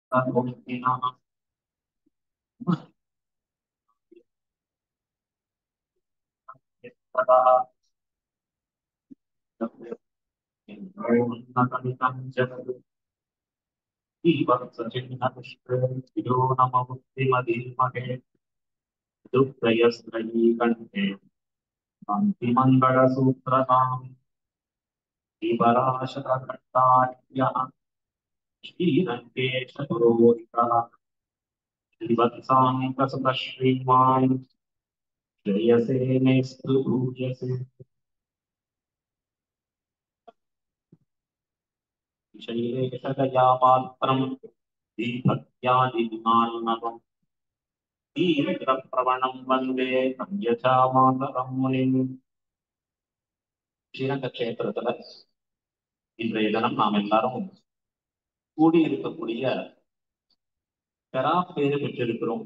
सर्वमुक्तिनाः यत्तदा उन्नतमितं जगत् जीवत्सचिह्नपुष्पो नममुक्तिमधीमहे दुःखयस्त्रयीकण्ठे कान्तिमङ्गलसूत्रताम् श्रीपराशरघट्टाढ्यः श्रीरङ्केशपुरोहितः श्रीवत्साङ्कसुतः श्रीमान् श्रेयसे मेस्तु भूयसे शैलेशदयापात्रम् दीभक्त्यादिमान्नवम् दीर्घप्रवणम् वन्दे संयथा मातरम् முனிம் ஸ்ரீரங்க கஷேத்திரத்துல இன்றைய தினம் நாம் எல்லாரும் கூடி இருக்கக்கூடிய பெறா பேரு பெற்றிருக்கிறோம்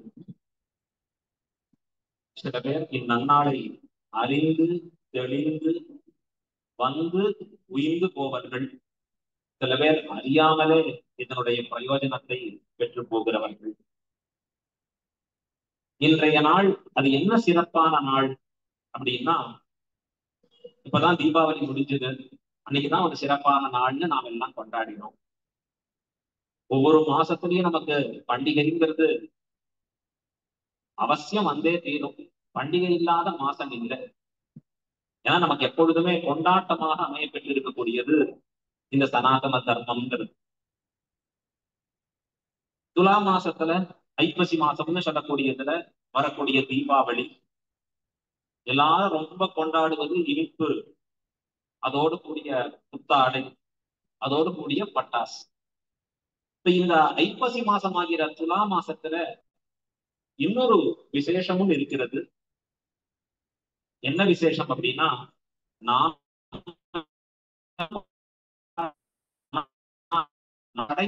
சில பேர் இந்நன்னாளை அறிந்து தெளிந்து வந்து உயிர்ந்து போவர்கள் சில பேர் அறியாமலே இதனுடைய பிரயோஜனத்தை பெற்று போகிறவர்கள் இன்றைய நாள் அது என்ன சிறப்பான நாள் அப்படின்னா இப்பதான் தீபாவளி முடிஞ்சது அன்னைக்குதான் ஒரு சிறப்பான நாள்னு நாம் எல்லாம் கொண்டாடினோம் ஒவ்வொரு மாசத்துலயும் நமக்கு பண்டிகைங்கிறது அவசியம் வந்தே தீரும் பண்டிகை இல்லாத மாசம் இல்லை ஏன்னா நமக்கு எப்பொழுதுமே கொண்டாட்டமாக அமைய பெற்றிருக்கக்கூடியது இந்த சனாதன தர்மம்ங்கிறது துலா மாசத்துல ஐப்பசி மாசம்னு சொல்லக்கூடியதுல வரக்கூடிய தீபாவளி எல்லாரும் ரொம்ப கொண்டாடுவது இனிப்பு அதோடு கூடிய புத்தாடை அதோடு கூடிய பட்டாசு இப்ப இந்த ஐப்பசி மாசம் ஆகிற துலா மாசத்துல இன்னொரு விசேஷமும் இருக்கிறது என்ன விசேஷம் அப்படின்னா நான் நடை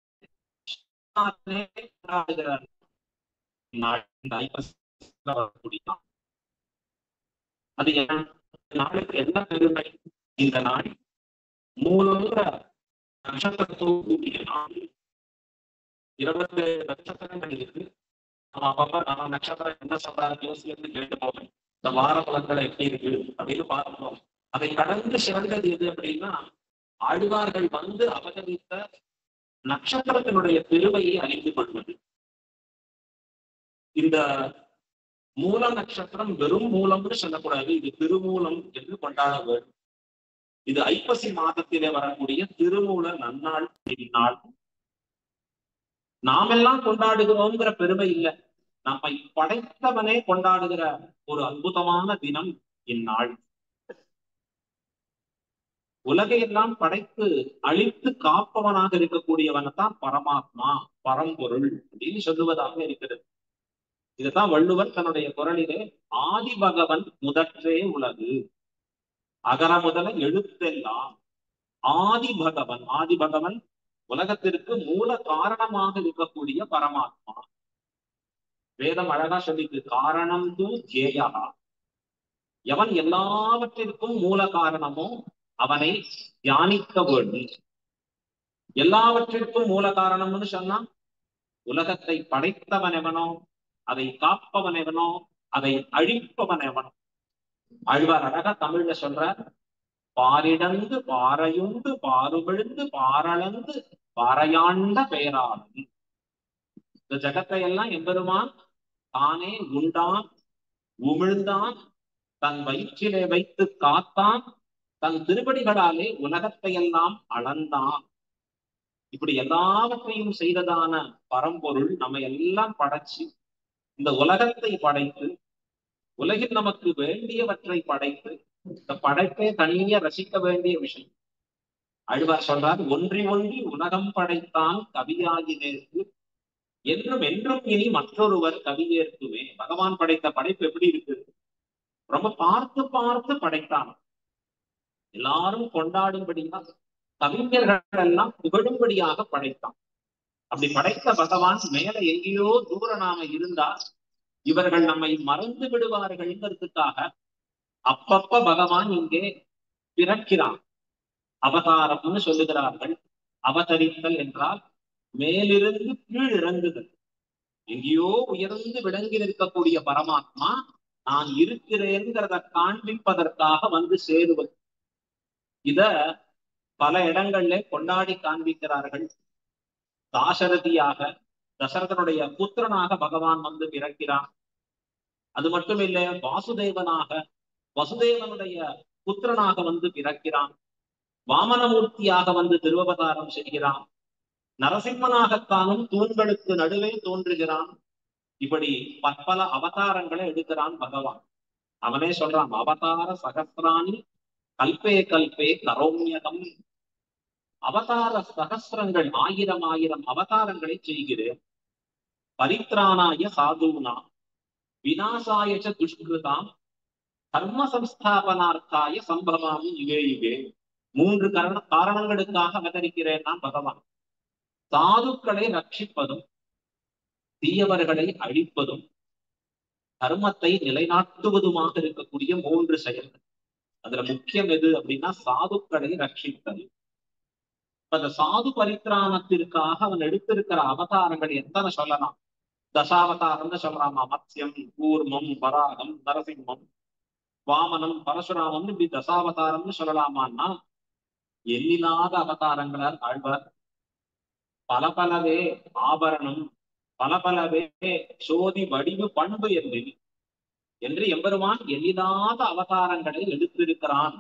அது நாளுக்கு என்ன பெருமை இந்த நாள் மூலங்கிற நட்சத்திரத்தோடு கூடிய நாள் இருபத்தி நட்சத்திரங்கள் இருக்கு அப்பப்ப நான் நட்சத்திரம் என்ன சொல்றாரு யோசிக்கிறது கேட்டு போவேன் இந்த வார பலன்கள் எப்படி இருக்கு அப்படின்னு பார்க்கணும் அதை கடந்து சிறந்தது எது அப்படின்னா ஆழ்வார்கள் வந்து அவதரித்த நட்சத்திரத்தினுடைய பெருமையை அறிந்து கொள்வது இந்த மூல நட்சத்திரம் வெறும் மூலம்னு சொல்லக்கூடாது இது திருமூலம் என்று கொண்டாட வேண்டும் இது ஐப்பசி மாதத்திலே வரக்கூடிய திருமூல நன்னாள் திருநாள் நாமெல்லாம் கொண்டாடுகிறோங்கிற பெருமை இல்லை நம்மை படைத்தவனே கொண்டாடுகிற ஒரு அற்புதமான தினம் இந்நாள் உலகையெல்லாம் படைத்து அழித்து காப்பவனாக இருக்கக்கூடியவன் தான் பரமாத்மா பரம்பொருள் அப்படின்னு சொல்லுவதாக இருக்கிறது இதுதான் வள்ளுவர் தன்னுடைய குரலிலே ஆதி பகவன் முதற்றே உலகு அகர முதல எழுத்தெல்லாம் ஆதி பகவன் ஆதி பகவன் உலகத்திற்கு மூல காரணமாக இருக்கக்கூடிய பரமாத்மா வேதம் அழகா சொல்லிக்கு காரணம் தூ ஜேயா எவன் எல்லாவற்றிற்கும் மூல காரணமோ அவனை தியானிக்க வேண்டும் எல்லாவற்றிற்கும் மூல காரணம்னு சொன்னா உலகத்தை படைத்தவன் எவனோ அதை காப்பவன் எவனோ அதை அழிப்பவன் எவனோ அழ்வார் அழகா தமிழ்ல சொல்ற பாரிடந்து பாறையுண்டு பாறுவிழுந்து பாரளந்து பாறையாண்ட பெயராளன் இந்த ஜகத்தை எல்லாம் எம்பெருமான் தானே உண்டான் உமிழ்ந்தான் தன் வயிற்றிலே வைத்து காத்தான் தன் திருப்படிகளாலே உலகத்தை எல்லாம் அளந்தான் இப்படி எல்லாவற்றையும் செய்ததான பரம்பொருள் நம்ம எல்லாம் படைச்சு இந்த உலகத்தை படைத்து உலகில் நமக்கு வேண்டியவற்றை படைத்து இந்த படைப்பே தனிய ரசிக்க வேண்டிய விஷயம் அழ்வார் சொல்றார் ஒன்றி ஒன்றி உலகம் படைத்தான் கவியாகினேற்கு என்றும் என்றும் இனி மற்றொருவர் கவியேற்குமே பகவான் படைத்த படைப்பு எப்படி இருக்கு ரொம்ப பார்த்து பார்த்து படைத்தான் எல்லாரும் கொண்டாடும்படியா கவிஞர்கள் எல்லாம் புகழும்படியாக படைத்தான் அப்படி படைத்த பகவான் மேல எங்கேயோ தூர நாம இருந்தா இவர்கள் நம்மை மறந்து விடுவார்கள்ங்கிறதுக்காக அப்பப்ப பகவான் இங்கே பிறக்கிறான் அவதாரம்னு சொல்லுகிறார்கள் அவதரித்தல் என்றால் மேலிருந்து கீழ் இறங்குதல் எங்கேயோ உயர்ந்து விளங்கி நிற்கக்கூடிய பரமாத்மா நான் இருக்கிறேங்கிறத காண்பிப்பதற்காக வந்து சேருவது இத பல இடங்கள்ல கொண்டாடி காண்பிக்கிறார்கள் தாசரதியாக தசரதனுடைய புத்திரனாக பகவான் வந்து பிறக்கிறான் அது மட்டும் இல்ல வாசுதேவனாக வசுதேவனுடைய புத்திரனாக வந்து பிறக்கிறான் வாமனமூர்த்தியாக வந்து திருவவதாரம் செய்கிறான் நரசிம்மனாகத்தானும் தூண்களுக்கு நடுவே தோன்றுகிறான் இப்படி பற்பல அவதாரங்களை எடுக்கிறான் பகவான் அவனே சொல்றான் அவதார சகசிராணி கல்பே கல்பே கரோமியகம் அவதார சகசிரங்கள் ஆயிரம் ஆயிரம் அவதாரங்களை செய்கிறேன் பரித்ராணாய சாதுனா விநாசாய ச துஷ்கிருதாம் கர்ம சம்ஸ்தாபனார்த்தாய சம்பவாமி யுகே யுகே மூன்று கரண காரணங்களுக்காக அவதரிக்கிறேன் நான் பகவான் சாதுக்களை ரட்சிப்பதும் தீயவர்களை அழிப்பதும் கர்மத்தை நிலைநாட்டுவதுமாக இருக்கக்கூடிய மூன்று செயல்கள் அதுல முக்கியம் எது அப்படின்னா சாதுக்களை ரட்சித்தல் இப்ப அந்த சாது பரித்ராணத்திற்காக அவன் எடுத்திருக்கிற அவதாரங்கள் எத்தனை சொல்லலாம் தசாவதாரம்னு சொல்றாமா மத்யம் கூர்மம் வராகம் நரசிம்மம் வாமனம் பரசுராமம் இப்படி தசாவதாரம்னு சொல்லலாமான்னா எண்ணில்லாத அவதாரங்களால் ஆழ்வார் பல பலவே ஆபரணம் பல பலவே சோதி வடிவு பண்பு என்று என்று எம்பெருமான் எண்ணில்லாத அவதாரங்களை எடுத்திருக்கிறான்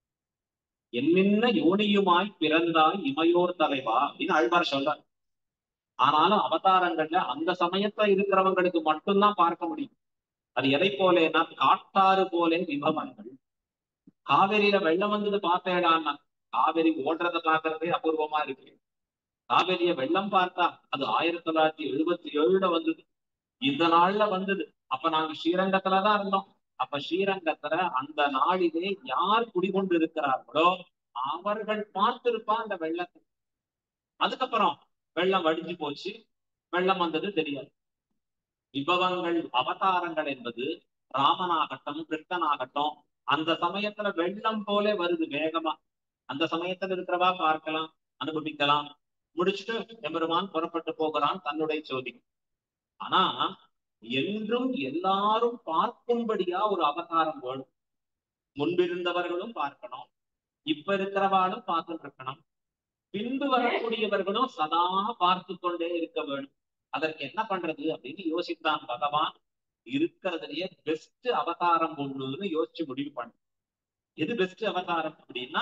என்னென்ன யோனியுமாய் பிறந்தாய் இமையோர் தலைவா அப்படின்னு ஆழ்வார் சொல்றார் ஆனாலும் அவதாரங்கள்ல அந்த சமயத்துல இருக்கிறவங்களுக்கு மட்டும்தான் பார்க்க முடியும் அது எதை போலேன்னா காட்டாறு போலே விபவங்கள் காவிரியில வெள்ளம் வந்தது பார்த்தேடான்னா காவிரி ஓடுறத பாக்குறதே அபூர்வமா இருக்கு காவிரிய வெள்ளம் பார்த்தா அது ஆயிரத்தி தொள்ளாயிரத்தி எழுபத்தி ஏழுல வந்தது இந்த நாள்ல வந்தது அப்ப நாங்க ஸ்ரீரங்கத்துலதான் இருந்தோம் அப்ப ஸ்ரீரங்கத்துல அந்த நாளிலே யார் குடிகொண்டு இருக்கிறார்களோ அவர்கள் பார்த்திருப்பா அந்த வெள்ளத்தை அதுக்கப்புறம் வெள்ளம் வடிஞ்சு போச்சு வெள்ளம் வந்தது தெரியாது விபவங்கள் அவதாரங்கள் என்பது ராமனாகட்டும் கிருஷ்ணனாகட்டும் அந்த சமயத்துல வெள்ளம் போல வருது வேகமா அந்த சமயத்துல இருக்கிறவா பார்க்கலாம் அனுபவிக்கலாம் முடிச்சுட்டு எம்பெருமான் புறப்பட்டு போகிறான் தன்னுடைய சோதி ஆனா என்றும் எல்லாரும் பார்க்கும்படியா ஒரு அவதாரம் வேணும் முன்பிருந்தவர்களும் பார்க்கணும் இப்ப இருக்கிறவாளும் பார்த்துட்டு இருக்கணும் பின்பு வரக்கூடியவர்களும் சதா பார்த்து கொண்டே இருக்க வேணும் அதற்கு என்ன பண்றது அப்படின்னு யோசித்தான் பகவான் இருக்கிறதுலயே பெஸ்ட் அவதாரம் ஒண்ணுன்னு யோசிச்சு முடிவு பண்ண எது பெஸ்ட் அவதாரம் அப்படின்னா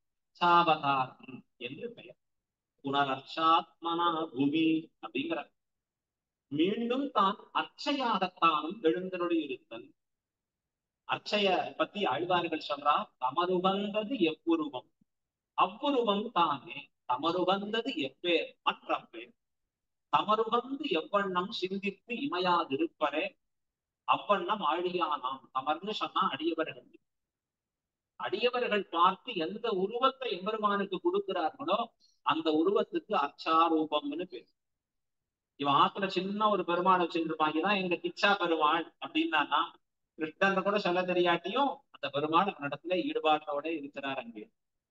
சாவதாரம் என்று பெயர் புனரட்சாத்மனா பூமி அப்படிங்கிற மீண்டும் தான் அர்ச்சையாகத்தானும் எழுந்தருடைய இருத்தல் அர்ச்சைய பத்தி ஆழ்வார்கள் சொல்றா தமருகந்தது எவ்வுருவம் அவ்வுருவம் தானே தமருகந்தது எப்பேர் மற்ற பேர் தமருகந்து எவ்வண்ணம் சிந்தித்து இமையாதிருப்பரே அவ்வண்ணம் ஆழியானாம் தமர்னு சொன்னா அடியவர்கள் அடியவர்கள் பார்த்து எந்த உருவத்தை எம்பெருமானுக்கு கொடுக்கிறார்களோ அந்த உருவத்துக்கு அச்சாரூபம்னு பேர் இவன் ஆத்துல சின்ன ஒரு பெருமாள் வச்சிருப்பாங்க தான் எங்க கிச்சா பெருமாள் அப்படின்னா கிருஷ்ணன் கூட சொல்ல தெரியாட்டியும் அந்த பெருமாள் அவனிடத்துல ஈடுபாட்டோட இருக்கிறார் அங்கே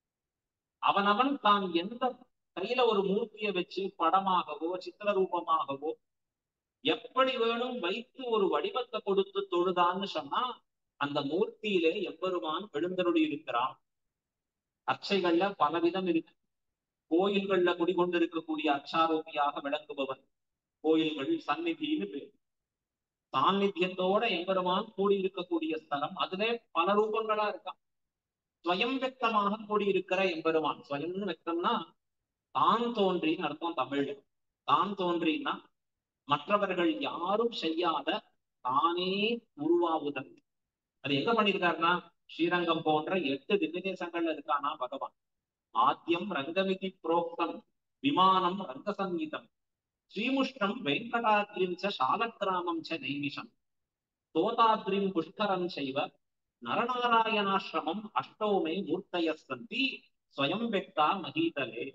அவனவன் தான் எந்த கையில ஒரு மூர்த்தியை வச்சு படமாகவோ சித்திர ரூபமாகவோ எப்படி வேணும் வைத்து ஒரு வடிவத்தை கொடுத்து தொழுதான்னு சொன்னா அந்த மூர்த்தியிலே எம்பெருமான் எழுந்தருளி இருக்கிறான் அர்ச்சைகள்ல பலவிதம் இருக்கு கோயில்கள்ல குடிகொண்டு இருக்கக்கூடிய அச்சாரோபியாக விளங்குபவன் கோயில்கள் சந்நிதின்னு பேர் சாநித்தியத்தோட எம்பெருமான் கூடி இருக்கக்கூடிய ஸ்தலம் அதுல பல ரூபங்களா இருக்கான் ஸ்வயம் வெக்தமாக கூடியிருக்கிற எம்பெருமான் ஸ்வயம்னு வெக்தம்னா தான் தோன்றின்னு அர்த்தம் தமிழ்ல தான் தோன்றின்னா மற்றவர்கள் யாரும் செய்யாத தானே உருவாவுதல் அது எங்க பண்ணிருக்காருன்னா ஸ்ரீரங்கம் போன்ற எட்டு திவ்யதேசங்கள்ல இருக்கானா பகவான் ஆத்தியம் ரங்கமிதி புரோக்தம் விமானம் ரங்க சங்கீதம் ஸ்ரீமுஷ்டம் வெங்கடாத்ரிம் ச சாலக்கிராமம் ச நைமிஷம் தோதாத்ரிம் புஷ்கரம் செய்வ நரநாராயணாசிரமம் அஷ்டோமே மூர்த்தய சந்தி ஸ்வயம் வெக்தா மகீதலே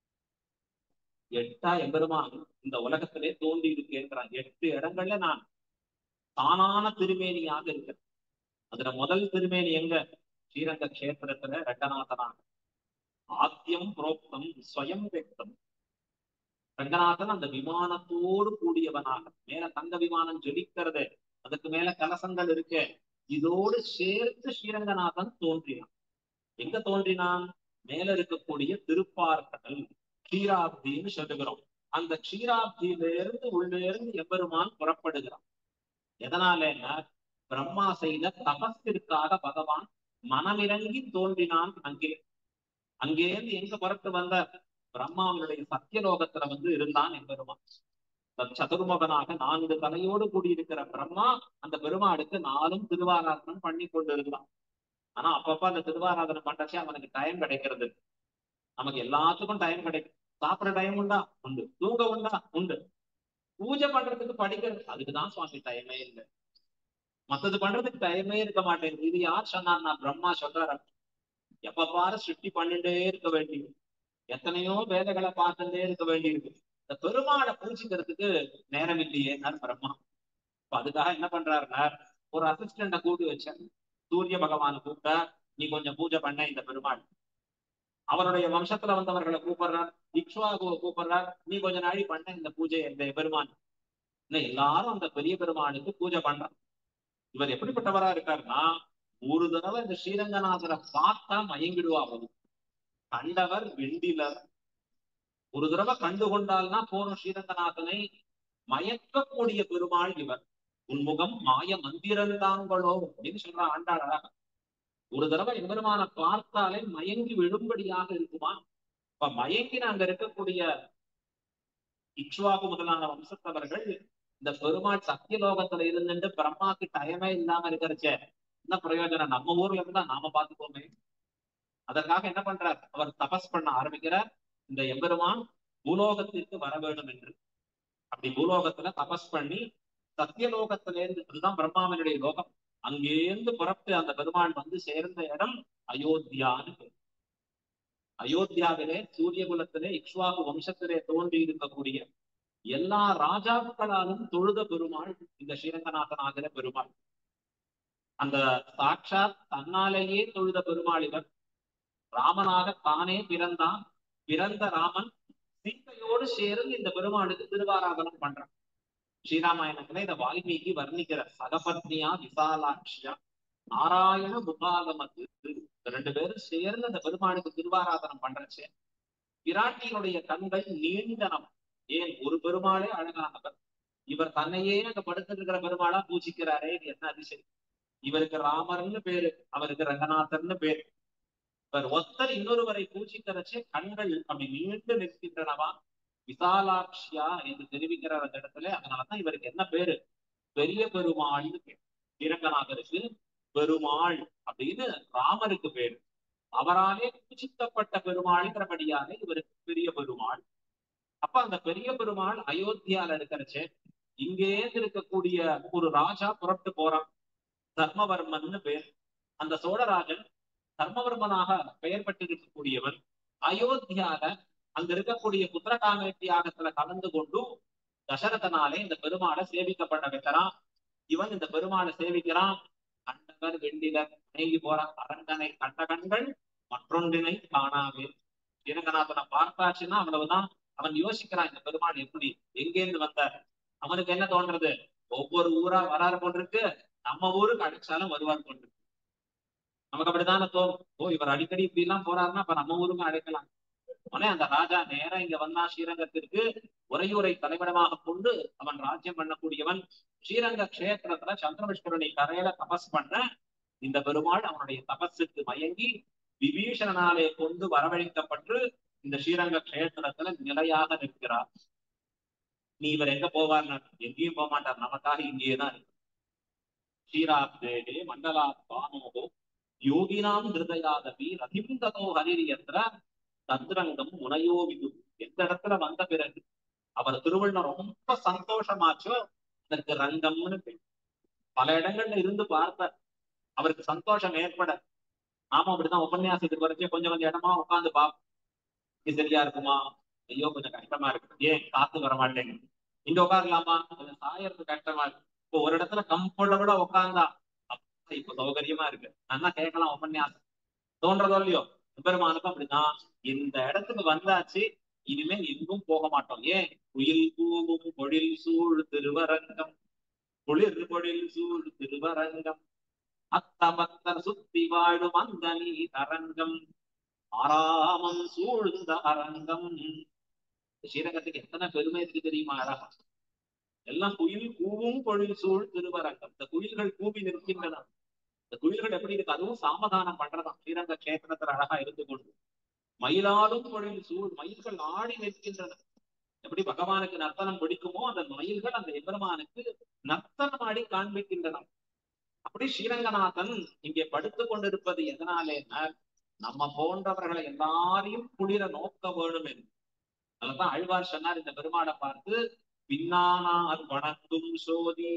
எட்டா எம்பெருமான் இந்த உலகத்திலே தோன்றி இருக்கேன்றான் எட்டு இடங்கள்ல நான் தானான திருமேனியாக இருக்கிறேன் அதுல முதல் திருமேனி எங்க ஸ்ரீரங்க கஷேத்திரத்துல ரெட்டநாதனாக ஆத்தியம் புரோக்தம் ஸ்வயம் வெக்தம் ரங்கநாதன் அந்த விமானத்தோடு கூடியவனாக மேல தங்க விமானம் ஜொலிக்கிறது அதுக்கு மேல கலசங்கள் இருக்கு இதோடு சேர்த்து ஸ்ரீரங்கநாதன் தோன்றினான் எங்க தோன்றினான் மேல இருக்கக்கூடிய திருப்பார்கடல் க்ஷீராப்தின்னு சொல்லுகிறோம் அந்த க்ஷீராப்தியில இருந்து உள்ளே இருந்து எம்பெருமான் புறப்படுகிறான் எதனாலன்னா பிரம்மா செய்த தபஸிற்காக பகவான் மனமிறங்கி தோன்றினான் அங்கே அங்கேருந்து எங்க புறத்து வந்த பிரம்மாவனுடைய சத்தியலோகத்துல வந்து இருந்தான் எம்பெருமான் சதுர்முகனாக நான்கு தலையோடு கூடியிருக்கிற பிரம்மா அந்த பெருமாளுக்கு நாளும் திருவாராதனம் பண்ணி கொண்டு இருந்தான் ஆனா அப்பப்ப அந்த திருவாராதனம் பண்றச்சே அவனுக்கு டைம் கிடைக்கிறது நமக்கு எல்லாத்துக்கும் டைம் கிடைக்கும் சாப்பிட டைம் உண்டா உண்டு தூங்க உண்டா உண்டு பூஜை பண்றதுக்கு படிக்கிறது அதுக்குதான் சுவாமி டைமே இல்லை மத்தது பண்றதுக்கு டைமே இருக்க மாட்டேங்குது இது யார் சொன்னார் நான் பிரம்மா சொல்றாரு எப்ப பாரு சிருஷ்டி பண்ணிட்டே இருக்க வேண்டியது எத்தனையோ வேலைகளை பார்த்துட்டே இருக்க வேண்டியிருக்கு இந்த பெருமாளை பூஜிக்கிறதுக்கு நேரம் இல்லையேன்னார் பிரம்மா இப்ப அதுக்காக என்ன பண்றாருன்னா ஒரு அசிஸ்டண்ட கூட்டி வச்சேன் சூரிய பகவான் கூப்பிட்டா நீ கொஞ்சம் பூஜை பண்ண இந்த பெருமாள் அவருடைய வம்சத்துல வந்தவர்களை கூப்பிடுறார் இக்ஷ்வாகுவை கூப்பிடுறார் நீ கொஞ்ச நாளி பண்ண இந்த பூஜை இந்த பெருமான் இன்னும் எல்லாரும் அந்த பெரிய பெருமானுக்கு பூஜை பண்றான் இவர் எப்படிப்பட்டவரா இருக்காருன்னா ஒரு தடவை இந்த ஸ்ரீரங்கநாதரை பார்த்தா மயங்கிடுவா போதும் கண்டவர் வெண்டிலர் ஒரு தடவை கண்டு கொண்டால்னா போறோம் ஸ்ரீரங்கநாதனை மயக்கக்கூடிய பெருமாள் இவர் உன்முகம் மாய மந்திரந்தாங்களோ அப்படின்னு சொல்ற ஆண்டாளராக ஒரு தடவை எம்பெருமான பார்த்தாலே மயங்கி விழும்படியாக இருக்குமா இப்ப மயங்கின அங்க இருக்கக்கூடிய இக்ஷ்வாகு முதலான வம்சத்தவர்கள் இந்த பெருமாள் சத்தியலோகத்துல இருந்துட்டு பிரம்மாக்கு டயமே இல்லாம இருக்கிறச்சே என்ன பிரயோஜனம் நம்ம ஊர்ல இருந்தா நாம பாத்துக்கோமே அதற்காக என்ன பண்றார் அவர் தபஸ் பண்ண ஆரம்பிக்கிறார் இந்த எம்பெருமான் பூலோகத்திற்கு வர வேண்டும் என்று அப்படி பூலோகத்துல தபஸ் பண்ணி சத்தியலோகத்திலேருந்து இதுதான் பிரம்மாவினுடைய லோகம் அங்கேருந்து புறப்பட்டு அந்த பெருமாள் வந்து சேர்ந்த இடம் அயோத்தியான்னு பேர் அயோத்தியாவிலே சூரிய குலத்திலே இக்ஷ்வாகு வம்சத்திலே தோன்றி இருக்கக்கூடிய எல்லா ராஜாக்களாலும் தொழுத பெருமாள் இந்த ஸ்ரீரங்கநாதன் ஆகிற பெருமாள் அந்த சாட்சாத் தன்னாலேயே தொழுத பெருமாள் இவர் ராமனாக தானே பிறந்தான் பிறந்த ராமன் சீத்தையோடு சேர்ந்து இந்த பெருமாளுக்கு திருவாராதனம் பண்றான் ஸ்ரீராமாயணத்துல இத வால்மீகி வர்ணிக்கிற சகபத்னியா விசாலாட்சியா நாராயண முகாகமத்து ரெண்டு பேரும் சேர்ந்து அந்த பெருமாளுக்கு திருவாராதனம் பண்றச்சே பிராட்டியினுடைய கண்கள் நீண்டனம் ஏன் ஒரு பெருமாளே அழகானவர் இவர் தன்னையே அங்க படுத்துட்டு இருக்கிற பெருமாளா பூஜிக்கிறாரே இது என்ன அதிசயம் இவருக்கு ராமர்னு பேரு அவருக்கு ரங்கநாதர்னு பேரு இவர் ஒத்தர் இன்னொருவரை பூஜிக்கிறச்சே கண்கள் அப்படி நீண்டு நிற்கின்றனவா விசாலாட்சியா என்று தெரிவிக்கிறார் அந்த இடத்துல அதனாலதான் இவருக்கு என்ன பேரு பெரிய பெருமாள்னு பேரு இரங்கநாதருக்கு பெருமாள் அப்படின்னு ராமருக்கு பேரு அவராலே பூஜிக்கப்பட்ட பெருமாள்ங்கிறபடியாலே இவருக்கு பெரிய பெருமாள் அப்ப அந்த பெரிய பெருமாள் அயோத்தியால இருக்கிறச்சே இங்கே இருக்கக்கூடிய ஒரு ராஜா புறப்பட்டு போறான் தர்மவர்மன்னு பேர் அந்த சோழராஜன் தர்மவர்மனாக பெயர் பெற்றிருக்கக்கூடியவன் அயோத்தியால அங்க இருக்கக்கூடிய புத்திரகாமேட்டி யாகத்துல கலந்து கொண்டு தசரதனாலே இந்த பெருமாளை சேவிக்கப்பட வைக்கிறான் இவன் இந்த பெருமாளை சேவிக்கிறான் கண்டவர் வெண்டிலர் மயங்கி போறான் அரங்கனை கண்ட கண்கள் மற்றொன்றினை காணாவே ஸ்ரீரங்கநாதனை பார்த்தாச்சுன்னா அவ்வளவுதான் அவன் யோசிக்கிறான் இந்த பெருமாள் எப்படி எங்கேருந்து வந்தார் அவனுக்கு என்ன தோன்றது ஒவ்வொரு ஊரா வராரு போன்றிருக்கு நம்ம ஊருக்கு அடிச்சாலும் வருவார் போன்றிருக்கு நமக்கு அப்படித்தானே தோணும் ஓ இவர் அடிக்கடி இப்படி எல்லாம் போறாருன்னா அப்ப நம்ம ஊருக்கு அழைக்கலாம் உடனே அந்த ராஜா நேரம் இங்க வந்தா ஸ்ரீரங்கத்திற்கு உரையுரை தலைவிடமாக கொண்டு அவன் ராஜ்யம் பண்ணக்கூடியவன் ஸ்ரீரங்க கஷேத்திரத்துல சந்திரவிஷ்ணுரனை கரையில தபஸ் பண்ண இந்த பெருமாள் அவனுடைய தபஸுக்கு மயங்கி விபீஷணனாலே கொண்டு வரவழைக்கப்பட்டு இந்த ஸ்ரீரங்க கஷேத்திரத்துல நிலையாக நிற்கிறார் நீ இவர் எங்க போவார்னா எங்கேயும் போக மாட்டார் நமக்காக இங்கேயேதான் இருக்கு ஸ்ரீராப்தேகே மண்டலாத் பானோகோ யோகினாம் ஹிருதயாதபி ரதிந்ததோ ஹரிரியத்திர தத்ரங்கம் முனையோ விது எந்த இடத்துல வந்த பிறகு அவர் திருவள்ளுவர் ரொம்ப சந்தோஷமாச்சோ அதற்கு ரங்கம்னு பேர் பல இடங்கள்ல இருந்து பார்த்த அவருக்கு சந்தோஷம் ஏற்பட நாம அப்படிதான் உபன்யாசத்துக்கு வரைக்கும் கொஞ்சம் கொஞ்சம் இடமா உட்காந்து பார்ப்போம் இது சரியா இருக்குமா ஐயோ கொஞ்சம் கஷ்டமா இருக்கு ஏன் காத்து வர மாட்டேங்குது இங்க உட்காரலாமா கொஞ்சம் சாயறது கஷ்டமா இருக்கு இப்போ ஒரு இடத்துல கம்ஃபர்டபுளா உட்காந்தா இப்ப சௌகரியமா இருக்கு நல்லா கேட்கலாம் உபன்யாசம் தோன்றதோ இல்லையோ பெருமானுக்கும் அப்படிதான் இந்த இடத்துக்கு வந்தாச்சு இனிமேல் எங்கும் போக மாட்டோம் ஏன் குயில் கூவும் பொழில் சூழ் திருவரங்கம் குளிர் பொழில் சூழ் திருவரங்கம் அத்தமத்தர் சுத்தி வாழும் அந்த நீ தரங்கம் ஆறாமம் சூழ்ந்த அரங்கம் ஸ்ரீரங்கத்துக்கு எத்தனை பெருமை இருக்கு தெரியுமா அழகா எல்லாம் குயில் கூவும் பொழில் சூழ் திருவரங்கம் இந்த குயில்கள் கூவி நிற்கின்றன இந்த குயில்கள் எப்படி இருக்கு அதுவும் சாமதானம் பண்றதாம் ஸ்ரீரங்க கஷேத்திரத்துல அழகா இருந்து கொண்டு மயிலாடும் பொழில் சூழ் மயில்கள் ஆடி நிற்கின்றன எப்படி பகவானுக்கு நர்த்தனம் பிடிக்குமோ அந்த மயில்கள் அந்த எம்பெருமானுக்கு நர்த்தனம் ஆடி காண்பிக்கின்றன அப்படி ஸ்ரீரங்கநாதன் இங்கே படுத்துக் கொண்டிருப்பது எதனாலேன்னா நம்ம போன்றவர்களை எல்லாரையும் குளிர நோக்க வேணும் என்று அதுதான் ஆழ்வார் சொன்னார் இந்த பெருமாளை பார்த்து பின்னானார் வணங்கும் சோதி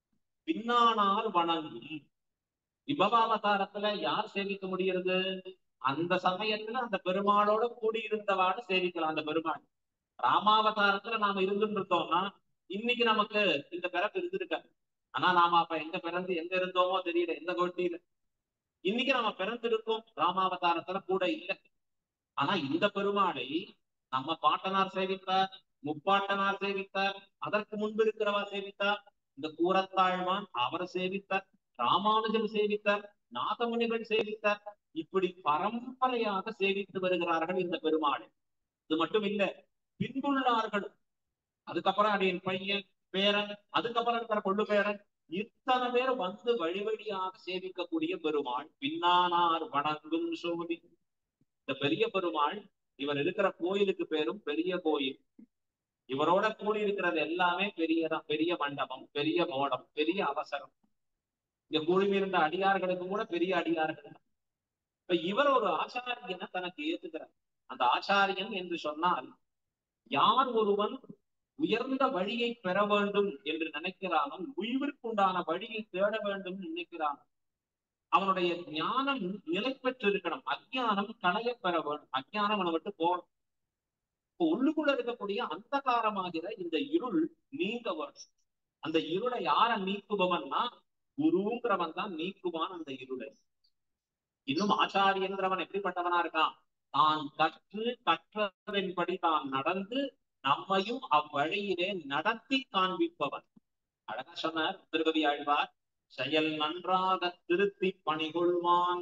பின்னானார் வணங்கும் விபவாவதாரத்துல யார் சேவிக்க முடிகிறது அந்த சமயத்துல அந்த பெருமாளோட கூடியிருந்தவாடு சேவிக்கலாம் அந்த பெருமாள் ராமாவதாரத்துல நாம இருந்துட்டு இருந்தோம்னா இன்னைக்கு நமக்கு இந்த பிறப்பு இருந்திருக்காரு ஆனா நாம அப்ப எங்க பிறந்து எங்க இருந்தோமோ தெரியல எந்த கோட்டியில இன்னைக்கு நம்ம பிறந்திருக்கோம் ராமாவதாரத்துல கூட இல்லை ஆனா இந்த பெருமாளை நம்ம பாட்டனார் சேவித்தார் முப்பாட்டனார் சேவித்தார் அதற்கு முன்பு இருக்கிறவா சேவித்தார் இந்த கூரத்தாழ்வான் அவர் சேவித்தார் ராமானுஜன் சேவித்தார் நாதமுனிகள் சேவித்தார் இப்படி பரம்பரையாக சேவித்து வருகிறார்கள் இந்த பெருமாளை இது மட்டும் இல்ல பின்புள்ளார்கள் அதுக்கப்புறம் அடியின் பையன் பேரன் அதுக்கப்புறம் இருக்கிற கொள்ளு பேரன் இத்தனை பேர் வந்து வழி வழியாக சேவிக்கக்கூடிய பெருமாள் பின்னானார் வணங்கும் சோதி இந்த பெரிய பெருமாள் இவர் இருக்கிற கோயிலுக்கு பேரும் பெரிய கோயில் இவரோட கூடி இருக்கிறது எல்லாமே பெரியதான் பெரிய மண்டபம் பெரிய மோடம் பெரிய அவசரம் இங்க கூடியிருந்த அடியார்களுக்கு கூட பெரிய அடியார்கள் இப்ப இவர் ஒரு ஆச்சாரியனை தனக்கு ஏத்துக்கிறார் அந்த ஆச்சாரியன் என்று சொன்னால் யார் ஒருவன் உயர்ந்த வழியை பெற வேண்டும் என்று நினைக்கிறானோ உய்விற்குண்டான வழியை தேட வேண்டும் நினைக்கிறானோ அவனுடைய ஞானம் நிலை பெற்றிருக்கணும் அஜ்ஞானம் களைய பெற வேண்டும் அஜ்ஞானம் அவனை விட்டு போகணும் இப்போ உள்ளுக்குள்ள இருக்கக்கூடிய அந்தகாரமாகிற இந்த இருள் நீங்க வரும் அந்த இருளை யார நீக்குபவன்னா குருங்கிறவன் தான் நீக்குவான் அந்த இருளை இன்னும் ஆச்சாரியன்றவன் எப்படிப்பட்டவனா இருக்கான் தான் கற்று கற்றதன்படி தான் நடந்து நம்மையும் அவ்வழியிலே நடத்தி காண்பிப்பவன் அழகா சொன்னார் திருகவி ஆழ்வார் செயல் நன்றாக திருத்தி பணிகொள்வான்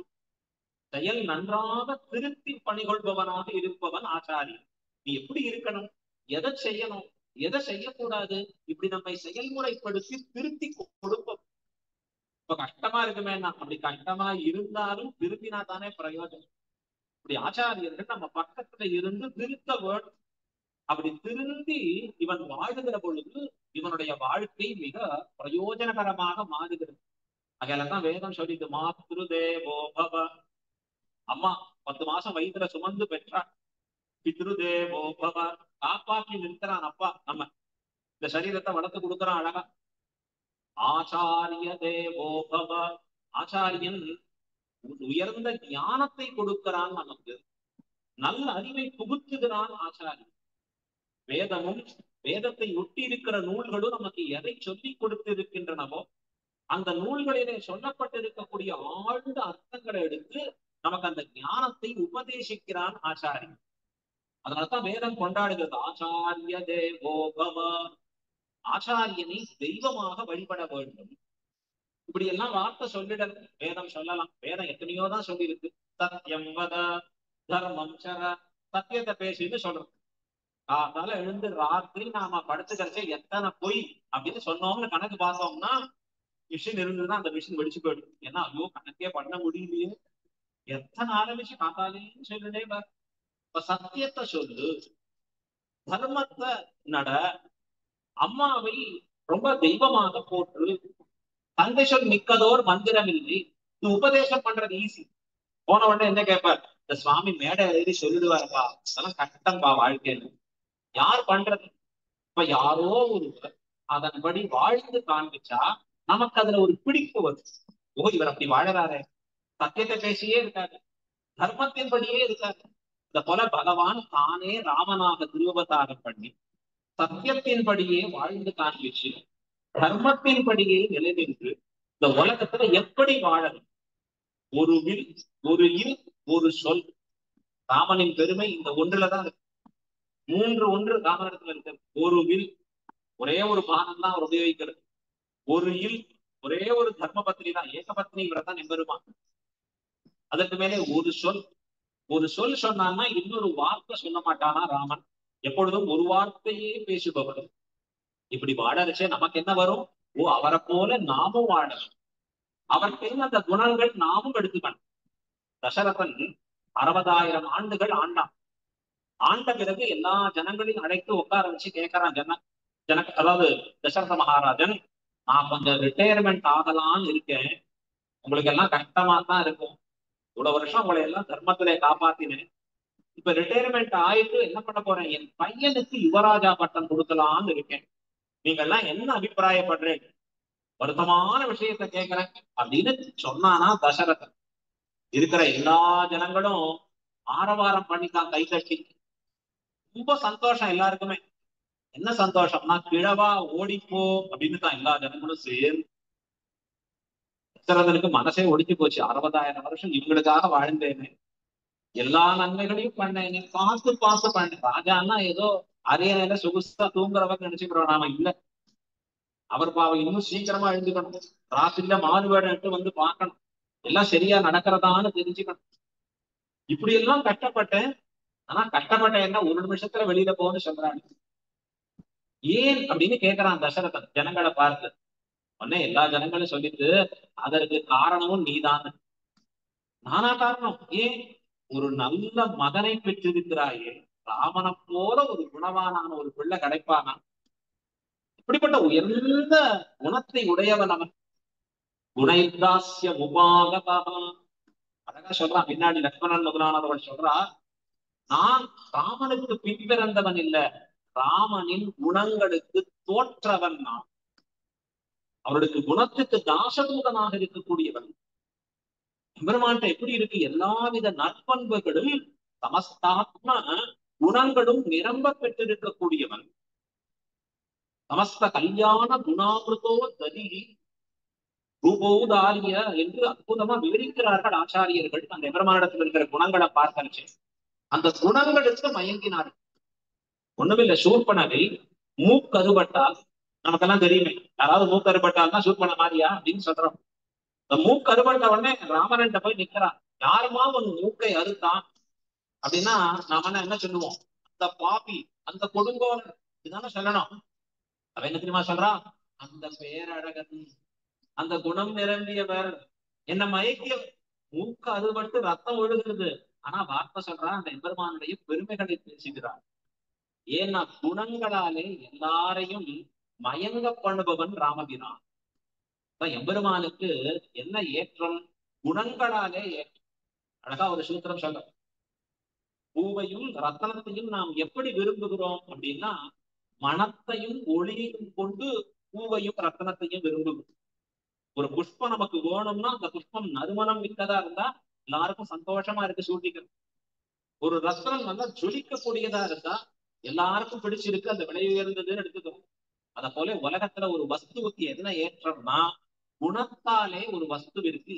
செயல் நன்றாக திருத்தி பணிகொள்பவனாக இருப்பவன் ஆச்சாரியன் நீ எப்படி இருக்கணும் எதை செய்யணும் எதை செய்யக்கூடாது இப்படி நம்மை செயல்முறைப்படுத்தி திருத்தி கொடுப்போம் இப்ப கஷ்டமா இருக்குமே அப்படி கஷ்டமா இருந்தாலும் திருத்தினா தானே பிரயோஜனம் இப்படி ஆச்சாரியர்கள் நம்ம பக்கத்துல இருந்து திருத்த வேணும் அப்படி திருந்தி இவன் வாழுகிற பொழுது இவனுடைய வாழ்க்கை மிக பிரயோஜனகரமாக மாறுகிறது அதையெல்லாம் வேதம் சொல்லிது மாத்ரு தேவோ பவ அம்மா பத்து மாசம் வயிற்றுல சுமந்து பெற்றான் பித்ரு தேவோ பவ காப்பாற்றி நிற்கிறான் அப்பா நம்ம இந்த சரீரத்தை வளர்த்து கொடுக்குறான் அழகா ஆச்சாரிய தேவோ பவ ஆச்சாரியன் உயர்ந்த ஞானத்தை கொடுக்கிறான் நமக்கு நல்ல அறிவை புகுத்துகிறான் ஆச்சாரியன் வேதமும் வேதத்தை ஒட்டி இருக்கிற நூல்களும் நமக்கு எதை சொல்லி கொடுத்திருக்கின்றனவோ அந்த நூல்களிலே சொல்லப்பட்டிருக்கக்கூடிய ஆழ்ந்த அர்த்தங்களை எடுத்து நமக்கு அந்த ஞானத்தை உபதேசிக்கிறான் ஆச்சாரியன் அதனால்தான் வேதம் கொண்டாடுகிறது ஆச்சாரிய தேவோபவ ஆச்சாரியனை தெய்வமாக வழிபட வேண்டும் இப்படி எல்லாம் வார்த்தை சொல்லிடல் வேதம் சொல்லலாம் வேதம் எத்தனையோ தான் சொல்லியிருக்கு சத்தியம் வத தர்மம் சர சத்தியத்தை பேசின்னு சொல்றோம் அதனால எழுந்து ராத்திரி நாம படுத்துக்கிறச்சே எத்தனை பொய் அப்படின்னு சொன்னோம்னு கணக்கு பார்த்தோம்னா மிஷின் இருந்ததுன்னா அந்த மிஷின் வெடிச்சு போயிடும் ஏன்னா ஐயோ கணக்கே பண்ண முடியலையே எத்தனை ஆரம்பிச்சு காத்தாலேயும் சொல்லுடே இப்ப சத்தியத்தை சொல்லு தர்மத்தை நட அம்மாவை ரொம்ப தெய்வமாக போற்று தந்தை சொல் மிக்கதோர் மந்திரம் இல்லை இது உபதேசம் பண்றது ஈஸி போன உடனே என்ன கேட்பார் இந்த சுவாமி மேடை எழுதி சொல்லிடுவாருப்பா அதெல்லாம் கஷ்டம்பா வாழ்க்கையில யார் பண்றது இப்ப யாரோ ஒருவர் அதன்படி வாழ்ந்து காண்பிச்சா நமக்கு அதுல ஒரு பிடிப்பு வரும் ஓ இவர் அப்படி வாழறாரு சத்தியத்தை பேசியே இருக்காரு தர்மத்தின்படியே இருக்காரு இந்த போல பகவான் தானே ராமனாக திருவதாரம் பண்ணி சத்தியத்தின்படியே வாழ்ந்து காண்பிச்சு தர்மத்தின்படியே நிலைநின்று இந்த உலகத்துல எப்படி வாழணும் ஒரு வில் ஒரு இல் ஒரு சொல் ராமனின் பெருமை இந்த ஒன்றுலதான் இருக்கு மூன்று ஒன்று ராமனிடத்துல இருக்கு ஒரு வில் ஒரே ஒரு பானம் தான் அவர் உபயோகிக்கிறது ஒரு இல் ஒரே ஒரு தர்ம பத்னி தான் ஏகபத்னி விரதம் எம்பெருமான் அதற்கு மேலே ஒரு சொல் ஒரு சொல் சொன்னான்னா இன்னொரு வார்த்தை சொல்ல மாட்டானா ராமன் எப்பொழுதும் ஒரு வார்த்தையே பேசுபவர் இப்படி வாழறச்சே நமக்கு என்ன வரும் ஓ அவரை போல நாமும் வாழணும் அவர்கிட்ட அந்த குணங்கள் நாமும் எடுத்துக்கணும் தசரதன் அறுபதாயிரம் ஆண்டுகள் ஆண்டான் ஆண்ட பிறகு எல்லா ஜனங்களையும் அழைத்து உட்கார வச்சு கேட்கறான் ஜன ஜன அதாவது தசரத மகாராஜன் நான் கொஞ்சம் ரிட்டையர்மெண்ட் ஆகலாம்னு இருக்கேன் உங்களுக்கு எல்லாம் கஷ்டமா தான் இருக்கும் இவ்வளவு வருஷம் உங்களை எல்லாம் தர்மத்திலே காப்பாத்தினேன் இப்ப ரிட்டையர்மெண்ட் ஆயிட்டு என்ன பண்ண போறேன் என் பையனுக்கு யுவராஜா பட்டம் கொடுக்கலாம்னு இருக்கேன் நீங்க எல்லாம் என்ன அபிப்பிராயப்படுறேன் வருத்தமான விஷயத்த கேட்கிறேன் அப்படின்னு சொன்னானா தசரதன் இருக்கிற எல்லா ஜனங்களும் ஆரவாரம் பண்ணித்தான் கை தட்டி ரொம்ப சந்தோஷம் எல்லாருக்குமே என்ன சந்தோஷம்னா கிழவா ஓடிப்போ அப்படின்னு தான் எல்லா ஜனங்களும் சேர்ந்து தசரதனுக்கு மனசே ஒடிச்சு போச்சு அறுபதாயிரம் வருஷம் இவங்களுக்காக வாழ்ந்தேனே எல்லா நன்மைகளையும் பண்ணேன் பார்த்து பார்த்து பண்ணேன் ராஜான்னா ஏதோ அரியணையில சொகுசா தூங்குறவங்க நினைச்சுக்கிறோம் நாம இல்ல அவர் பாவம் இன்னும் சீக்கிரமா எழுந்துக்கணும் ராத்திரில மாறுவேடம் எடுத்து வந்து பார்க்கணும் எல்லாம் சரியா நடக்கிறதான்னு தெரிஞ்சுக்கணும் இப்படி எல்லாம் கஷ்டப்பட்டேன் ஆனா கஷ்டப்பட்ட என்ன ஒரு நிமிஷத்துல வெளியில போன்னு சொல்றாங்க ஏன் அப்படின்னு கேக்குறான் தசரதன் ஜனங்களை பார்த்து உடனே எல்லா ஜனங்களும் சொல்லிட்டு அதற்கு காரணமும் நீதான் நானா காரணம் ஏன் ஒரு நல்ல மகனை பெற்றிருக்கிறாயே ராமனை போல ஒரு குணவானான ஒரு பிள்ளை கிடைப்பானா இப்படிப்பட்ட உயர்ந்த குணத்தை உடையவன் அவன் குணைதாசிய உபாகதா அழகா சொல்றான் பின்னாடி லக்ஷ்மணன் முதலானவர்கள் சொல்றா நான் ராமனுக்கு பின்பிறந்தவன் இல்ல ராமனின் குணங்களுக்கு தோற்றவன் நான் அவருடைய குணத்துக்கு தாசதூதனாக இருக்கக்கூடியவன் பெருமான்ட்ட எப்படி இருக்கு எல்லாவித நற்பண்புகளும் சமஸ்தாத்ம குணங்களும் நிரம்ப பெற்றிருக்கக்கூடியவன் சமஸ்த கல்யாண குணாமிருதோ ததி ரூபோதாரிய என்று அற்புதமா விவரிக்கிறார்கள் ஆச்சாரியர்கள் அந்த எபெருமானிடத்தில் இருக்கிற குணங்களை பார்க்கறச்சு அந்த குணங்களுக்கு மயங்கினார்கள் ஒண்ணுமில்ல சூர்பனகை மூக்கருபட்டால் நமக்கெல்லாம் தெரியுமே யாராவது மூக்கருபட்டால் தான் சூர்பன மாதிரியா அப்படின்னு சொல்றோம் இந்த மூக்கு அறுபட்ட உடனே ராமனன்ட்ட போய் நிக்கிறான் யாருமா உன் மூக்கை அறுத்தான் அப்படின்னா நாம என்ன சொல்லுவோம் அந்த பாப்பி அந்த கொடுங்கோலன் இதுதானே சொல்லணும் அவன் என்ன தெரியுமா சொல்றான் அந்த பேரழகன் அந்த குணம் நிரம்பியவர் என்ன மயக்கிய மூக்கு அறுபட்டு ரத்தம் ஒழுகுது ஆனா வார்த்தை சொல்றான் அந்த எம்பெருமானுடைய பெருமைகளை பேசுகிறார் ஏன்னா குணங்களாலே எல்லாரையும் மயங்க பண்ணுபவன் ராமபிரான் எம்பெருமானுக்கு என்ன ஏற்றம் குணங்களாலே ஏற்றம் அழகா ஒரு சூத்திரம் சொல்ற பூவையும் ரத்தனத்தையும் நாம் எப்படி விரும்புகிறோம் அப்படின்னா மனத்தையும் ஒளியையும் கொண்டு பூவையும் ரத்தனத்தையும் விரும்புகிறோம் ஒரு புஷ்பம் நமக்கு வேணும்னா அந்த புஷ்பம் நறுமணம் மிக்கதா இருந்தா எல்லாருக்கும் சந்தோஷமா இருக்கு சூட்டிக்கிறது ஒரு ரத்தனம் நல்லா ஜொலிக்கக்கூடியதா இருந்தா எல்லாருக்கும் பிடிச்சிருக்கு அந்த விலை உயர்ந்ததுன்னு எடுத்துக்கிறோம் அத போல உலகத்துல ஒரு வஸ்துவுக்கு என்ன ஏற்றம்னா குணத்தாலே ஒரு வஸ்துவிற்கு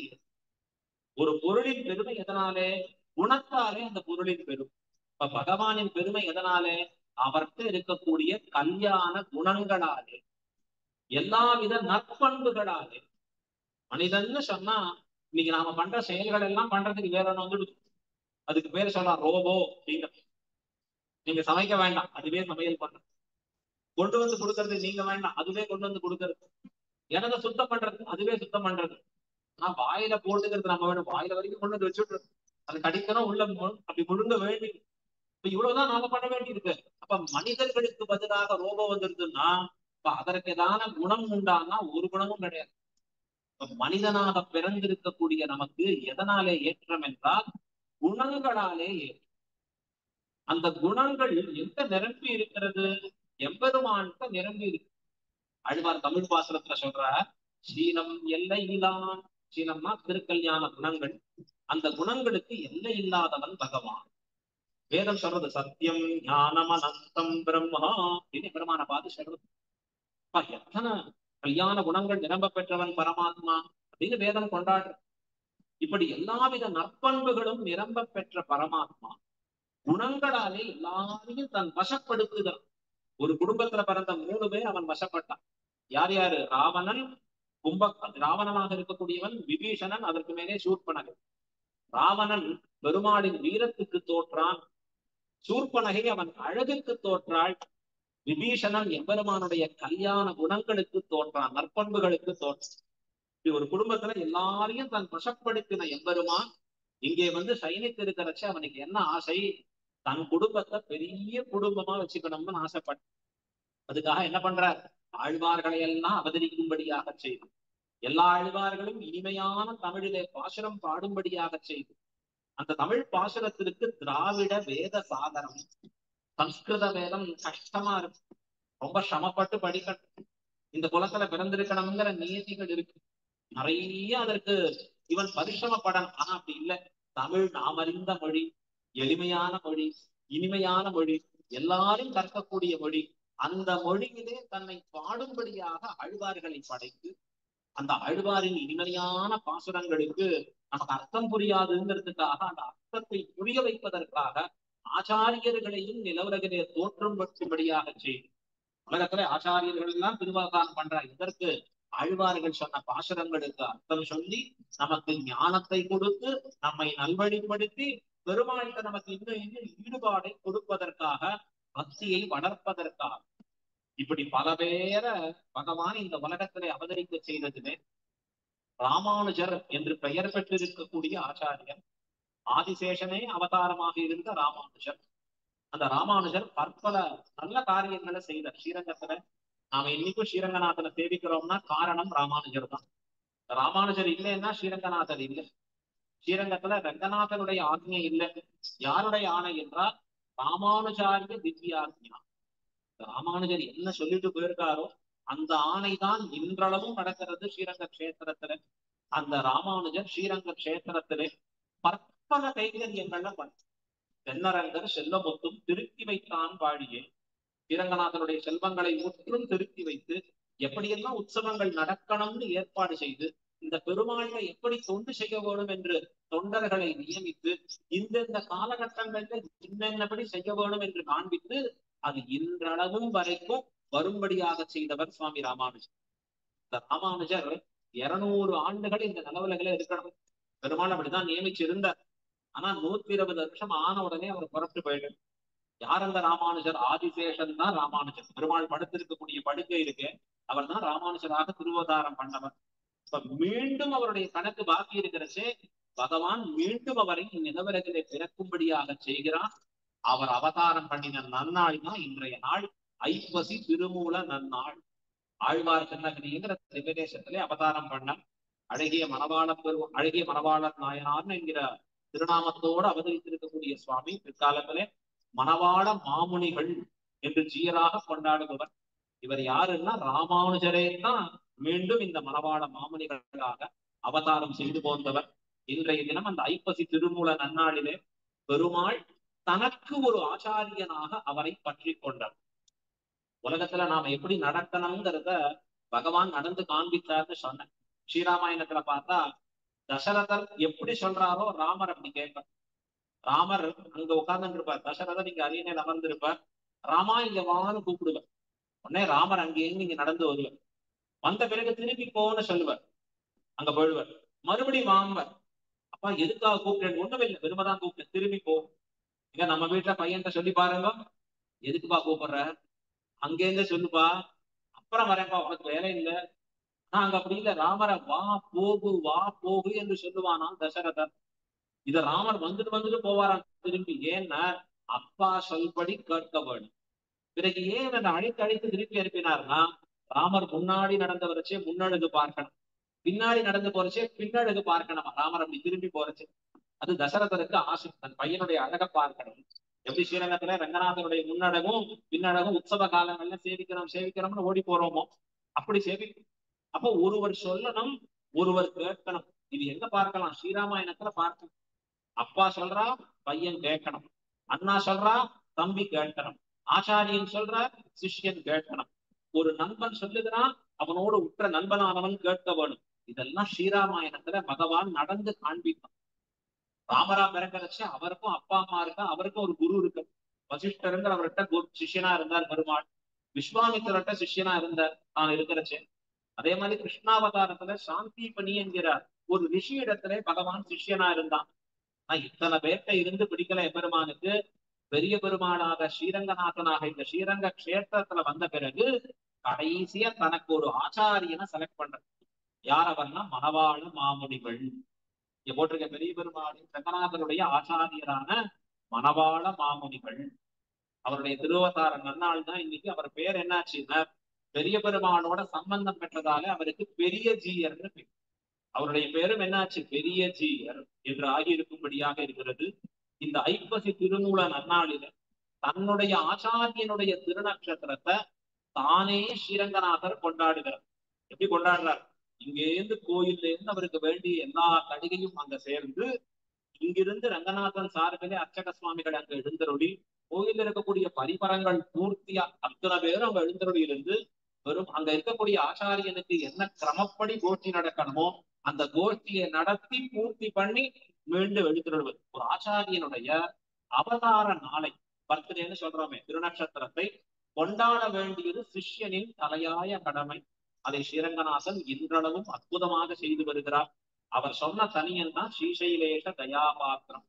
ஒரு பொருளின் பெருமை எதனாலே குணத்தாலே அந்த பொருளின் பெருமை இப்ப பகவானின் பெருமை எதனாலே அவர்கிட்ட இருக்கக்கூடிய கல்யாண குணங்களாலே எல்லாவித நற்பண்புகளாலே மனிதன்னு சொன்னா இன்னைக்கு நாம பண்ற செயல்கள் எல்லாம் பண்றதுக்கு வேற ஒண்ணு வந்துடுது அதுக்கு பேர் சொல்லலாம் ரோபோ அப்படின்னு நீங்க சமைக்க வேண்டாம் அதுவே சமையல் பண்ற கொண்டு வந்து கொடுக்கறது நீங்க வேண்டாம் அதுவே கொண்டு வந்து கொடுக்கறது எனத சுத்தம் பண்றது அதுவே சுத்தம் பண்றது ஆனா வாயில போட்டுக்கிறது நம்ம வேணும் வாயில வரைக்கும் கொண்டு வந்து வச்சுட்டு அது கடிக்கணும் உள்ள அப்படி முழுங்க வேண்டி இப்ப இவ்வளவுதான் நாம பண்ண வேண்டி இருக்கு அப்ப மனிதர்களுக்கு பதிலாக ரோபோ வந்துருதுன்னா இப்ப அதற்கு ஏதான குணம் உண்டானா ஒரு குணமும் கிடையாது மனிதனாக பிறந்திருக்கக்கூடிய நமக்கு எதனாலே ஏற்றம் என்றால் குணங்களாலே ஏற்றம் அந்த குணங்கள் எங்க நிரம்பி இருக்கிறது எம்பெருமான்கிட்ட நிரம்பி இருக்கு அழ்வார் தமிழ் பாசனத்துல சொல்ற சீனம் எல்லை இல்லான் சீனம்னா திருக்கல்யாண குணங்கள் அந்த குணங்களுக்கு எல்லை இல்லாதவன் பகவான் வேதம் சொல்றது சத்தியம் ஞானம் அனந்தம் பிரம்மா அப்படின்னு பெருமான பார்த்து சொல்றது எத்தனை கல்யாண குணங்கள் நிரம்ப பெற்றவன் பரமாத்மா அப்படின்னு வேதம் கொண்டாடுற இப்படி எல்லாவித நற்பண்புகளும் நிரம்ப பெற்ற பரமாத்மா குணங்களாலே எல்லாரையும் தன் வசப்படுத்துகிறான் ஒரு குடும்பத்துல பிறந்த மூணு பேர் அவன் வசப்பட்டான் யார் யாரு ராவணன் கும்ப ராவணனாக இருக்கக்கூடியவன் விபீஷணன் அதற்கு மேலே சூர்பனகை ராவணன் பெருமாளின் வீரத்துக்கு தோற்றான் சூர்பனகை அவன் அழகுக்கு தோற்றாள் விபீஷணன் எம்பெருமானுடைய கல்யாண குணங்களுக்கு தோற்றான் நற்பண்புகளுக்கு தோற்றான் இப்படி ஒரு குடும்பத்துல எல்லாரையும் தன் வசப்படுத்தின எம்பெருமான் இங்கே வந்து சைனித்து இருக்கிறச்ச அவனுக்கு என்ன ஆசை தன் குடும்பத்தை பெரிய குடும்பமா வச்சுக்கணும்னு ஆசைப்பட்ட அதுக்காக என்ன பண்றார் ஆழ்வார்களை எல்லாம் அவதரிக்கும்படியாக செய்து எல்லா ஆழ்வார்களும் இனிமையான தமிழிலே பாசுரம் பாடும்படியாக செய்து அந்த தமிழ் பாசுரத்திற்கு திராவிட வேத சாதனம் சம்ஸ்கிருத வேதம் கஷ்டமா இருக்கு ரொம்ப சிரமப்பட்டு படிக்கணும் இந்த குலத்துல பிறந்திருக்கணுங்கிற நியதிகள் இருக்கு நிறைய அதற்கு இவன் பரிசிரமப்படணும் ஆனா அப்படி இல்ல தமிழ் நாம் அறிந்த மொழி எளிமையான மொழி இனிமையான மொழி எல்லாரும் கற்கக்கூடிய மொழி அந்த மொழியிலே தன்னை பாடும்படியாக அழ்வார்களை படைத்து அந்த அழ்வாரின் இனிமையான பாசுரங்களுக்கு நமக்கு அர்த்தம் புரியாதுங்கிறதுக்காக அந்த அர்த்தத்தை புரிய வைப்பதற்காக ஆச்சாரியர்களையும் நிலவுலகிலே தோற்றம் பற்றும்படியாக செய்யும் உலகத்துல ஆச்சாரியர்கள் எல்லாம் திருவாகாரம் பண்றாங்க இதற்கு ஆழ்வார்கள் சொன்ன பாசுரங்களுக்கு அர்த்தம் சொல்லி நமக்கு ஞானத்தை கொடுத்து நம்மை நல்வழிப்படுத்தி பெருமாளுக்கு நமக்கு இன்னும் இன்னும் ஈடுபாடை கொடுப்பதற்காக பக்தியை வளர்ப்பதற்காக இப்படி பல பேரை பகவான் இந்த உலகத்திலே அவதரிக்க செய்ததிலே ராமானுஜர் என்று பெயர் பெற்றிருக்கக்கூடிய ஆச்சாரியர் ஆதிசேஷனே அவதாரமாக இருந்த ராமானுஜர் அந்த ராமானுஜர் பற்பல நல்ல காரியங்களை செய்த ஸ்ரீரங்கத்துல நாம இன்னைக்கும் ஸ்ரீரங்கநாதனை சேவிக்கிறோம்னா காரணம் ராமானுஜர் தான் ராமானுஜர் இல்லைன்னா ஸ்ரீரங்கநாதர் இல்லை ஸ்ரீரங்கத்துல ரங்கநாதனுடைய ஆக்ஞை இல்லை யாருடைய ஆணை என்றால் ராமானுஜாரிய திவ்யாக்ஞா ராமானுஜர் என்ன சொல்லிட்டு போயிருக்காரோ அந்த ஆணை தான் இன்றளவும் நடக்கிறது ஸ்ரீரங்க கஷேத்திரத்துல அந்த ராமானுஜர் ஸ்ரீரங்க கஷேத்திரத்திலே பற்பல கைங்கரியங்கள்ல பண்ண தென்னரங்கர் செல்வமுத்தும் திருத்தி வைத்தான் வாழியே ஸ்ரீரங்கநாதனுடைய செல்வங்களை முற்றும் திருத்தி வைத்து எப்படியெல்லாம் உற்சவங்கள் நடக்கணும்னு ஏற்பாடு செய்து இந்த பெருமாளை எப்படி தொண்டு செய்ய வேணும் என்று தொண்டர்களை நியமித்து இந்தந்த காலகட்டங்கள்ல இன்னென்னபடி செய்ய வேணும் என்று காண்பித்து அது இன்றளவும் வரைக்கும் வரும்படியாக செய்தவர் சுவாமி ராமானுஜர் இந்த ராமானுஜர் இருநூறு ஆண்டுகள் இந்த நிலவுலகில இருக்கணும் பெருமாள் அப்படிதான் நியமிச்சு இருந்தார் ஆனா நூத்தி இருபது வருஷம் ஆன உடனே அவர் புறப்பட்டு போயிட்டார் யார் அந்த ராமானுஜர் ஆதிசேஷன் தான் ராமானுஜர் பெருமாள் படுத்திருக்கக்கூடிய படுக்கை இருக்கு அவர் தான் ராமானுஜராக திருவதாரம் பண்ணவர் இப்ப மீண்டும் அவருடைய கணக்கு பாக்கி இருக்கிறச்சே பகவான் மீண்டும் அவரை நிலவரத்திலே பிறக்கும்படியாக செய்கிறான் அவர் அவதாரம் பண்ணின நன்னாள் தான் இன்றைய நாள் ஐப்பசி திருமூல நன்னாள் ஆழ்வார் திருநகரிங்கிற திவ்யதேசத்திலே அவதாரம் பண்ண அழகிய மணவாள பெரு அழகிய மணவாளர் நாயனார்னு என்கிற திருநாமத்தோடு அவதரித்திருக்கக்கூடிய சுவாமி பிற்காலத்திலே மணவாள மாமுனிகள் என்று ஜீயராக கொண்டாடுபவர் இவர் யாருன்னா ராமானுஜரே தான் மீண்டும் இந்த மணவாள மாமுனிகளாக அவதாரம் செய்து போந்தவர் இன்றைய தினம் அந்த ஐப்பசி திருமூல நன்னாளிலே பெருமாள் தனக்கு ஒரு ஆச்சாரியனாக அவரை பற்றி கொண்டார் உலகத்துல நாம எப்படி நடக்கணுங்கிறத பகவான் நடந்து காண்பித்தார்னு சொன்னேன் ஸ்ரீராமாயணத்துல பார்த்தா தசரதர் எப்படி சொல்றாரோ ராமர் அப்படி கேட்கணும் ராமர் அங்க உட்கார்ந்து இருப்பார் தசரதர் நீங்க அரியணையில் அமர்ந்திருப்பார் ராமா இங்க வான்னு கூப்பிடுவார் உடனே ராமர் அங்கேயும் நீங்க நடந்து வருவார் வந்த பிறகு திருப்பி போன்னு சொல்லுவார் அங்க போயிடுவார் மறுபடியும் வாங்குவார் அப்பா எதுக்காக கூப்பிட்டேன் ஒண்ணுமே இல்லை விரும்பதான் கூப்பிட்டேன் திரும்பி போ இங்க நம்ம வீட்டுல பையன்கிட்ட சொல்லி பாருங்க எதுக்குப்பா கூப்பிடுற அங்கேருந்து சொல்லுப்பா அப்புறம் வரேன்ப்பா உனக்கு வேலை இல்லை ஆனா அங்க அப்படி இல்ல ராமரை வா போகு வா போகு என்று சொல்லுவானாம் தசரதர் இத ராமர் வந்துட்டு வந்துட்டு போவாராம் திரும்பி ஏன்னா அப்பா சொல்படி கேட்க வேணும் பிறகு ஏன் அந்த அழைத்து அழைத்து திருப்பி அனுப்பினார்னா ராமர் முன்னாடி நடந்த வரைச்சே முன்னழுது பார்க்கணும் பின்னாடி நடந்து போறச்சே பின்னழுது பார்க்கணும் ராமர் அப்படி திரும்பி போறச்சு அது தசரதருக்கு ஆசை தன் பையனுடைய அழக பார்க்கணும் எப்படி ஸ்ரீரங்கத்துல ரங்கநாதனுடைய முன்னடகும் பின்னடகும் உற்சவ காலங்கள்ல சேவிக்கிறோம் சேவிக்கிறோம்னு ஓடி போறோமோ அப்படி சேவிக்கும் அப்போ ஒருவர் சொல்லணும் ஒருவர் கேட்கணும் இது எங்க பார்க்கலாம் ஸ்ரீராமாயணத்துல பார்க்கணும் அப்பா சொல்றா பையன் கேட்கணும் அண்ணா சொல்றா தம்பி கேட்கணும் ஆச்சாரியன் சொல்ற சிஷ்யன் கேட்கணும் ஒரு நண்பன் சொல்லுகிறான் அவனோடு உற்ற நண்பனானவன் கேட்க வேணும் இதெல்லாம் ஸ்ரீராமாயணத்துல பகவான் நடந்து காண்பிப்பான் ராமரா பிறக்கறச்சு அவருக்கும் அப்பா அம்மா இருக்கா அவருக்கும் ஒரு குரு இருக்கு வசிஷ்டருங்கிற அவர்கிட்ட குரு சிஷ்யனா இருந்தார் பெருமாள் விஸ்வாமித்திரட்ட சிஷ்யனா இருந்தார் தான் இருக்கிறச்சு அதே மாதிரி கிருஷ்ணாவதாரத்துல சாந்தி பணி என்கிற ஒரு ரிஷி இடத்துல பகவான் சிஷ்யனா இருந்தான் ஆனா இத்தனை பேர்ட்ட இருந்து பிடிக்கல எம்பெருமானுக்கு பெரிய பெருமாளாக ஸ்ரீரங்கநாதனாக இந்த ஸ்ரீரங்க கஷேத்திரத்துல வந்த பிறகு கடைசியா தனக்கு ஒரு ஆச்சாரியனை செலக்ட் பண்ற யார் அவர்னா மணவாள மாமுனிகள் இங்க போட்டிருக்க பெரிய பெருமாளின் ரங்கநாதனுடைய ஆச்சாரியரான மணவாள மாமுனிகள் அவருடைய திருவதார நன்னாள் தான் இன்னைக்கு அவர் பேர் என்னாச்சுன்னா பெரிய பெருமானோட சம்பந்தம் பெற்றதால அவருக்கு பெரிய ஜீயர்னு பேர் அவருடைய பேரும் என்னாச்சு பெரிய ஜீயர் என்று ஆகியிருக்கும்படியாக இருக்கிறது இந்த ஐப்பசி திருமூல நன்னாளில தன்னுடைய ஆச்சாரியனுடைய திருநட்சத்திரத்தை தானே ஸ்ரீரங்கநாதர் கொண்டாடுகிறார் எப்படி கொண்டாடுறார் இங்கேருந்து கோயில்ல இருந்து அவருக்கு வேண்டிய எல்லா கடிகையும் அங்க சேர்ந்து இங்கிருந்து ரங்கநாதன் சார்பிலே அர்ச்சக சுவாமிகள் அங்க எழுந்தருளி கோயில்ல இருக்கக்கூடிய பரிபரங்கள் பூர்த்தியா அத்தனை பேரும் அங்க எழுந்தருளியிலிருந்து வெறும் அங்க இருக்கக்கூடிய ஆச்சாரியனுக்கு என்ன கிரமப்படி கோஷ்டி நடக்கணுமோ அந்த கோஷ்டியை நடத்தி பூர்த்தி பண்ணி மீண்டும் எழுந்திருவது ஒரு ஆச்சாரியனுடைய அவதார நாளை பர்த்டேன்னு சொல்றோமே திருநட்சத்திரத்தை கொண்டாட வேண்டியது சிஷ்யனின் தலையாய கடமை அதை ஸ்ரீரங்கநாதன் இன்றளவும் அற்புதமாக செய்து வருகிறார் அவர் சொன்ன தனியன் தான் ஸ்ரீசைலேஷ தயாபாத்திரம்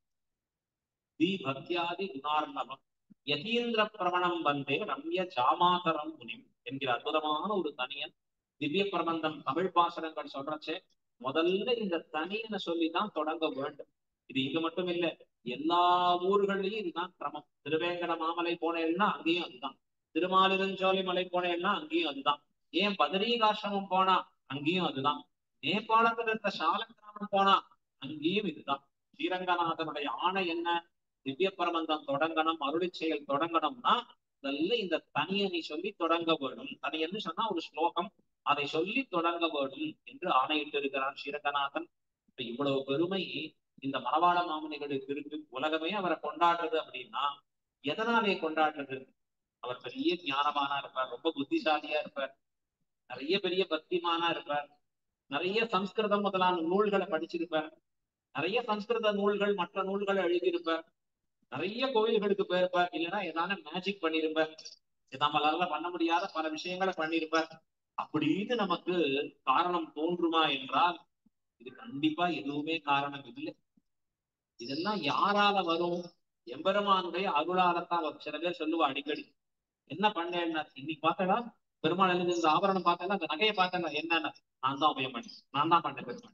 தி பக்தியாதி குணார்ணவம் யதீந்திர பிரமணம் வந்தே ரம்ய ஜாமாதரம் முனிம் என்கிற அற்புதமான ஒரு தனியன் திவ்ய பிரபந்தம் தமிழ் பாசனங்கள் சொல்றச்சே முதல்ல இந்த தனியனை சொல்லிதான் தொடங்க வேண்டும் இது இங்க மட்டும் இல்ல எல்லா ஊர்கள்லயும் இதுதான் கிரமம் திருவேங்கட மாமலை போனேன்னா அங்கேயும் அதுதான் திருமாலிருஞ்சோலை மலை போனேன்னா அங்கேயும் அதுதான் ஏன் பதரீகாசிரமம் போனா அங்கேயும் அதுதான் நேபாளத்துல இருக்க சால கிராமம் போனா அங்கேயும் இதுதான் ஸ்ரீரங்கநாதனுடைய ஆணை என்ன திவ்ய பிரபந்தம் தொடங்கணும் அருளி செயல் தொடங்கணும்னா முதல்ல இந்த தனியனை சொல்லி தொடங்க வேணும் தனியன்னு சொன்னா ஒரு ஸ்லோகம் அதை சொல்லி தொடங்க வேணும் என்று ஆணையிட்டு இருக்கிறார் ஸ்ரீரங்கநாதன் இப்ப இவ்வளவு பெருமை இந்த மணவாள மாமனிகளுக்கு இருக்கு உலகமே அவரை கொண்டாடுறது அப்படின்னா எதனாலே கொண்டாடுறது அவர் பெரிய ஞானமானா இருப்பார் ரொம்ப புத்திசாலியா இருப்பார் நிறைய பெரிய பக்திமானா இருப்பார் நிறைய சம்ஸ்கிருதம் முதலான நூல்களை படிச்சிருப்பார் நிறைய சம்ஸ்கிருத நூல்கள் மற்ற நூல்களை எழுதியிருப்பார் நிறைய கோயில்களுக்கு போயிருப்பார் இல்லைன்னா ஏதான மேஜிக் பண்ணிருப்பார் நம்மளால பண்ண முடியாத பல விஷயங்களை பண்ணிருப்பார் அப்படின்னு நமக்கு காரணம் தோன்றுமா என்றால் இது கண்டிப்பா எதுவுமே காரணம் இல்லை இதெல்லாம் யாரால வரும் எம்பெருமானுடைய அருளாலத்தான் வரும் சில பேர் சொல்லுவா அடிக்கடி என்ன பண்ணேன்னா இன்னைக்கு பார்த்தடா பெருமாள் எழுதி இந்த ஆபரணம் பார்த்தா அந்த நகையை பார்த்தா என்னன்னா நான் தான் உபயம் பண்ணேன் நான் தான் பண்ணேன் பெருமாள்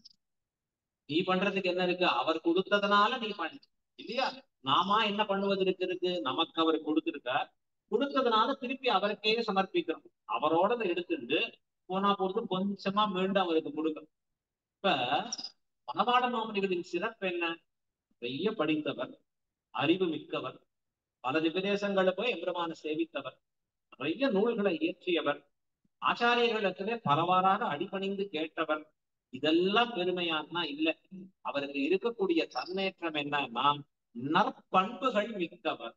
நீ பண்றதுக்கு என்ன இருக்கு அவர் கொடுத்ததுனால நீ பண்ண இல்லையா நாமா என்ன பண்ணுவதற்கு இருக்கு நமக்கு அவர் கொடுத்திருக்கார் கொடுத்ததுனால திருப்பி அவருக்கே சமர்ப்பிக்கிறோம் அவரோட எடுத்துட்டு போனா போறது கொஞ்சமா மீண்டும் அவருக்கு கொடுக்கணும் இப்ப மணவாள மாமனிகளின் சிறப்பு என்ன நிறைய படித்தவர் அறிவு மிக்கவர் பல விபதேசங்களை போய் எம்பெருமான சேவித்தவர் நிறைய நூல்களை இயற்றியவர் ஆச்சாரியர்களிடத்திலே பலவாறாக அடிபணிந்து கேட்டவர் இதெல்லாம் பெருமையானா இல்ல அவருக்கு இருக்கக்கூடிய தன்னேற்றம் என்னன்னா நற்பண்புகள் மிக்கவர்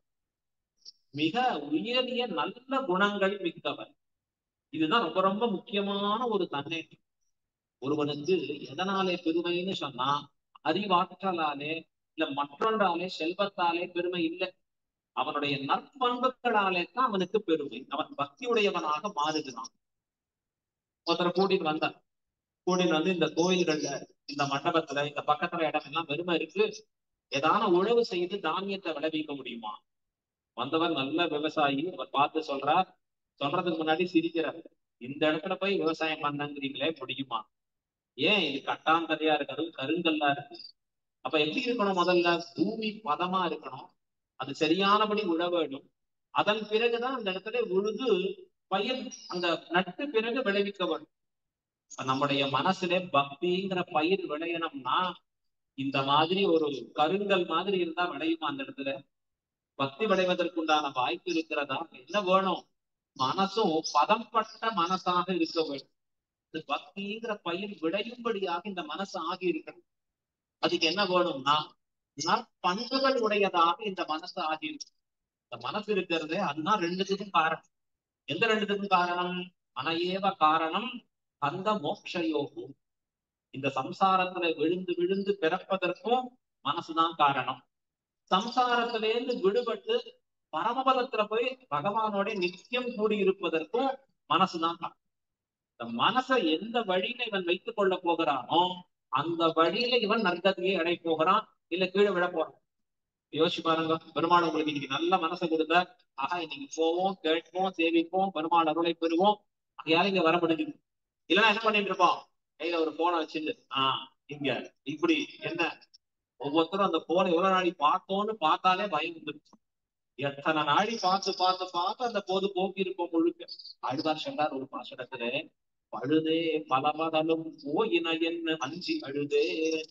மிக உயரிய நல்ல குணங்கள் மிக்கவர் இதுதான் ரொம்ப ரொம்ப முக்கியமான ஒரு தன்னேற்றம் ஒருவனுக்கு எதனாலே பெருமைன்னு சொன்னா அறிவாற்றலாலே இல்ல மற்றொன்றாலே செல்வத்தாலே பெருமை இல்லை அவனுடைய நற்பண்புகளாலே தான் அவனுக்கு பெருமை அவன் பக்தியுடையவனாக மாறுகிறான் ஒருத்தர் கூட்டிட்டு வந்தார் கூட்டிட்டு வந்து இந்த கோயில்கள்ல இந்த மண்டபத்துல இந்த பக்கத்துல இடம் எல்லாம் வெறுமை இருக்கு ஏதான உழவு செய்து தானியத்தை விளைவிக்க முடியுமா வந்தவர் நல்ல விவசாயி அவர் பார்த்து சொல்றார் சொல்றதுக்கு முன்னாடி சிரிக்கிறார் இந்த இடத்துல போய் விவசாயம் பண்ணங்கிறீங்களே முடியுமா ஏன் இது கட்டாந்தரையா இருக்கிறது கருங்கல்லா இருக்கு அப்ப எப்படி இருக்கணும் முதல்ல பூமி பதமா இருக்கணும் அது சரியானபடி உழ வேணும் அதன் பிறகுதான் அந்த இடத்துல உழுது பயிர் அந்த நட்டு பிறகு விளைவிக்க வேண்டும் நம்முடைய மனசுல பக்திங்கிற பயிர் விளையணும்னா இந்த மாதிரி ஒரு கருங்கல் மாதிரி இருந்தா விளையுமா அந்த இடத்துல பக்தி விளைவதற்குண்டான வாய்ப்பு இருக்கிறதா என்ன வேணும் மனசும் பதம்பட்ட மனசாக இருக்க வேண்டும் இந்த பக்திங்கிற பயிர் விளையும்படியாக இந்த மனசு ஆகி இருக்கணும் அதுக்கு என்ன வேணும்னா நற்பண்புகள் உடையதாக இந்த மனசு ஆகியிருக்கு இந்த மனசு இருக்கிறது அதுதான் ரெண்டுத்துக்கும் காரணம் எந்த ரெண்டுத்துக்கும் காரணம் அனையேவ காரணம் அந்த மோக்ஷயோகம் இந்த சம்சாரத்துல விழுந்து விழுந்து பிறப்பதற்கும் மனசுதான் காரணம் சம்சாரத்திலேருந்து விடுபட்டு பரமபதத்துல போய் பகவானோட நித்தியம் கூடி இருப்பதற்கும் மனசுதான் காரணம் இந்த மனசை எந்த வழியில இவன் வைத்துக் கொள்ள போகிறானோ அந்த வழியில இவன் நற்கதியை அடை போகிறான் இல்ல கீழே விழ போறான் யோசிச்சு பாருங்க பெருமாள் உங்களுக்கு இன்னைக்கு நல்ல மனசை கொடுத்த ஆஹா இன்னைக்கு போவோம் கேட்போம் சேவிப்போம் பெருமாள் அருளை பெறுவோம் யாரும் இங்க வர முடியுது இல்லைன்னா என்ன பண்ணிட்டு இருப்போம் கையில ஒரு போனை வச்சுட்டு ஆஹ் இங்க இப்படி என்ன ஒவ்வொருத்தரும் அந்த போனை எவ்வளவு நாளை பார்த்தோன்னு பார்த்தாலே பயம் வந்துருச்சு எத்தனை நாளை பார்த்து பார்த்து பார்த்து அந்த போது போக்கி இருப்போம் முழுக்க ஆழ்வார் சொன்னார் ஒரு பாசனத்துல பழுதே பலமதலும் போயின என்ன அஞ்சி அழுதே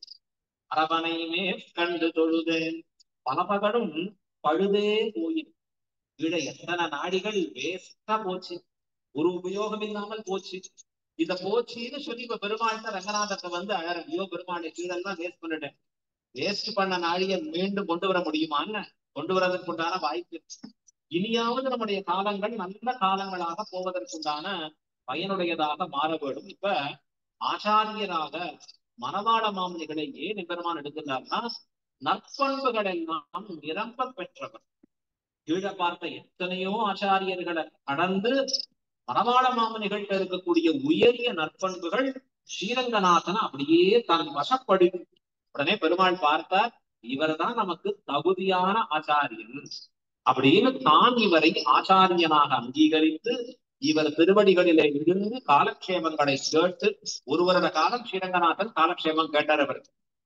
அரவணையுமே கண்டு தொழுதேன் பலபகலும் பழுதே போயின் கீழே எத்தனை நாடிகள் வேஸ்டா போச்சு ஒரு உபயோகம் இல்லாமல் போச்சு இத போச்சுன்னு சொல்லி இப்ப பெருமாள்கிட்ட ரங்கநாதத்தை வந்து அழற ஐயோ பெருமாளை கீழெல்லாம் வேஸ்ட் பண்ணிட்டேன் வேஸ்ட் பண்ண நாடிய மீண்டும் கொண்டு வர முடியுமான்னு கொண்டு வரதற்கு உண்டான வாய்ப்பு இருக்கு. இனியாவது நம்முடைய காலங்கள் நல்ல காலங்களாக போவதற்குண்டான பயனுடையதாக மாற வேண்டும் இப்ப ஆச்சாரியராக மனவாள மாமனிகளை ஏன் பெருமான் எடுக்கிறார்னா நற்பண்புகள் எல்லாம் நிரம்ப பெற்றவர் கீழே பார்த்த எத்தனையோ ஆச்சாரியர்களை கடந்து மனவாள மாமனிகள்கிட்ட இருக்கக்கூடிய உயரிய நற்பண்புகள் ஸ்ரீரங்கநாதனை அப்படியே தன் வசப்படுத்தி உடனே பெருமாள் பார்த்தார் இவர்தான் நமக்கு தகுதியான ஆச்சாரியன் அப்படின்னு தான் இவரை ஆச்சாரியனாக அங்கீகரித்து இவர் திருவடிகளிலே விழுந்து காலக்ஷேமங்களை கேட்டு ஒரு வருட காலம் ஸ்ரீரங்கநாதன் காலக்ஷேமம் கேட்டார் அவர்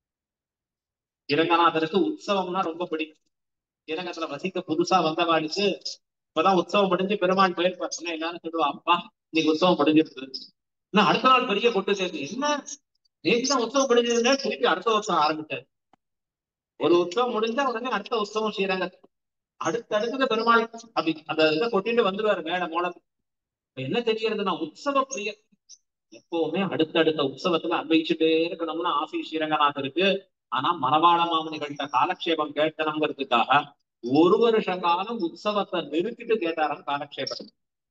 ஸ்ரீரங்கநாதருக்கு உற்சவம்னா ரொம்ப பிடிக்கும் ஸ்ரீரங்கத்துல வசிக்க புதுசா வந்தவாளுக்கு இப்பதான் உற்சவம் முடிஞ்சு பெருமாள் போயிருப்பார் சொன்னா எல்லாரும் சொல்லுவா அப்பா இன்னைக்கு உற்சவம் முடிஞ்சிருக்கு இன்னும் அடுத்த நாள் பெரிய கொட்டு சேர்த்து என்ன நேற்று தான் உற்சவம் முடிஞ்சதுன்னா திருப்பி அடுத்த வருஷம் ஆரம்பிச்சாரு ஒரு உற்சவம் முடிஞ்சா உடனே அடுத்த உற்சவம் ஸ்ரீரங்கத்துக்கு அடுத்தடுத்த பெருமாள் அப்படி அந்த இதை கொட்டிட்டு வந்துருவாரு மேல மூலம் என்ன தெரியறதுன்னா உற்சவ பிரியர் எப்பவுமே அடுத்தடுத்த உற்சவத்துல அன்வைச்சுட்டே இருக்கணும்னு ஆசை ஸ்ரீரங்கநாதருக்கு ஆனா மணவாள மாமனிகள்கிட்ட காலக்ஷேபம் கேட்கணுங்கிறதுக்காக ஒரு வருஷ காலம் உற்சவத்தை நிறுத்திட்டு கேட்டாராம் காலக்ஷேபம்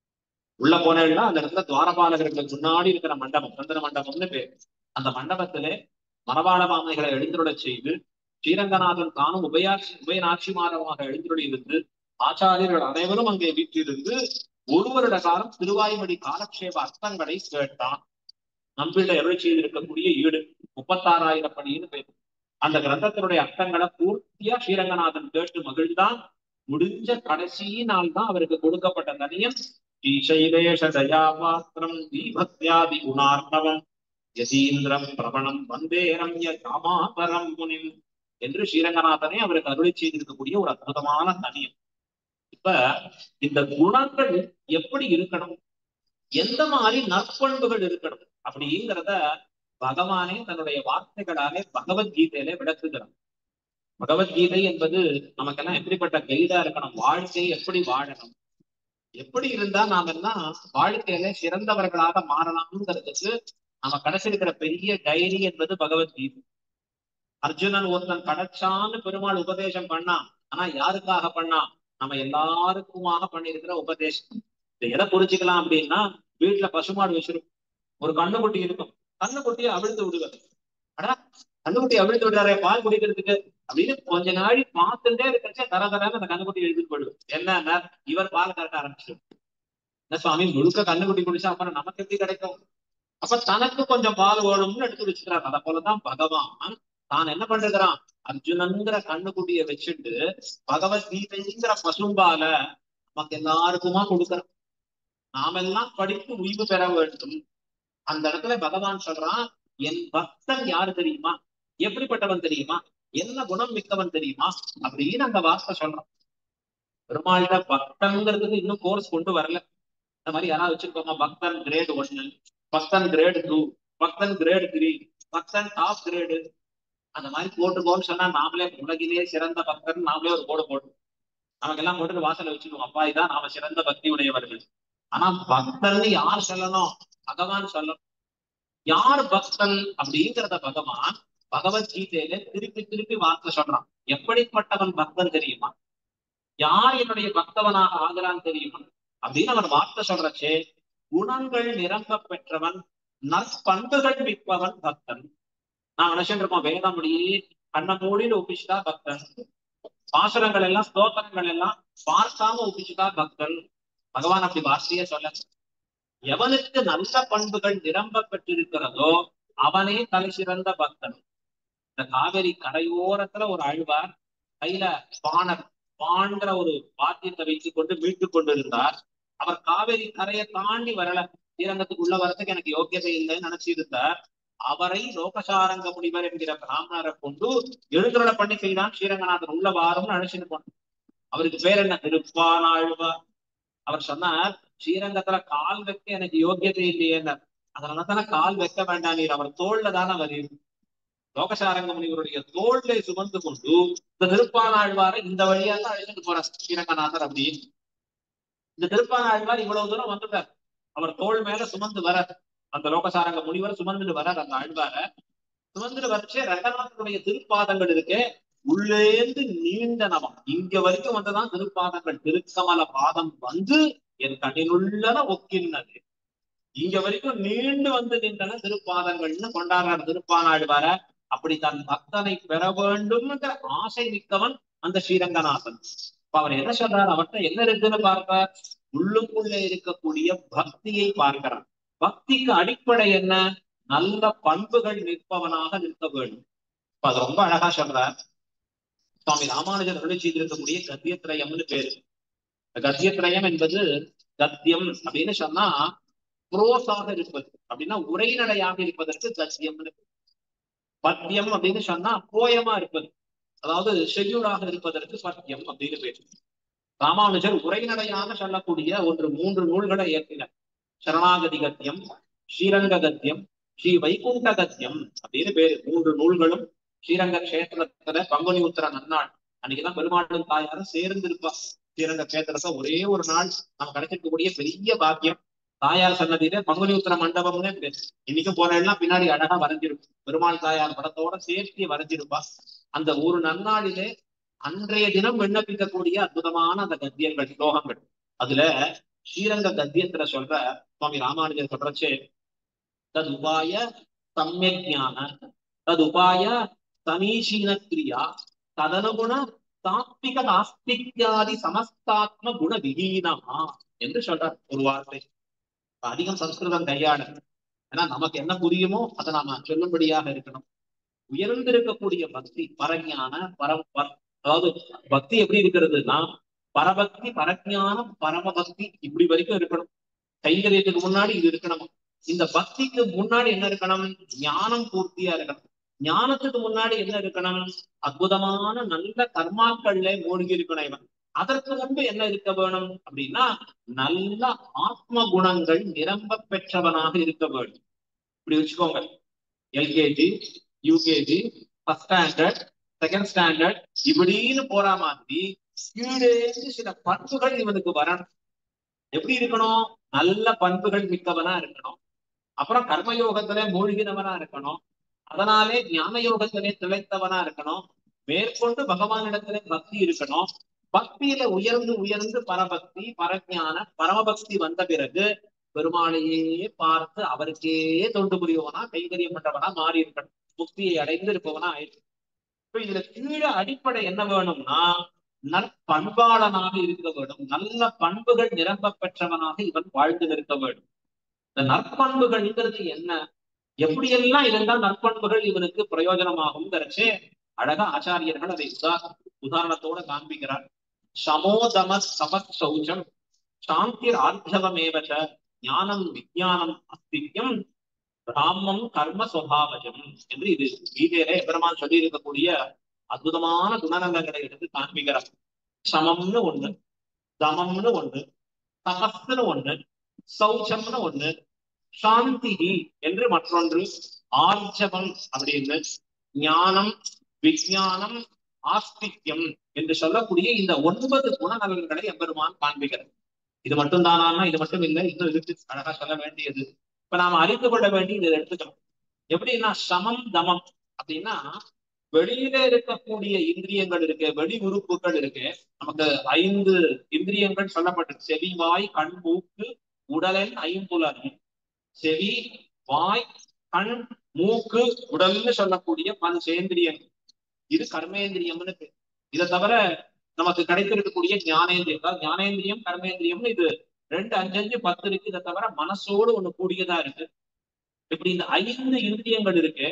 உள்ள போனேன்னா அந்த இடத்துல துவாரபாலகர்களுக்கு முன்னாடி இருக்கிற மண்டபம் சந்திர மண்டபம்னு பேர் அந்த மண்டபத்திலே மணவாள மாமனிகளை எழுந்துருளச் செய்து ஸ்ரீரங்கநாதன் தானும் உபயாட்சி உபயநாட்சிமாரமாக எழுந்துள்ளி இருந்து ஆச்சாரியர்கள் அனைவரும் அங்கே வீற்றிருந்து ஒரு வருட காலம் திருவாய்மொழி காலக்ஷேப அர்த்தங்களை கேட்டான் நம்பிள்ள எருளை செய்திருக்கக்கூடிய ஈடு முப்பத்தாறாயிரம் படின்னு பேர் அந்த கிரந்தத்தினுடைய அர்த்தங்களை பூர்த்தியா ஸ்ரீரங்கநாதன் கேட்டு மகிழ்ந்தான் முடிஞ்ச கடைசி நாள் தான் அவருக்கு கொடுக்கப்பட்ட தனியம் ஸ்ரீசைலேஷ தயாபாத்திரம் தீபத்யாதி குணார்ணவம் யதீந்திரம் பிரபணம் வந்தே ரம்ய காமாபரம் முனிம் என்று ஸ்ரீரங்கநாதனே அவருக்கு அருளி செய்திருக்கக்கூடிய ஒரு அற்புதமான தனியம் இப்ப இந்த குணங்கள் எப்படி இருக்கணும் எந்த மாதிரி நற்பண்புகள் இருக்கணும் அப்படிங்கிறத பகவானே தன்னுடைய வார்த்தைகளாலே பகவத்கீதையில விளக்குகிறார் பகவத்கீதை என்பது நமக்கெல்லாம் எப்படிப்பட்ட கைடா இருக்கணும் வாழ்க்கை எப்படி வாழணும் எப்படி இருந்தா நாம எல்லாம் வாழ்க்கையில சிறந்தவர்களாக மாறலாம்ங்கிறதுக்கு நம்ம கிடைச்சிருக்கிற பெரிய டைரி என்பது பகவத்கீதை அர்ஜுனன் ஒருத்தன் கிடைச்சான்னு பெருமாள் உபதேசம் பண்ணான் ஆனா யாருக்காக பண்ணான் நம்ம எல்லாருக்குமாக பண்ணிருக்கிற உபதேசம் இதை எதை புரிஞ்சுக்கலாம் அப்படின்னா வீட்டுல பசுமாடு வச்சிருக்கும் ஒரு கண்ணுக்குட்டி இருக்கும் கண்ணுக்குட்டியை அவிழ்த்து விடுவார் அடா கண்ணுக்குட்டி அவிழ்த்து விடுறாரே பால் குடிக்கிறதுக்கு அப்படின்னு கொஞ்ச நாளி பார்த்துட்டே இருக்கச்சே தர தரான்னு அந்த கண்ணுக்குட்டி எழுதிட்டு போயிடுவோம் என்ன இவர் பால் கறக்க ஆரம்பிச்சிடும் என்ன சுவாமி முழுக்க கண்ணுக்குட்டி குடிச்சா அப்புறம் நமக்கு எப்படி கிடைக்கும் அப்ப தனக்கு கொஞ்சம் பால் வேணும்னு எடுத்து வச்சுக்கிறார் அத போலதான் பகவான் தான் என்ன பண்ணிருக்கிறான் அர்ஜுனங்கிற கண்ணுக்குட்டிய வச்சுட்டு பகவத்கீதைங்கிற பசும்பால நமக்கு எல்லாருக்குமா கொடுக்கறான் நாமெல்லாம் படித்து உய்வு பெற வேண்டும் அந்த இடத்துல பகவான் சொல்றான் என் பக்தன் யாரு தெரியுமா எப்படிப்பட்டவன் தெரியுமா என்ன குணம் மிக்கவன் தெரியுமா அப்படின்னு அந்த வார்த்தை சொல்றான் பெருமாள்கிட்ட பக்தங்கிறதுக்கு இன்னும் கோர்ஸ் கொண்டு வரல இந்த மாதிரி யாராவது வச்சிருக்கோமா பக்தன் கிரேட் ஒன்னு பக்தன் கிரேட் டூ பக்தன் கிரேட் த்ரீ பக்தன் டாப் கிரேடு அந்த மாதிரி போட்டுக்கோன்னு சொன்னா நாமளே உலகிலே சிறந்த பக்தன் நாமளே ஒரு போடு போட்டு நமக்கு எல்லாம் போட்டு வாசல வச்சுக்குவோம் அப்பா இதான் நாம சிறந்த பக்தி உடையவர்கள் ஆனா பக்தன் யார் சொல்லணும் பகவான் சொல்லணும் யார் பக்தன் அப்படிங்கிறத பகவான் பகவத்கீதையில திருப்பி திருப்பி வார்த்தை சொல்றான் எப்படிப்பட்டவன் பக்தன் தெரியுமா யார் என்னுடைய பக்தவனாக ஆகிறான் தெரியுமா அப்படின்னு அவன் வார்த்தை சொல்றச்சே குணங்கள் நிரம்ப பெற்றவன் நற்பண்புகள் மிப்பவன் பக்தன் நான் நினைச்சுட்டு இருக்கோம் வேதம் அப்படியே கண்ண மூடின்னு ஒப்பிச்சுட்டா பக்தன் பாசுரங்கள் எல்லாம் ஸ்தோத்திரங்கள் எல்லாம் பார்க்காம ஒப்பிச்சுட்டா பக்தன் பகவான் அப்படி வார்த்தையே சொல்ல எவனுக்கு நல்ல பண்புகள் நிரம்ப பெற்றிருக்கிறதோ அவனே தலை சிறந்த பக்தன் இந்த காவிரி கரையோரத்துல ஒரு அழ்வார் கையில பாணர் பாண்கிற ஒரு பாத்தியத்தை வைத்துக் கொண்டு மீட்டு கொண்டிருந்தார் அவர் காவிரி கரையை தாண்டி வரல ஸ்ரீரங்கத்துக்கு உள்ள வரதுக்கு எனக்கு யோக்கியதை இல்லைன்னு நினைச்சிருந்தார் அவரை லோகசாரங்க முனிவர் என்கிற பிராமணரை கொண்டு எழுதுரலை பண்ணி செய்தான் ஸ்ரீரங்கநாதன் உள்ள வாரும்னு அழைச்சிட்டு போனார் அவருக்கு பேர் என்ன திருப்பானாழ்வார் அவர் சொன்னார் ஸ்ரீரங்கத்துல கால் வைக்க எனக்கு யோக்கியதை இல்லையேன்னார் அதனால தானே கால் வைக்க வேண்டாம் நீர் அவர் தோல்ல தானே வருது லோகசாரங்க முனிவருடைய தோல்லை சுமந்து கொண்டு இந்த திருப்பானாழ்வாரை இந்த வழியா தான் அழைச்சிட்டு போறார் ஸ்ரீரங்கநாதர் அப்படி இந்த திருப்பானாழ்வார் இவ்வளவு தூரம் வந்துட்டார் அவர் தோல் மேல சுமந்து வர அந்த லோகசாரங்க முனிவர் சுமந்துட்டு வர அந்த ஆழ்வார சுமந்துட்டு வச்சே ரங்கநாதனுடைய திருப்பாதங்கள் இருக்கு உள்ளேந்து நீண்ட நவம் இங்க வரைக்கும் வந்துதான் திருப்பாதங்கள் திருக்கமல பாதம் வந்து என் கண்ணினுள்ளன ஒக்கின்னது இங்க வரைக்கும் நீண்டு வந்து நின்றன திருப்பாதங்கள்னு கொண்டாடுறார் திருப்பானாழ்வார அப்படி தன் பக்தனை பெற வேண்டும்ங்கிற ஆசை மிக்கவன் அந்த ஸ்ரீரங்கநாதன் இப்ப அவர் என்ன சொல்றார் அவர்கிட்ட என்ன இருக்குன்னு பார்ப்பார் உள்ளுக்குள்ளே இருக்கக்கூடிய பக்தியை பார்க்கிறார் பக்திக்கு அடிப்படை என்ன நல்ல பண்புகள் நிற்பவனாக நிற்க வேண்டும் இப்ப அது ரொம்ப அழகா சொல்றார் சுவாமி ராமானுஜர் அருளி செய்திருக்கக்கூடிய கத்தியத்திரயம்னு பேரு கத்தியத்திரயம் என்பது கத்தியம் அப்படின்னு சொன்னா புரோஸாக இருப்பது அப்படின்னா உரைநடையாக இருப்பதற்கு கத்தியம்னு பத்தியம் அப்படின்னு சொன்னா போயமா இருப்பது அதாவது ஷெட்யூலாக இருப்பதற்கு பத்தியம் அப்படின்னு பேரு ராமானுஜர் உரைநடையாக சொல்லக்கூடிய ஒன்று மூன்று நூல்களை இயற்றினார் சரணாகதி கத்தியம் ஸ்ரீரங்க கத்தியம் ஸ்ரீ வைகுண்ட கத்தியம் அப்படின்னு பேரு மூன்று நூல்களும் ஸ்ரீரங்க கஷேத்திரத்துல பங்குனி உத்தர நன்னாள் அன்னைக்குதான் பெருமாளும் தாயாரும் சேர்ந்து இருப்பா ஸ்ரீரங்க கஷேத்திரத்தை ஒரே ஒரு நாள் நம்ம கிடைச்சிருக்கக்கூடிய பெரிய பாக்கியம் தாயார் சன்னதியில பங்குனி உத்தர மண்டபம்னே பேரு இன்னைக்கும் போனா பின்னாடி அழகா வரைஞ்சிருக்கும் பெருமாள் தாயார் படத்தோட சேர்த்து வரைஞ்சிருப்பா அந்த ஒரு நன்னாளிலே அன்றைய தினம் விண்ணப்பிக்கக்கூடிய அற்புதமான அந்த கத்தியங்கள் ஸ்லோகங்கள் அதுல ஸ்ரீரங்க கத்தியத்துல சொல்ற சுவாமி ராமானுஜர் சொல்றச்சு தது உபாய சமயக் ஞான தது உபாய சமீசீன கிரியா ததனுகுண தாத்விக நாஸ்திக்யாதி சமஸ்தாத்ம குண விஹீனமா என்று சொல்றார் ஒரு வார்த்தை அதிகம் சம்ஸ்கிருதம் கையாள ஏன்னா நமக்கு என்ன புரியுமோ அதை நாம சொல்லும்படியாக இருக்கணும் உயர்ந்திருக்கக்கூடிய பக்தி பரஞான பரம் அதாவது பக்தி எப்படி இருக்கிறதுனா பரபக்தி பரஜானம் பரமபக்தி இப்படி வரைக்கும் இருக்கணும் கைங்கரியத்துக்கு முன்னாடி இது இருக்கணும் இந்த பக்திக்கு முன்னாடி என்ன இருக்கணும் ஞானம் பூர்த்தியா இருக்கணும் ஞானத்துக்கு முன்னாடி என்ன இருக்கணும் அற்புதமான நல்ல கர்மாக்கள்ல மூழ்கி இருக்கணும் இவன் அதற்கு முன்பு என்ன இருக்க வேணும் அப்படின்னா நல்ல ஆத்ம குணங்கள் நிரம்ப பெற்றவனாக இருக்க வேண்டும் இப்படி வச்சுக்கோங்க LKG UKG first standard second standard இப்படின்னு போற மாதிரி கீழே சில பண்புகள் இவனுக்கு வரணும் எப்படி இருக்கணும் நல்ல பண்புகள் மிக்கவனா இருக்கணும் அப்புறம் கர்மயோகத்துல மூழ்கினவனா இருக்கணும் அதனாலே ஞான யோகத்திலே திளைத்தவனா இருக்கணும் மேற்கொண்டு பகவானிடத்திலே பக்தி இருக்கணும் பக்தியில உயர்ந்து உயர்ந்து பரபக்தி பரஜான பரமபக்தி வந்த பிறகு பெருமாளையே பார்த்து அவருக்கே தொண்டு புரிவனா கைகரியம் பண்றவனா மாறி இருக்கணும் முக்தியை அடைந்து இருப்பவனா ஆயிருக்கு இப்ப இதுல கீழே அடிப்படை என்ன வேணும்னா நற்பண்பாளனாக இருக்க வேண்டும் நல்ல பண்புகள் நிரம்ப பெற்றவனாக இவன் வாழ்ந்து நிற்க வேண்டும் இந்த நற்பண்புகள்ங்கிறது என்ன எப்படியெல்லாம் இருந்தால் நற்பண்புகள் இவனுக்கு பிரயோஜனமாகும் தரச்சே அழகா ஆச்சாரியர்கள் அதை உதா உதாரணத்தோட காண்பிக்கிறார் சமோதம சமத் சௌச்சம் சாந்திர் ஆர்த்தவமேவச்ச ஞானம் விஜயானம் அஸ்தித்யம் பிராமம் கர்ம சுவாவஜம் என்று இது கீதையில பெருமான் சொல்லி இருக்கக்கூடிய அற்புதமான குணநலங்களை எடுத்து காண்பிக்கிறார் சமம்னு ஒண்ணு தமம்னு ஒண்ணு தபஸ்னு ஒண்ணு சௌச்சம்னு ஒண்ணு சாந்தி என்று மற்றொன்று ஆர்ஜவம் அப்படின்னு ஞானம் விஜயானம் ஆஸ்திக்யம் என்று சொல்லக்கூடிய இந்த ஒன்பது குணநலன்களை எம்பெருமான் காண்பிக்கிறது இது மட்டும் தானா இது மட்டும் இல்லை இன்னும் இருக்கு அழகா சொல்ல வேண்டியது இப்ப நாம அறிந்து கொள்ள வேண்டியது இதை எடுத்துக்கணும் எப்படின்னா சமம் தமம் அப்படின்னா வெளியில இருக்கக்கூடிய இந்திரியங்கள் இருக்கு வெளி உறுப்புகள் இருக்கு நமக்கு ஐந்து இந்திரியங்கள் சொல்லப்பட்டிருக்கு செவி வாய் கண் மூக்கு உடலின் ஐம்புலன் செவி வாய் கண் மூக்கு உடல்னு சொல்லக்கூடிய பஞ்சேந்திரியங்கள் இது கர்மேந்திரியம்னு பேர் இதை தவிர நமக்கு கிடைத்திருக்கக்கூடிய ஞானேந்திரியம் அதாவது ஞானேந்திரியம் கர்மேந்திரியம்னு இது ரெண்டு அஞ்சு அஞ்சு பத்து இருக்கு இதை தவிர மனசோடு ஒண்ணு கூடியதா இருக்கு இப்படி இந்த ஐந்து இந்திரியங்கள் இருக்கு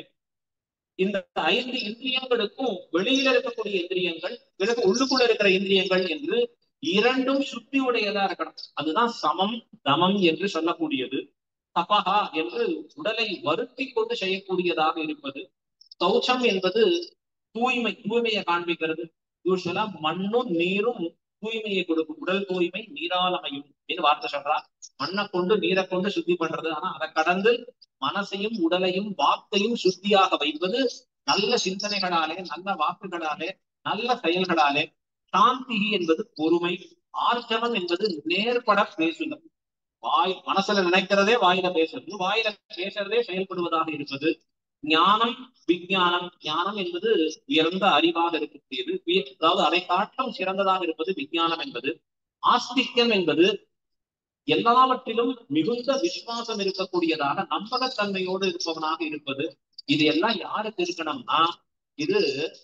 இந்த ஐந்து இந்திரியங்களுக்கும் வெளியில இருக்கக்கூடிய இந்திரியங்கள் பிறகு உள்ளுக்குள்ள இருக்கிற இந்திரியங்கள் என்று இரண்டும் சுத்தி உடையதா இருக்கணும் அதுதான் சமம் தமம் என்று சொல்லக்கூடியது தபகா என்று உடலை வருத்தி கொண்டு செய்யக்கூடியதாக இருப்பது சௌச்சம் என்பது தூய்மை தூய்மையை காண்பிக்கிறது யூஸ்வலா மண்ணும் நீரும் தூய்மையை கொடுக்கும் உடல் தூய்மை நீரால் அமையும் அப்படின்னு வார்த்தை சொல்றா மண்ணை கொண்டு நீரை கொண்டு சுத்தி பண்றது ஆனா அதை கடந்து மனசையும் உடலையும் வாக்கையும் சுத்தியாக வைப்பது நல்ல சிந்தனைகளாலே நல்ல வாக்குகளாலே நல்ல செயல்களாலே சாந்தி என்பது பொறுமை ஆர்ஜவம் என்பது நேர்பட பேசுதல் வாய் மனசுல நினைக்கிறதே வாயில பேசுறது வாயில பேசுறதே செயல்படுவதாக இருப்பது ஞானம் விஞ்ஞானம் ஞானம் என்பது உயர்ந்த அறிவாக இருக்கக்கூடியது அதாவது அதை காட்டும் சிறந்ததாக இருப்பது விஞ்ஞானம் என்பது ஆஸ்திக்யம் என்பது எல்லாவற்றிலும் மிகுந்த விசுவாசம் இருக்கக்கூடியதாக நம்பகத்தன்மையோடு இருப்பவனாக இருப்பது இது எல்லாம் யாருக்கு இருக்கணும்னா இது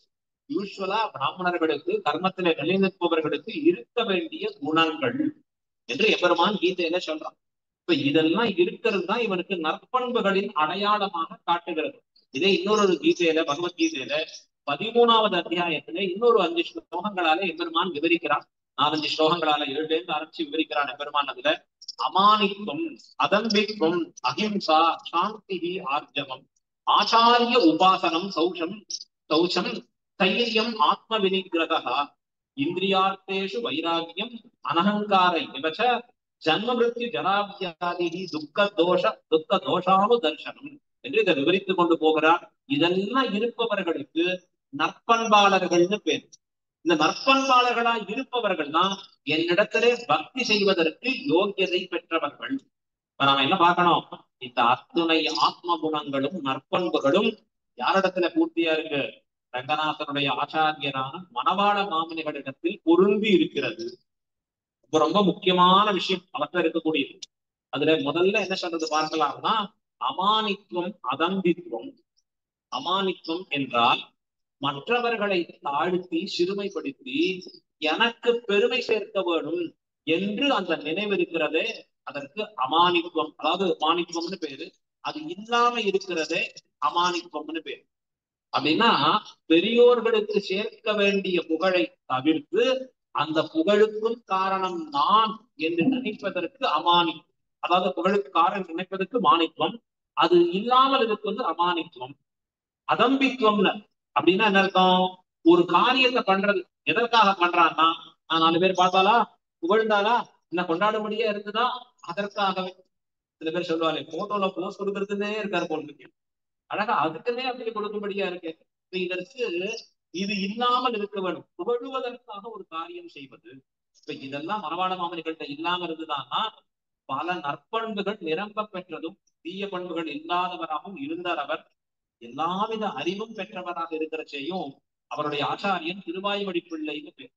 யூஸ்வலா பிராமணர்களுக்கு கர்மத்தில நிலைநிற்பவர்களுக்கு இருக்க வேண்டிய குணங்கள் என்று எபெருமான் கீதையில சொல்றான் இப்ப இதெல்லாம் இருக்கிறது தான் இவனுக்கு நற்பண்புகளின் அடையாளமாக காட்டுகிறது இதே இன்னொரு கீதையில பகவத்கீதையில பதிமூணாவது அத்தியாயத்துல இன்னொரு அஞ்சு ஸ்லோகங்களால எம்பெருமான் விவரிக்கிறான் நாலஞ்சு ஸ்லோகங்களால ஏழுல இருந்து ஆரம்பிச்சு விவரிக்கிறான் எம்பெருமான் அதுல அமானித்துவம் அதம்பித்வம் அஹிம்சா சாந்தி ஆர்ஜவம் ஆச்சாரிய உபாசனம் சௌஷம் சௌச்சம் தைரியம் ஆத்ம வினிகிரகா இந்திரியார்த்தேஷு வைராகியம் அனகங்கார இவச்ச ஜன்ம மிருத்யு ஜராவியாதி துக்க தோஷ துக்க தோஷானு தர்சனம் என்று இதை விவரித்துக் கொண்டு போகிறார் இதெல்லாம் இருப்பவர்களுக்கு நற்பண்பாளர்கள்னு பேர் இந்த நற்பண்பாளர்களா இருப்பவர்கள் தான் என்னிடத்திலே பக்தி செய்வதற்கு யோகியதை பெற்றவர்கள் இப்ப நாம என்ன பார்க்கணும் இந்த அத்துணை ஆத்ம குணங்களும் நற்பண்புகளும் யாரிடத்துல பூர்த்தியா இருக்கு ரங்கநாதனுடைய ஆச்சாரியரான மணவாள மாமனிகளிடத்தில் பொருந்தி இருக்கிறது இப்ப ரொம்ப முக்கியமான விஷயம் அவற்ற இருக்கக்கூடியது அதுல முதல்ல என்ன சொல்றது பார்க்கலாம்னா அமானித்துவம் அதம்பித்துவம் அமானித்துவம் என்றால் மற்றவர்களை தாழ்த்தி சிறுமைப்படுத்தி எனக்கு பெருமை சேர்க்க வேணும் என்று அந்த நினைவு இருக்கிறதே அதற்கு அமானித்துவம் அதாவது மானித்துவம்னு பேரு அது இல்லாம இருக்கிறதே அமானித்துவம்னு பேரு அப்படின்னா பெரியோர்களுக்கு சேர்க்க வேண்டிய புகழை தவிர்த்து அந்த புகழுக்கும் காரணம் நான் என்று நினைப்பதற்கு அமானி அதாவது புகழுக்கு காரணம் நினைப்பதற்கு மானித்துவம் அது இல்லாமல் இருப்பது அமானித்துவம் அதம்பித்துவம்னு அப்படின்னா என்ன அர்த்தம் ஒரு காரியத்தை பண்றது எதற்காக பண்றான்னா நான் நாலு பேர் பார்த்தாலா புகழ்ந்தாலா என்ன கொண்டாடும்படியே இருக்குதா அதற்காகவே சில பேர் சொல்லுவாங்க போட்டோல போஸ்ட் கொடுக்கறதுன்னே இருக்காரு போல் இருக்கு அழகா அதுக்குன்னே அப்படி கொடுக்கும்படியா இருக்கு இதற்கு இது இல்லாமல் இருக்க வேண்டும் புகழுவதற்காக ஒரு காரியம் செய்வது இப்ப இதெல்லாம் மனவாள மாமனிகள்கிட்ட இல்லாம இருந்துதான்னா பல நற்பண்புகள் நிரம்ப பெற்றதும் தீய பண்புகள் இல்லாதவராகவும் இருந்தார் அவர் எல்லாவித அறிவும் பெற்றவராக இருக்கிற செய்யும் அவருடைய ஆச்சாரியன் திருவாய்மொழி பிள்ளைன்னு பேர்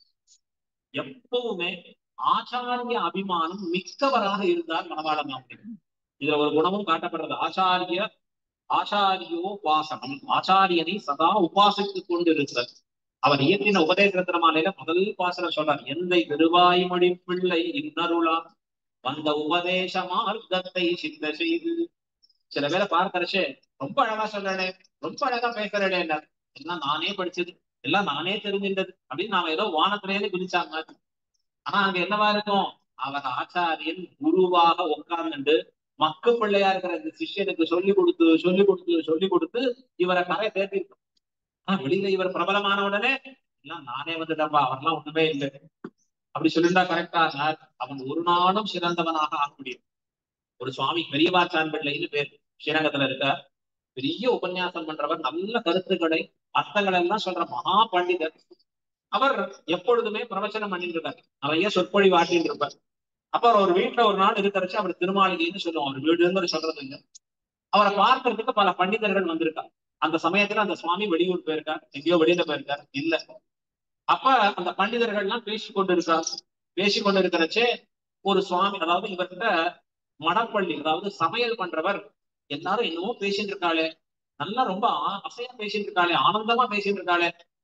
எப்பவுமே ஆச்சாரிய அபிமானம் மிக்கவராக இருந்தார் மனவாள மாமனிகள் இதுல ஒரு குணமும் காட்டப்படுறது ஆச்சாரிய ஆச்சாரியோபாசனம் ஆச்சாரியனை சதா உபாசித்துக் கொண்டிருக்கிறார் அவர் இயற்றின உபதேச ரத்னமாலையில முதல் பாசனம் சொல்றார் எந்தை திருவாய்மொழி பிள்ளை இன்னருளா வந்த உபதேச மார்க்கத்தை சித்த செய்து சில பேரை பார்க்கறச்சே ரொம்ப அழகா சொல்றேனே ரொம்ப அழகா பேசுறேனே எல்லாம் நானே படிச்சது எல்லாம் நானே தெரிஞ்சின்றது அப்படின்னு நாம ஏதோ வானத்திலேயே குதிச்சாங்க ஆனா அங்க என்னவா இருக்கும் அவர் ஆச்சாரியன் குருவாக உட்கார்ந்துட்டு மக்கு பிள்ளையா இருக்கிற இந்த சிஷ்யனுக்கு சொல்லி கொடுத்து சொல்லி கொடுத்து சொல்லி கொடுத்து இவரை கரை சேர்த்திருக்கோம் ஆனா வெளியில இவர் பிரபலமான உடனே எல்லாம் நானே வந்துட்டப்பா அவர்லாம் ஒண்ணுமே இல்லை அப்படி சொல்லிட்டா கரெக்டா சார் அவன் ஒரு நாளும் சிறந்தவனாக ஆக முடியும் ஒரு சுவாமி பெரியவாச்சான் பிள்ளைன்னு பேர் ஸ்ரீரங்கத்துல இருக்க பெரிய உபன்யாசம் பண்றவர் நல்ல கருத்துக்களை அர்த்தங்கள் எல்லாம் சொல்ற மகா பண்டிதர் அவர் எப்பொழுதுமே பிரவச்சனம் பண்ணிட்டு இருக்காரு நிறைய சொற்பொழி வாட்டிட்டு இருப்பார் அப்ப அவர் ஒரு வீட்டுல ஒரு நாள் இருக்கிறச்சு அவர் திருமாளிகைன்னு சொல்லுவோம் அவர் வீடுங்கிறது சொல்றது இல்லை அவரை பார்க்கறதுக்கு பல பண்டிதர்கள் வந்திருக்காங்க அந்த சமயத்துல அந்த சுவாமி வெளியூர் போயிருக்கார் எங்கேயோ வெளியில போயிருக்கார் இல்ல அப்ப அந்த பண்டிதர்கள் எல்லாம் பேசி கொண்டு இருக்கார் பேசி கொண்டு இருக்கிறச்சே ஒரு சுவாமி அதாவது இவர்கிட்ட மடப்பள்ளி அதாவது சமையல் பண்றவர் எல்லாரும் என்னமோ பேசிட்டு இருக்காளே நல்லா ரொம்ப அசையா பேசிட்டு இருக்காளே ஆனந்தமா பேசிட்டு இருக்காளே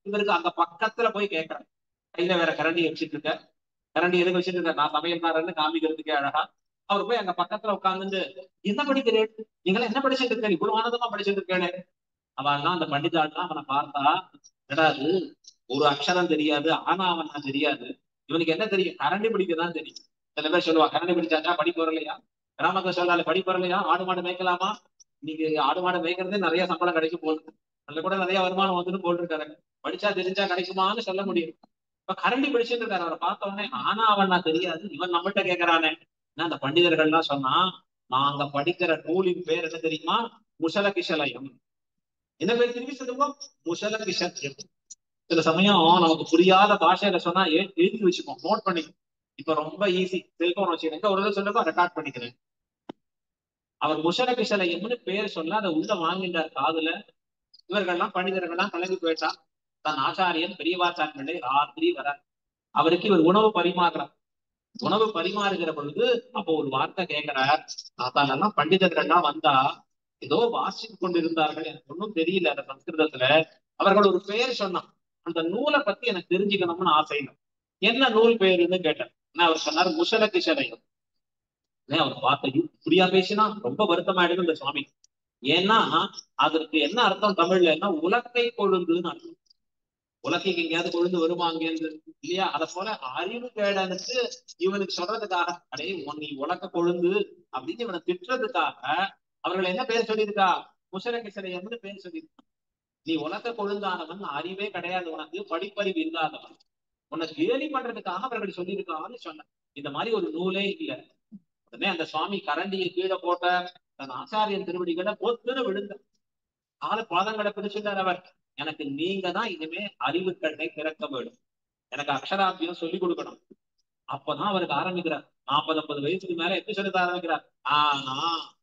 இவருக்கு அங்க பக்கத்துல போய் கேட்கறாரு கையில வேற கரண்டி வச்சுட்டு இருக்க கரண்டி எதுக்கு வச்சுட்டு இருக்க நான் சமையல்காரன்னு காமிக்கிறதுக்கே அழகா அவர் போய் அங்க பக்கத்துல உட்கார்ந்து என்ன படிக்கிறேன் நீங்களா என்ன படிச்சுட்டு இருக்க இவ்வளவு ஆனந்தமா படிச்சுட்டு இருக்கேனே அவன்லாம் அந்த பண்டிதாள்லாம் அவனை பார்த்தா என்னடா அது ஒரு அக்ஷரம் தெரியாது ஆனா அவனா தெரியாது இவனுக்கு என்ன தெரியும் கரண்டி பிடிக்கதான் தெரியும் சில பேர் சொல்லுவா கரண்டி பிடிச்சாச்சா படிப்பு வரலையா கிராமத்துல சொல்லாது படிப்பு வரலையா ஆடு மாடு மேய்க்கலாமா இன்னைக்கு ஆடு மாடு மேய்க்கிறதே நிறைய சம்பளம் கிடைக்கும் போகுது அதுல கூட நிறைய வருமானம் வந்துட்டு போட்டிருக்காரு படிச்சா தெரிஞ்சா கிடைக்குமான்னு சொல்ல முடியும் இப்ப கரண்டி பிடிச்சிட்டு இருக்காரு அவரை பார்த்த உடனே ஆனா அவன் தெரியாது இவன் நம்மகிட்ட கேக்குறானே என்ன அந்த பண்டிதர்கள்லாம் சொன்னா நாங்க படிக்கிற நூலின் பேர் என்ன தெரியுமா முசல கிஷலயம் என்ன பேர் திரும்பி சொல்லுவோம் முசல கிஷலயம் சில சமயம் நமக்கு புரியாத பாஷையில சொன்னா ஏ- எழுதி வச்சுப்போம் நோட் பண்ணி இப்ப ரொம்ப ஈஸி செல்போன் வச்சுக்கிறேன் ஒரு தடவை சொல்லுங்க ரெக்கார்ட் பண்ணிக்கிறேன் அவர் முஷர கிஷலயம்னு பேர் சொல்ல அதை உள்ள வாங்கிட்டார் காதுல இவர்கள்லாம் பண்டிதர்கள்லாம் கிளம்பி போயிட்டா தன் ஆச்சாரியன் பெரியவாச்சாரியர்களே ராத்திரி வர அவருக்கு இவர் உணவு பரிமாறுறார் உணவு பரிமாறுகிற பொழுது அப்போ ஒரு வார்த்தை கேட்கிறார் அதாலெல்லாம் பண்டிதர்கள்லாம் வந்தா ஏதோ வாசித்து கொண்டிருந்தார்கள் எனக்கு ஒன்றும் தெரியல அந்த சம்ஸ்கிருதத்துல அவர்கள் ஒரு பேர் சொன்னான் அந்த நூலை பத்தி எனக்கு தெரிஞ்சுக்கணும்னு ஆசை என்ன நூல் பேருன்னு கேட்டேன் நான் அவர் சொன்னார் முஷல கிஷலயம் ஏன் அவர் பார்த்த இப்படியா பேசினா ரொம்ப வருத்தமாயிடுது இந்த சுவாமி ஏன்னா அதற்கு என்ன அர்த்தம் தமிழ்லன்னா உலக்கை கொழுந்துன்னு அர்த்தம் உலக்கைக்கு எங்கேயாவது கொழுந்து வருமா அங்கேருந்து இல்லையா அத போல அறிவு கேடனுக்கு இவனுக்கு சொல்றதுக்காக அடே உன் நீ உலக்க கொழுந்து அப்படின்னு இவனை திட்டுறதுக்காக அவர்கள் என்ன பேர் சொல்லியிருக்கா முஷர கிசரையம்னு பேர் சொல்லியிருக்கா நீ உலக்க கொழுந்தானவன் அறிவே கிடையாது உனக்கு படிப்பறிவு இல்லாதவன் உன்னை கேலி பண்றதுக்காக அவர்கள் சொல்லியிருக்கான்னு சொன்ன இந்த மாதிரி ஒரு நூலே இல்ல உடனே அந்த சுவாமி கரண்டியை கீழே போட்ட தன் ஆச்சாரியன் திருவடிகளை பொத்துன்னு விழுந்த கால பாதங்களை பிடிச்சிட்டார் அவர் எனக்கு நீங்க தான் இனிமே அறிவு கண்ணை திறக்க வேண்டும் எனக்கு அக்ஷராபியம் சொல்லி கொடுக்கணும் அப்பதான் அவருக்கு ஆரம்பிக்கிறார் நாற்பது ஐம்பது வயசுக்கு மேல எப்படி சொல்லி தர ஆரம்பிக்கிறார் ஆனா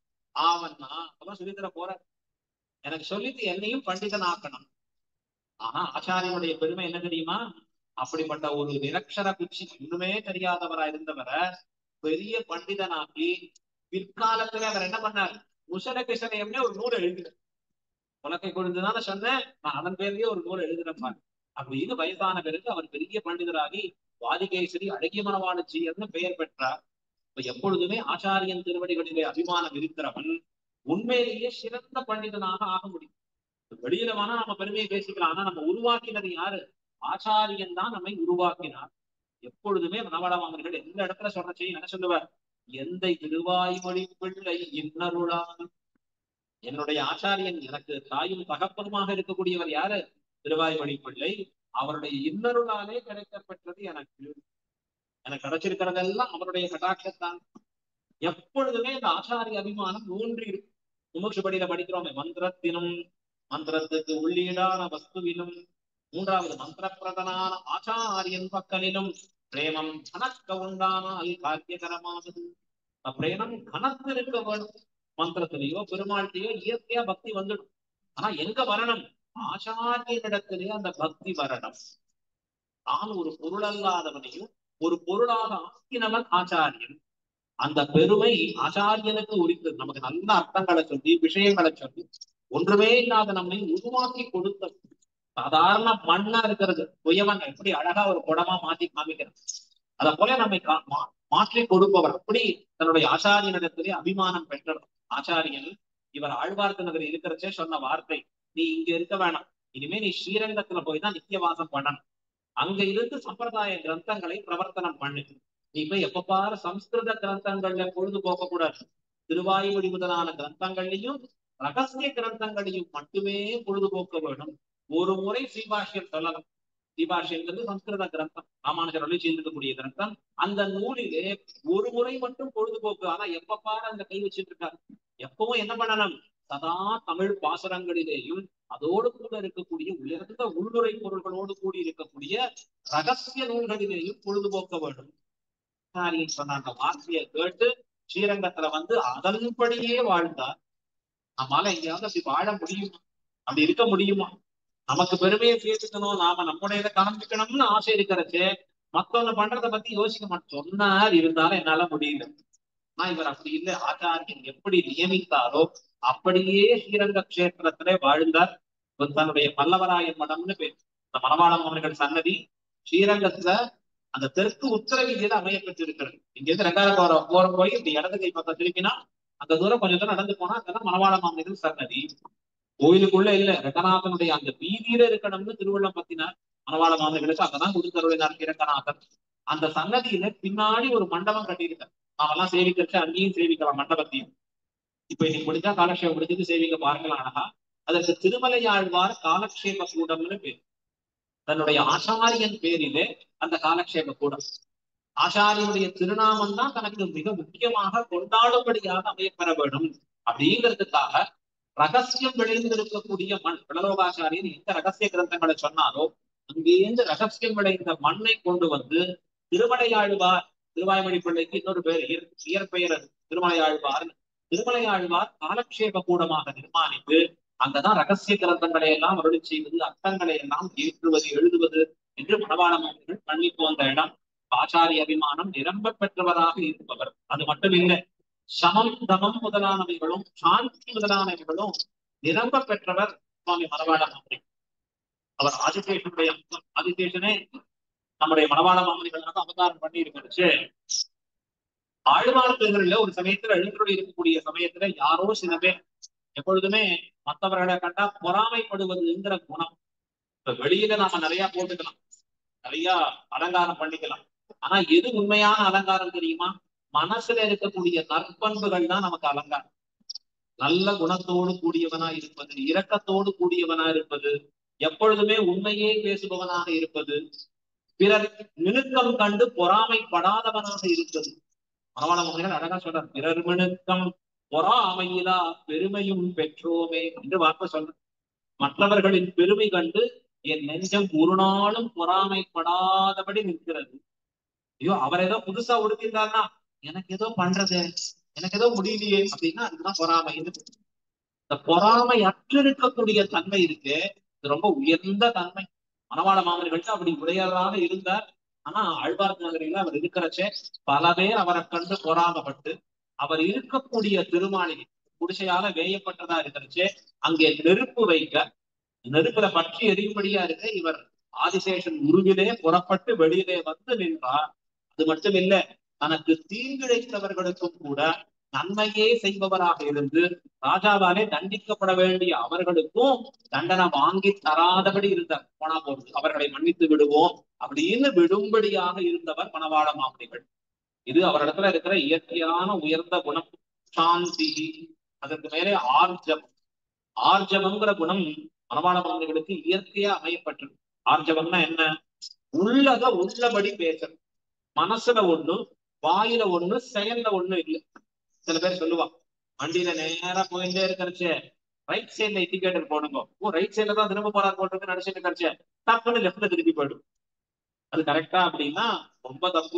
ஆவன்னா அப்பதான் சொல்லித்தர போற எனக்கு சொல்லிட்டு என்னையும் பண்டிதன் ஆக்கணும் ஆனா ஆச்சாரியனுடைய பெருமை என்ன தெரியுமா அப்படிப்பட்ட ஒரு நிரக்ஷர குச்சி இன்னுமே தெரியாதவரா இருந்தவரை பெரிய பண்டிதனாக்கி பிற்காலத்துல அவர் என்ன பண்ணார் முஷர கிஷனயம்னே ஒரு நூல் எழுதினார் உலக்கை கொழுந்துதானே சொன்னேன் நான் அதன் பேர்லயே ஒரு நூல் எழுதுறேன் அப்படின்னு வயசான பிறகு அவர் பெரிய பண்டிதராகி வாதிகேசரி அழகிய மனவாளச்சியர்னு பெயர் பெற்றார் இப்ப எப்பொழுதுமே ஆச்சாரியன் திருவடிகளிலே அபிமானம் இருக்கிறவன் உண்மையிலேயே சிறந்த பண்டிதனாக ஆக முடியும் வெளியில வேணா நம்ம பெருமையை பேசிக்கலாம் ஆனா நம்ம உருவாக்கினது யாரு ஆச்சாரியன் தான் நம்மை உருவாக்கினார் எப்பொழுதுமே மனவளவாமர்கள் எந்த இடத்துல சொல்ற செய்ய என்ன சொல்லுவார் எந்த திருவாய்மொழி பிள்ளை இன்னருளான் என்னுடைய ஆச்சாரியன் எனக்கு தாயும் தகப்பனுமாக இருக்கக்கூடியவர் யாரு திருவாய்மொழி பிள்ளை அவருடைய இன்னருளாலே கிடைக்கப்பெற்றது எனக்கு எனக்கு கிடைச்சிருக்கிறதெல்லாம் அவருடைய கட்டாட்சத்தான் எப்பொழுதுமே இந்த ஆச்சாரிய அபிமானம் ஊன்றி இருக்கு முமுட்சுபடியில படிக்கிறோமே மந்திரத்தினும் மந்திரத்துக்கு உள்ளீடான வஸ்துவிலும் மூன்றாவது மந்திரப்பிரதனான ஆச்சாரியன் பக்கலிலும் பிரேமம் கணக்க உண்டானால் பாக்கியகரமானது பிரேமம் கணக்கு இருக்க வேணும் மந்திரத்திலேயோ பெருமாள்கிட்டயோ இயற்கையா பக்தி வந்துடும் ஆனா எங்க வரணும் ஆச்சாரியனிடத்திலே அந்த பக்தி வரணும் தான் ஒரு பொருள் அல்லாதவனையும் ஒரு பொருளாக ஆக்கினவன் ஆச்சாரியன் அந்த பெருமை ஆச்சாரியனுக்கு உரித்தது நமக்கு நல்ல அர்த்தங்களை சொல்லி விஷயங்களை சொல்லி ஒன்றுமே இல்லாத நம்மை உருவாக்கி கொடுத்த சாதாரண மண்ணா இருக்கிறது உயவன் எப்படி அழகா ஒரு குடமா மாத்தி காமிக்கிறான் அத போல நம்மை மாற்றி கொடுப்பவர் அப்படி தன்னுடைய ஆச்சாரியனிடத்திலே அபிமானம் பெற்றவர் ஆச்சாரியன் இவர் ஆழ்வார்த்த நகர் இருக்கிறச்சே சொன்ன வார்த்தை நீ இங்க இருக்க வேணாம் இனிமே நீ ஸ்ரீரங்கத்துல போய் தான் நித்தியவாசம் பண்ணணும் அங்க இருந்து சம்பிரதாய கிரந்தங்களை பிரவர்த்தனம் பண்ணு நீ போய் எப்ப பாரு சம்ஸ்கிருத கிரந்தங்கள்ல பொழுது போக்க கூடாது திருவாயுமொழி முதலான கிரந்தங்கள்லையும் ரகசிய கிரந்தங்களையும் மட்டுமே பொழுதுபோக்க வேண்டும் ஒரு முறை ஸ்ரீபாஷ்யம் சொல்லலாம் ஸ்ரீபாஷ்யங்கிறது சம்ஸ்கிருத கிரந்தம் ராமானுஜர் அருளி செய்திருக்கக்கூடிய கிரந்தம் அந்த நூலிலே ஒரு முறை மட்டும் பொழுதுபோக்கு ஆனா எப்ப பாரு அந்த கை வச்சுட்டு இருக்காரு எப்பவும் என்ன பண்ணணும் சதா தமிழ் பாசுரங்களிலேயும் அதோடு கூட இருக்கக்கூடிய உயர்ந்த உள்ளுரை பொருள்களோடு கூடி இருக்கக்கூடிய ரகசிய நூல்களிலேயும் பொழுதுபோக்க வேண்டும் சொன்ன அந்த வார்த்தையை கேட்டு ஸ்ரீரங்கத்துல வந்து அதன்படியே வாழ்ந்தார் நம்மால எங்கேயாவது அப்படி வாழ முடியுமா அப்படி இருக்க முடியுமா நமக்கு பெருமையை சேர்த்துக்கணும் நாம நம்முடைய காண்பிக்கணும்னு ஆசை இருக்கிறச்சே மத்தவங்க பண்றத பத்தி யோசிக்க மாட்டோம் சொன்னார் இருந்தாலும் என்னால முடியல ஆனா இவர் அப்படி இல்லை ஆச்சாரியன் எப்படி நியமித்தாரோ அப்படியே ஸ்ரீரங்க கஷேத்திரத்திலே வாழ்ந்தார் தன்னுடைய பல்லவராயன் மடம்னு பேர் இந்த மணவாள மாமனிகள் சன்னதி ஸ்ரீரங்கத்துல அந்த தெற்கு உத்தர வீதியில அமைய பெற்றிருக்கிறது இங்க இருந்து ரெண்டாவது போற போற போய் இப்படி இடது கை பக்கம் திருப்பினா அந்த தூரம் கொஞ்சம் தூரம் நடந்து போனா அங்கதான் மணவாள மாமனிகள் சன்னதி கோயிலுக்குள்ள இல்ல ரங்கநாதனுடைய அந்த வீதியில இருக்கணும்னு திருவள்ளம் பத்தினார் மணவாள மாமனிகளுக்கு அங்கதான் குருத்தருளினார் இரங்கநாதன் அந்த சன்னதியில பின்னாடி ஒரு மண்டபம் கட்டியிருக்காரு நாமெல்லாம் சேவிக்கிறச்சு அங்கேயும் சேவிக்கலாம் மண்டபத்தையும் இப்ப இன்னைக்கு முடிஞ்சா காலக்ஷேபம் முடிஞ்சது சேவிக்க பாருங்களா அழகா அதற்கு திருமலையாழ்வார் காலக்ஷேப கூடம்னு பேர் தன்னுடைய ஆச்சாரியன் பேரிலே அந்த காலக்ஷேப கூடம் ஆச்சாரியனுடைய திருநாமம் தான் தனக்கு மிக முக்கியமாக கொண்டாடும்படியாக அமையப்பெற வேண்டும் அப்படிங்கிறதுக்காக ரகசியம் விளைந்திருக்கக்கூடிய மண் பிளலோகாச்சாரியன் எந்த ரகசிய கிரந்தங்களை சொன்னாரோ அங்கேருந்து ரகசியம் விளைந்த மண்ணை கொண்டு வந்து திருமலையாழ்வார் திருவாய்மொழி பிள்ளைக்கு இன்னொரு பேர் இயற் இயற்பெயர் அது திருமலையாழ்வார் திருமலையாழ்வார் காலக்ஷேப கூடமாக நிர்மாணித்து அங்கதான் ரகசிய கிரந்தங்களை எல்லாம் அருளி செய்வது அர்த்தங்களை எல்லாம் ஏற்றுவது எழுதுவது என்று மனவாளமர்கள் பண்ணி போன்ற இடம் ஆச்சாரிய அபிமானம் நிரம்ப பெற்றவராக இருப்பவர் அது மட்டும் இல்லை சமம் தமம் முதலானவைகளும் சாந்தி முதலானவைகளும் நிரம்ப பெற்றவர் சுவாமி மனவாள மாமனி அவர் ஆதிசேஷனுடைய அம்சம். ஆதிசேஷனே நம்முடைய மனவாள மாமனிகளாக அவதாரம் பண்ணி இருக்கிறச்சு ஆழ்வார் பெயர்களில் ஒரு சமயத்துல எழுந்தருளி இருக்கக்கூடிய சமயத்துல யாரோ சில பேர் எப்பொழுதுமே மற்றவர்களை கண்டா பொறாமைப்படுவதுங்கிற குணம் இப்ப வெளியில நாம நிறைய போட்டுக்கலாம் நிறைய அலங்காரம் பண்ணிக்கலாம் ஆனா எது உண்மையான அலங்காரம் தெரியுமா மனசுல இருக்கக்கூடிய நற்பண்புகள் தான் நமக்கு அலங்காரம் நல்ல குணத்தோடு கூடியவனா இருப்பது இரக்கத்தோடு கூடியவனா இருப்பது எப்பொழுதுமே உண்மையே பேசுபவனாக இருப்பது பிறர் மினுக்கம் கண்டு பொறாமைப்படாதவனாக இருப்பது மனவாள மகன்கள் அழகா சொல்றார் பிறர் மினுக்கம் பொறாமையிலா பெருமையும் பெற்றோமே என்று வார்த்தை சொல்ற மற்றவர்களின் பெருமை கண்டு என் நெஞ்சம் ஒரு நாளும் பொறாமைப்படாதபடி நிற்கிறது ஐயோ அவர் ஏதோ புதுசா உடுத்திருந்தாருன்னா எனக்கு ஏதோ பண்றது எனக்கு ஏதோ முடியலையே அப்படின்னா அதுதான் பொறாமை இந்த பொறாமை அற்று இருக்கக்கூடிய தன்மை இருக்கு இது ரொம்ப உயர்ந்த தன்மை மணவாள மாமனிகளுக்கு அப்படி உடையவராக இருந்தார் ஆனா ஆழ்வார்க்கு நகரில அவர் இருக்கிறச்சே பல பேர் அவரை கண்டு பொறாமப்பட்டு அவர் இருக்கக்கூடிய திருமாளிகை குடிசையால வேயப்பட்டதா இருக்கிறச்சே அங்கே நெருப்பு வைக்க நெருப்புல பற்றி எரியும்படியா இருக்க இவர் ஆதிசேஷன் உருவிலே புறப்பட்டு வெளியிலே வந்து நின்றார் அது மட்டும் இல்ல தனக்கு தீங்கிழைத்தவர்களுக்கும் கூட நன்மையே செய்பவராக இருந்து ராஜாவாலே தண்டிக்கப்பட வேண்டிய அவர்களுக்கும் தண்டனை வாங்கி தராதபடி இருந்தார் போனா போறது அவர்களை மன்னித்து விடுவோம் அப்படின்னு விடும்படியாக இருந்தவர் மணவாள மாமனிகள் இது அவரிடத்துல இருக்கிற இயற்கையான உயர்ந்த குணம் சாந்தி அதற்கு மேலே ஆர்ஜம் ஆர்ஜவங்கிற குணம் மணவாள மாமனிகளுக்கு இயற்கையா அமையப்பட்டது ஆர்ஜவம்னா என்ன உள்ளத உள்ளபடி பேசணும் மனசுல ஒண்ணு வாயில ஒண்ணு செயல்ல ஒண்ணு இல்லை சில பேர் சொல்லுவாங்க வண்டியில நேரா போயிட்டே இருக்கிறச்சே ரைட் சைட்ல இண்டிகேட்டர் போடுங்க ஓ ரைட் சைட்ல தான் திரும்ப போறா போட்டு நினைச்சிட்டு இருக்கிறச்சே டக்குன்னு லெஃப்ட்ல திருப்பி போயிடும் அது கரெக்டா அப்படின்னா ரொம்ப தப்பு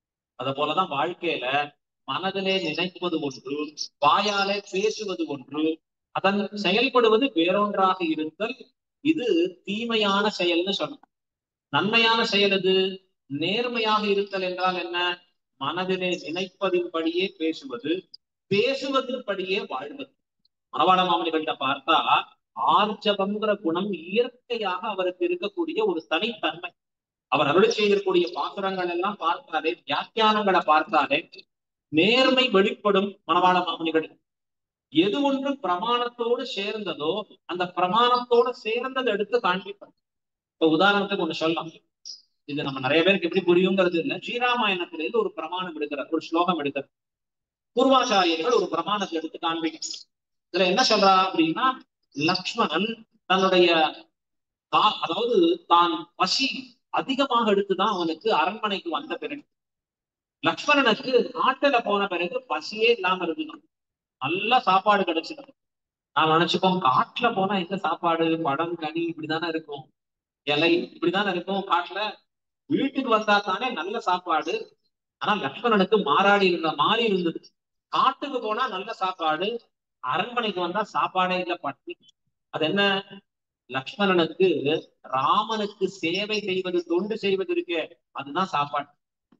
அத போலதான் வாழ்க்கையில மனதிலே நினைப்பது ஒன்று வாயாலே பேசுவது ஒன்று அதன் செயல்படுவது வேறொன்றாக இருத்தல் இது தீமையான செயல்னு சொல்லணும் நன்மையான செயல் இது நேர்மையாக இருத்தல் என்றால் என்ன மனதிலே நினைப்பதின்படியே பேசுவது பேசுவதன்படியே வாழ்வது மணவாள மாமனிகள்கிட்ட பார்த்தா ஆர்ஜவங்கிற குணம் இயற்கையாக அவருக்கு இருக்கக்கூடிய ஒரு தனித்தன்மை அவர் அருளி செய்திருக்கூடிய பாசுரங்கள் எல்லாம் பார்த்தாலே வியாக்கியானங்களை பார்த்தாலே நேர்மை வெளிப்படும் மணவாள மாமனிகள் எது ஒன்று பிரமாணத்தோடு சேர்ந்ததோ அந்த பிரமாணத்தோடு சேர்ந்ததை எடுத்து காண்பிப்பார் இப்ப உதாரணத்துக்கு ஒண்ணு சொல்லலாம் இது நம்ம நிறைய பேருக்கு எப்படி புரியுங்கிறது இல்ல ஸ்ரீராமாயணத்துல இருந்து ஒரு பிரமாணம் எடுக்கிறார் ஒரு ஸ்லோகம் எடுக்கிறார் பூர்வாச்சாரியர்கள் ஒரு பிரமாணத்தை எடுத்து காண்பிக்க இதுல என்ன சொல்றா அப்படின்னா லக்ஷ்மணன் தன்னுடைய தா- அதாவது தான் பசி அதிகமாக எடுத்துதான் அவனுக்கு அரண்மனைக்கு வந்த பிறகு லக்ஷ்மணனுக்கு காட்டுல போன பிறகு பசியே இல்லாம இருக்கணும் நல்ல சாப்பாடு கிடைச்சிடும் நான் நினைச்சுப்போம் காட்டுல போனா எங்க சாப்பாடு பழம் கனி இப்படிதானே இருக்கும் இலை இப்படிதானே இருக்கும் காட்டுல வீட்டுக்கு வந்தா தானே நல்ல சாப்பாடு ஆனா லக்ஷ்மணனுக்கு மாறாடி இருந்த மாறி இருந்தது காட்டுக்கு போனா நல்ல சாப்பாடு அரண்மனைக்கு வந்தா சாப்பாடே இல்ல பட்டி அது என்ன லக்ஷ்மணனுக்கு ராமனுக்கு சேவை செய்வது தொண்டு செய்வது இருக்கு அதுதான் சாப்பாடு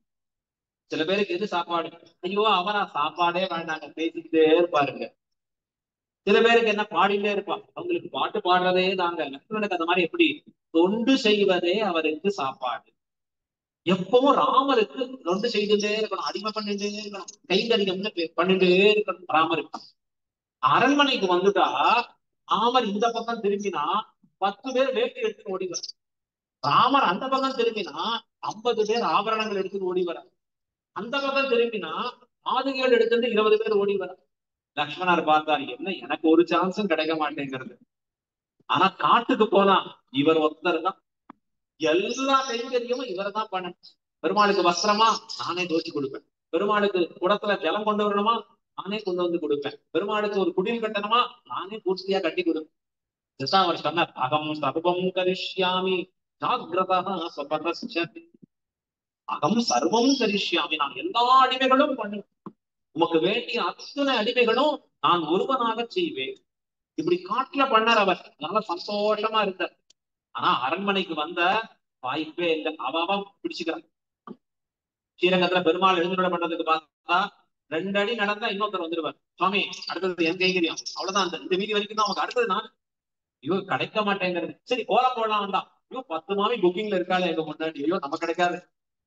சில பேருக்கு எது சாப்பாடு ஐயோ அவரா சாப்பாடே வேண்டாங்க பேசிக்கிட்டே இருப்பாருங்க சில பேருக்கு என்ன பாடிட்டே இருப்பாங்க அவங்களுக்கு பாட்டு பாடுறதே நாங்க லக்ஷ்மணனுக்கு அந்த மாதிரி எப்படி தொண்டு செய்வதே அவருக்கு சாப்பாடு எப்பவும் ராமருக்கு தொண்டு செய்துட்டே இருக்கணும் அடிமை பண்ணிட்டே இருக்கணும் கைங்கரியம்னு பே- பண்ணிட்டே இருக்கணும் ராமருக்கு அரண்மனைக்கு வந்துட்டா ராமர் இந்த பக்கம் திரும்பினா பத்து பேர் வேட்டி எடுத்து ஓடி வர ராமர் அந்த பக்கம் திரும்பினா ஐம்பது பேர் ஆபரணங்கள் எடுத்து ஓடி வர அந்த பக்கம் திரும்பினா ஆதுகைகள் எடுத்துட்டு இருபது பேர் ஓடி வர லக்ஷ்மணர் பார்த்தார் என்ன எனக்கு ஒரு சான்ஸும் கிடைக்க மாட்டேங்கிறது ஆனா காட்டுக்கு போனா இவர் ஒருத்தர் தான் எல்லா கைங்கரியமும் இவர் தான் பண்ணணும் பெருமாளுக்கு வஸ்திரமா நானே தோச்சி கொடுப்பேன் பெருமாளுக்கு குடத்துல ஜலம் கொண்டு வரணுமா நானே கொண்டு வந்து கொடுப்பேன் பெருமாளுக்கு ஒரு குடில் கட்டணுமா நானே பூர்த்தியா கட்டி கொடுப்பேன் இதுதான் அவர் சொன்னார் அகம் சர்வம் கரிஷ்யாமி ஜாகிரதா சபதஸ்யதி அகம் சர்வம் கரிஷ்யாமி நான் எல்லா அடிமைகளும் பண்ணுவேன் உமக்கு வேண்டிய அத்தனை அடிமைகளும் நான் ஒருவனாக செய்வேன் இப்படி காட்டுல பண்ணார் அவர் நல்லா சந்தோஷமா இருந்தார் ஆனா அரண்மனைக்கு வந்த வாய்ப்பே இல்லை அவ அவன் பிடிச்சுக்கிறான் ஸ்ரீரங்கத்துல பெருமாள் எழுந்துட பண்றதுக்கு பார்த்தா ரெண்டு அடி நடந்தா இன்னொருத்தர் வந்துருவார் சுவாமி அடுத்தது என் கைங்கரியம் அவ்வளவுதான் அந்த இந்த வீதி வரைக்கும் தான் அவங்க அடுத்தது நான் ஐயோ கிடைக்க மாட்டேங்கிறது சரி கோலம் போடலாம் வந்தா ஐயோ பத்து மாமி புக்கிங்ல இருக்காளே எங்க முன்னாடி ஐயோ நம்ம கிடைக்காது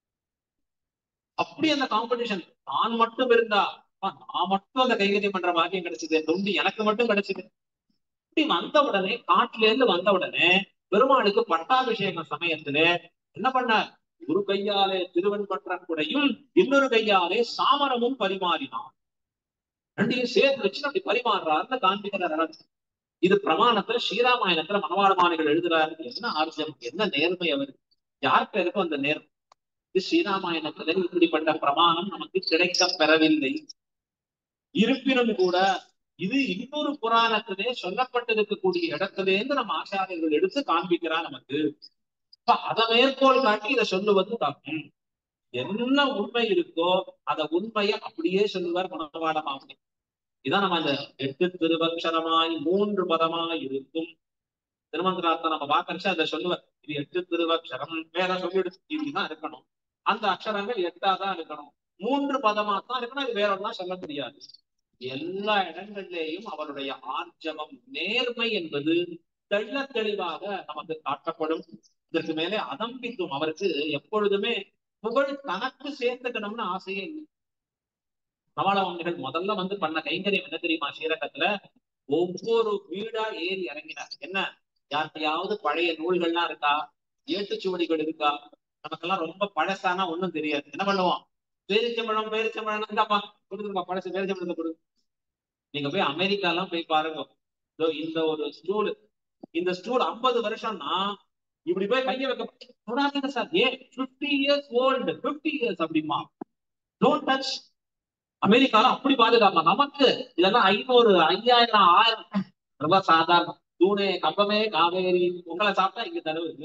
அப்படி அந்த காம்படிஷன் நான் மட்டும் இருந்தா அப்பா, நான் மட்டும் அந்த கைகரியம் பண்ற பாக்கியம் கிடைச்சது தொண்டு எனக்கு மட்டும் கிடைச்சது இப்படி வந்த உடனே காட்டுல இருந்து வந்த உடனே பெருமாளுக்கு பட்டாபிஷேக சமயத்துல என்ன பண்ணார் ஒரு கையாலே திருவன் பற்ற குடையும் இன்னொரு கையாலே சாமரமும் பரிமாறினான் ரெண்டையும் சேர்த்து வச்சு அப்படி பரிமாறுறாருன்னு காண்பிக்கிறார் அழகு. இது பிரமாணத்துல ஸ்ரீராமாயணத்துல மனவாளமானிகள் எழுதுறாரு என்ன ஆர்ஜம் என்ன நேர்மை அவருக்கு யார் பேருக்கும் அந்த நேர்மை இது ஸ்ரீராமாயணத்துல இப்படிப்பட்ட பிரமாணம் நமக்கு கிடைக்க பெறவில்லை இருப்பினும் கூட இது இன்னொரு புராணத்திலே சொல்லப்பட்டிருக்கக்கூடிய இடத்திலே இருந்து நம்ம ஆச்சாரியர்கள் எடுத்து காண்பிக்கிறா நமக்கு அப்ப அதை மேற்கோள் காட்டி இதை சொல்லுவது தப்பு என்ன உண்மை இருக்கோ அத உண்மையை அப்படியே சொல்லுவார் மனவாளமாமணி இதான் நம்ம அந்த எட்டு திருவக்ஷரமாய் மூன்று பதமாய் இருக்கும் திருமந்திரார்த்தம் நம்ம பார்க்கறச்சு அதை சொல்லுவார் இது எட்டு திருவக்ஷரம் வேற சொல்லிடுச்சு இப்படிதான் இருக்கணும் அந்த அக்ஷரங்கள் எட்டா தான் இருக்கணும் மூன்று பதமா தான் இருக்கணும் இது வேற ஒன்றா சொல்ல முடியாது எல்லா இடங்கள்லேயும் அவருடைய ஆர்ஜவம் நேர்மை என்பது தெள்ள தெளிவாக நமக்கு காட்டப்படும் இதற்கு மேலே அதம்பித்தும் அவருக்கு எப்பொழுதுமே புகழ் தனக்கு சேர்த்துக்கணும்னு ஆசையே இல்லை கமலவன்கள் முதல்ல வந்து பண்ண கைங்கரியம் என்ன தெரியுமா ஸ்ரீரங்கத்துல ஒவ்வொரு வீடா ஏறி இறங்கினார் என்ன யார்கிட்டயாவது பழைய நூல்கள்லாம் இருக்கா ஏட்டுச்சுவடிகள் இருக்கா நமக்கெல்லாம் ரொம்ப பழசானா ஒண்ணும் தெரியாது என்ன பண்ணுவோம் பேரிச்சம்பழம் பேரிச்சம்பழம் இருந்தாப்பா கொடுத்துருப்பா பழசு பேரிச்சம்பழத்தை கொடு நீங்க போய் அமெரிக்கா எல்லாம் போய் பாருங்க இதோ இந்த ஒரு ஸ்டூல் இந்த ஸ்டூல் ஐம்பது வருஷம்னா இப்படி போய் கைய வைக்க தொடாதீங்க சார் ஏன் fifty years old fifty years அப்படிமா டோன்ட் டச் அமெரிக்கால அப்படி பாதுகாப்பா நமக்கு இதெல்லாம் ஐநூறு ஐயாயிரம் ஆயிரம் ரொம்ப சாதாரணம் தூணே கம்பமே காவேரி உங்களை சாப்பிட்டா இங்க தடவுக்கு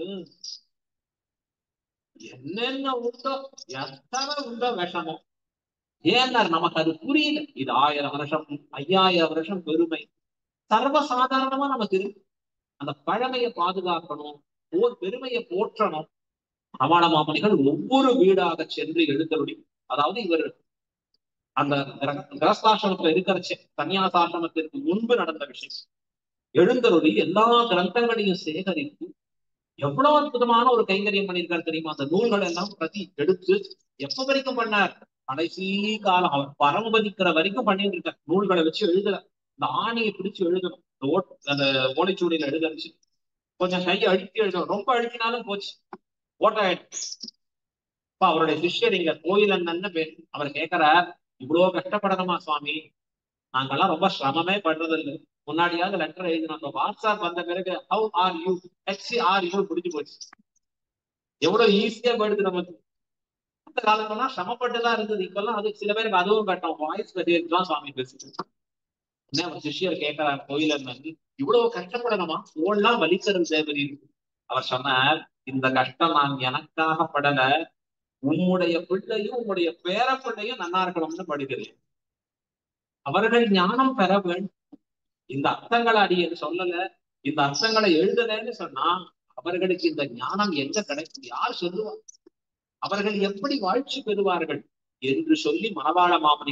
என்னென்ன உண்டோ எத்தனை உண்டோ விஷமோ ஏன்னா நமக்கு அது புரியல இது ஆயிரம் வருஷம் ஐயாயிரம் வருஷம் பெருமை சர்வ சாதாரணமா நமக்கு இருக்கு அந்த பழமையை பாதுகாக்கணும் ஓர் பெருமையை போற்றணும் ரமண மாமணிகள் ஒவ்வொரு வீடாக சென்று எழுந்தருளி அதாவது இவர் அந்த கிர- கிரகஸ்தாசிரமத்துல இருக்கிறச்சே சன்னியாசாசிரமத்திற்கு முன்பு நடந்த விஷயம் எழுந்தருளி எல்லா கிரந்தங்களையும் சேகரித்து எவ்வளவு அற்புதமான ஒரு கைங்கரியம் பண்ணியிருக்காரு தெரியுமா அந்த நூல்கள் எல்லாம் பிரதி எடுத்து எப்ப வரைக்கும் பண்ணார் கடைசி காலம் அவர் பரமபதிக்கிற வரைக்கும் பண்ணிட்டு இருக்கார் நூல்களை வச்சு எழுதல இந்த ஆணியை பிடிச்சு எழுதணும் இந்த ஓட் அந்த ஓலைச்சுவடியில எழுதச்சு கொஞ்சம் கையை அழுத்தி எழுதணும் ரொம்ப அழுத்தினாலும் போச்சு ஓட்டாயிடுச்சு இப்ப அவருடைய சிஷ்யர் இங்க கோயில் அண்ணன்னு பேர் அவர் கேட்கிறார் இவ்வளவு கஷ்டப்படணுமா சுவாமி நாங்கெல்லாம் ரொம்ப சிரமமே பண்றது இல்லை முன்னாடியாவது லெட்டர் எழுதினோம் இப்ப வாட்ஸ்அப் வந்த பிறகு ஹவு ஆர் யூ ஹெச்சி ஆர் யூ முடிஞ்சு போச்சு எவ்வளவு ஈஸியா போயிடுது நமக்கு அந்த காலங்கள்லாம் சிரமப்பட்டுதான் இருந்தது இப்பெல்லாம் அது சில பேருக்கு அதுவும் கட்டம் வாய்ஸ் மெசேஜ் தான் சுவாமி பேசுது உடனே அவர் சிஷ்யர் கேட்கிறார் கோயில் அண்ணன் இவ்வளவு கஷ்டப்படணுமா ஓடலாம் வலிக்கிறது தேவரி அவர் சொன்னார் இந்த கஷ்டம் நான் எனக்காக படல உம்முடைய பிள்ளையும் உம்முடைய பேர பிள்ளையும் நன்னா இருக்கணும்னு படுகிறேன் அவர்கள் ஞானம் பெற வேண்டும் இந்த அர்த்தங்களை அடியன்னு சொல்லல இந்த அர்த்தங்களை எழுதலன்னு சொன்னா அவர்களுக்கு இந்த ஞானம் எங்க கிடைக்கும் யார் சொல்லுவா அவர்கள் எப்படி வாழ்ச்சி பெறுவார்கள் என்று சொல்லி மணவாள மாமனிகள்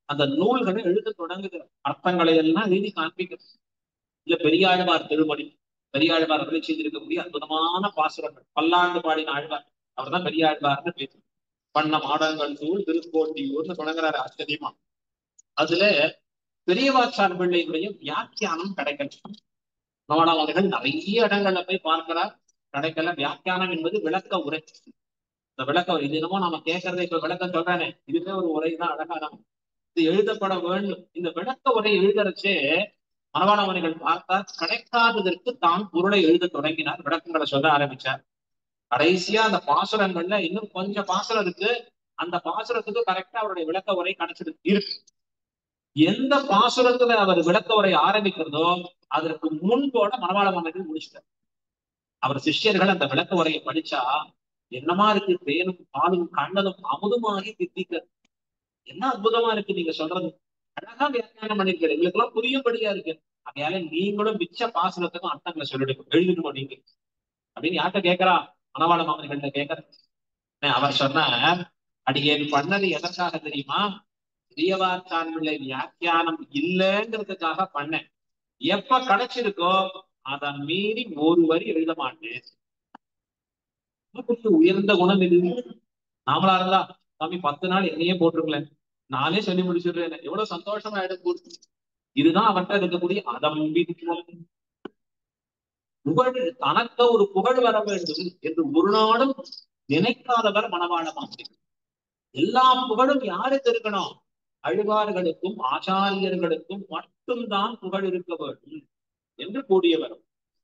அந்த நூல்களை எழுத தொடங்குகிற அர்த்தங்களை எல்லாம் எழுதி காண்பிக்கிறது இல்ல பெரியாழ்வார் திருமணி பெரியாழ்வார் அருளை செய்திருக்கக்கூடிய அற்புதமான பாசுரங்கள் பல்லாண்டு பாடின ஆழ்வார் அவர் தான் பெரியாழ்வார்னு பேசு பண்ண மாடங்கள் சூழ் திருக்கோட்டியூர்னு தொடங்குறாரு ஆச்சரியமா அதுல பெரியவாச்சார் பிள்ளையுடைய வியாக்கியானம் கிடைக்கல நோடாவர்கள் நிறைய இடங்கள்ல போய் பார்க்கிறார் கிடைக்கல வியாக்கியானம் என்பது விளக்க உரை இந்த விளக்க உரை இது என்னமோ நம்ம கேட்கறதை இப்ப விளக்கம் சொல்றானே இதுவே ஒரு உரை தான் அழகா நம்ம இது எழுதப்பட வேண்டும் இந்த விளக்க உரை எழுதுறச்சே மனவாளவர்கள் பார்த்தார் கிடைக்காததற்கு தான் பொருளை எழுத தொடங்கினார் விளக்கங்களை சொல்ல ஆரம்பிச்சார் கடைசியா அந்த பாசுரங்கள்ல இன்னும் கொஞ்சம் பாசுரம் இருக்கு அந்த பாசுரத்துக்கு கரெக்டா அவருடைய விளக்க உரை கிடைச்சிருக்கு இருக்கு எந்த பாசுரத்துல அவர் விளக்க உரை ஆரம்பிக்கிறதோ அதற்கு முன்போட மனவாள மன்னர்கள் முடிச்சிட்டார் அவர் சிஷ்யர்கள் அந்த விளக்க உரையை படிச்சா என்னமா இருக்கு தேனும் பாலும் கண்ணதும் அமுதுமாகி தித்திக்க என்ன அற்புதமா இருக்கு நீங்க சொல்றது அழகா வியாக்கியானம் பண்ணிருக்காரு எங்களுக்கு எல்லாம் புரியும்படியா இருக்கு அதனால நீங்களும் மிச்ச பாசுரத்துக்கும் அர்த்தங்களை சொல்லிடுங்க எழுதிடுவோம் நீங்க அப்படின்னு யார்கிட்ட கேட்கிறா மனவாள மாமன்கள்ட்ட கேட்கற அவர் சொன்னார் அடியேன் பண்ணது எதற்காக தெரியுமா பெரியவாச்சான் பிள்ளை வியாக்கியானம் இல்லைங்கிறதுக்காக பண்ணேன் எப்ப கிடைச்சிருக்கோ அதை மீறி ஒரு வரி எழுத மாட்டேன் உயர்ந்த குணம் இது நாமளா இருந்தா சாமி பத்து நாள் என்னையே போட்டுருங்களேன் நானே சொல்லி முடிச்சிடுறேன் எவ்வளவு சந்தோஷமா எடுத்து இதுதான் அவர்கிட்ட இருக்கக்கூடிய அதம்பித்துவம் புகழ் தனக்கு ஒரு புகழ் வர வேண்டும் என்று ஒரு நாளும் நினைக்காதவர் மனவாளமா எல்லா புகழும் யாருக்கு இருக்கணும் அழுவார்களுக்கும் ஆச்சாரியர்களுக்கும் மட்டும்தான் புகழ் இருக்க வேண்டும் என்று கூடியவர்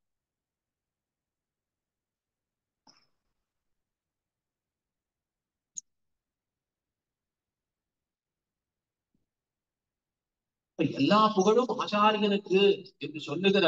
எல்லா புகழும் ஆச்சாரியனுக்கு என்று சொல்லுகிற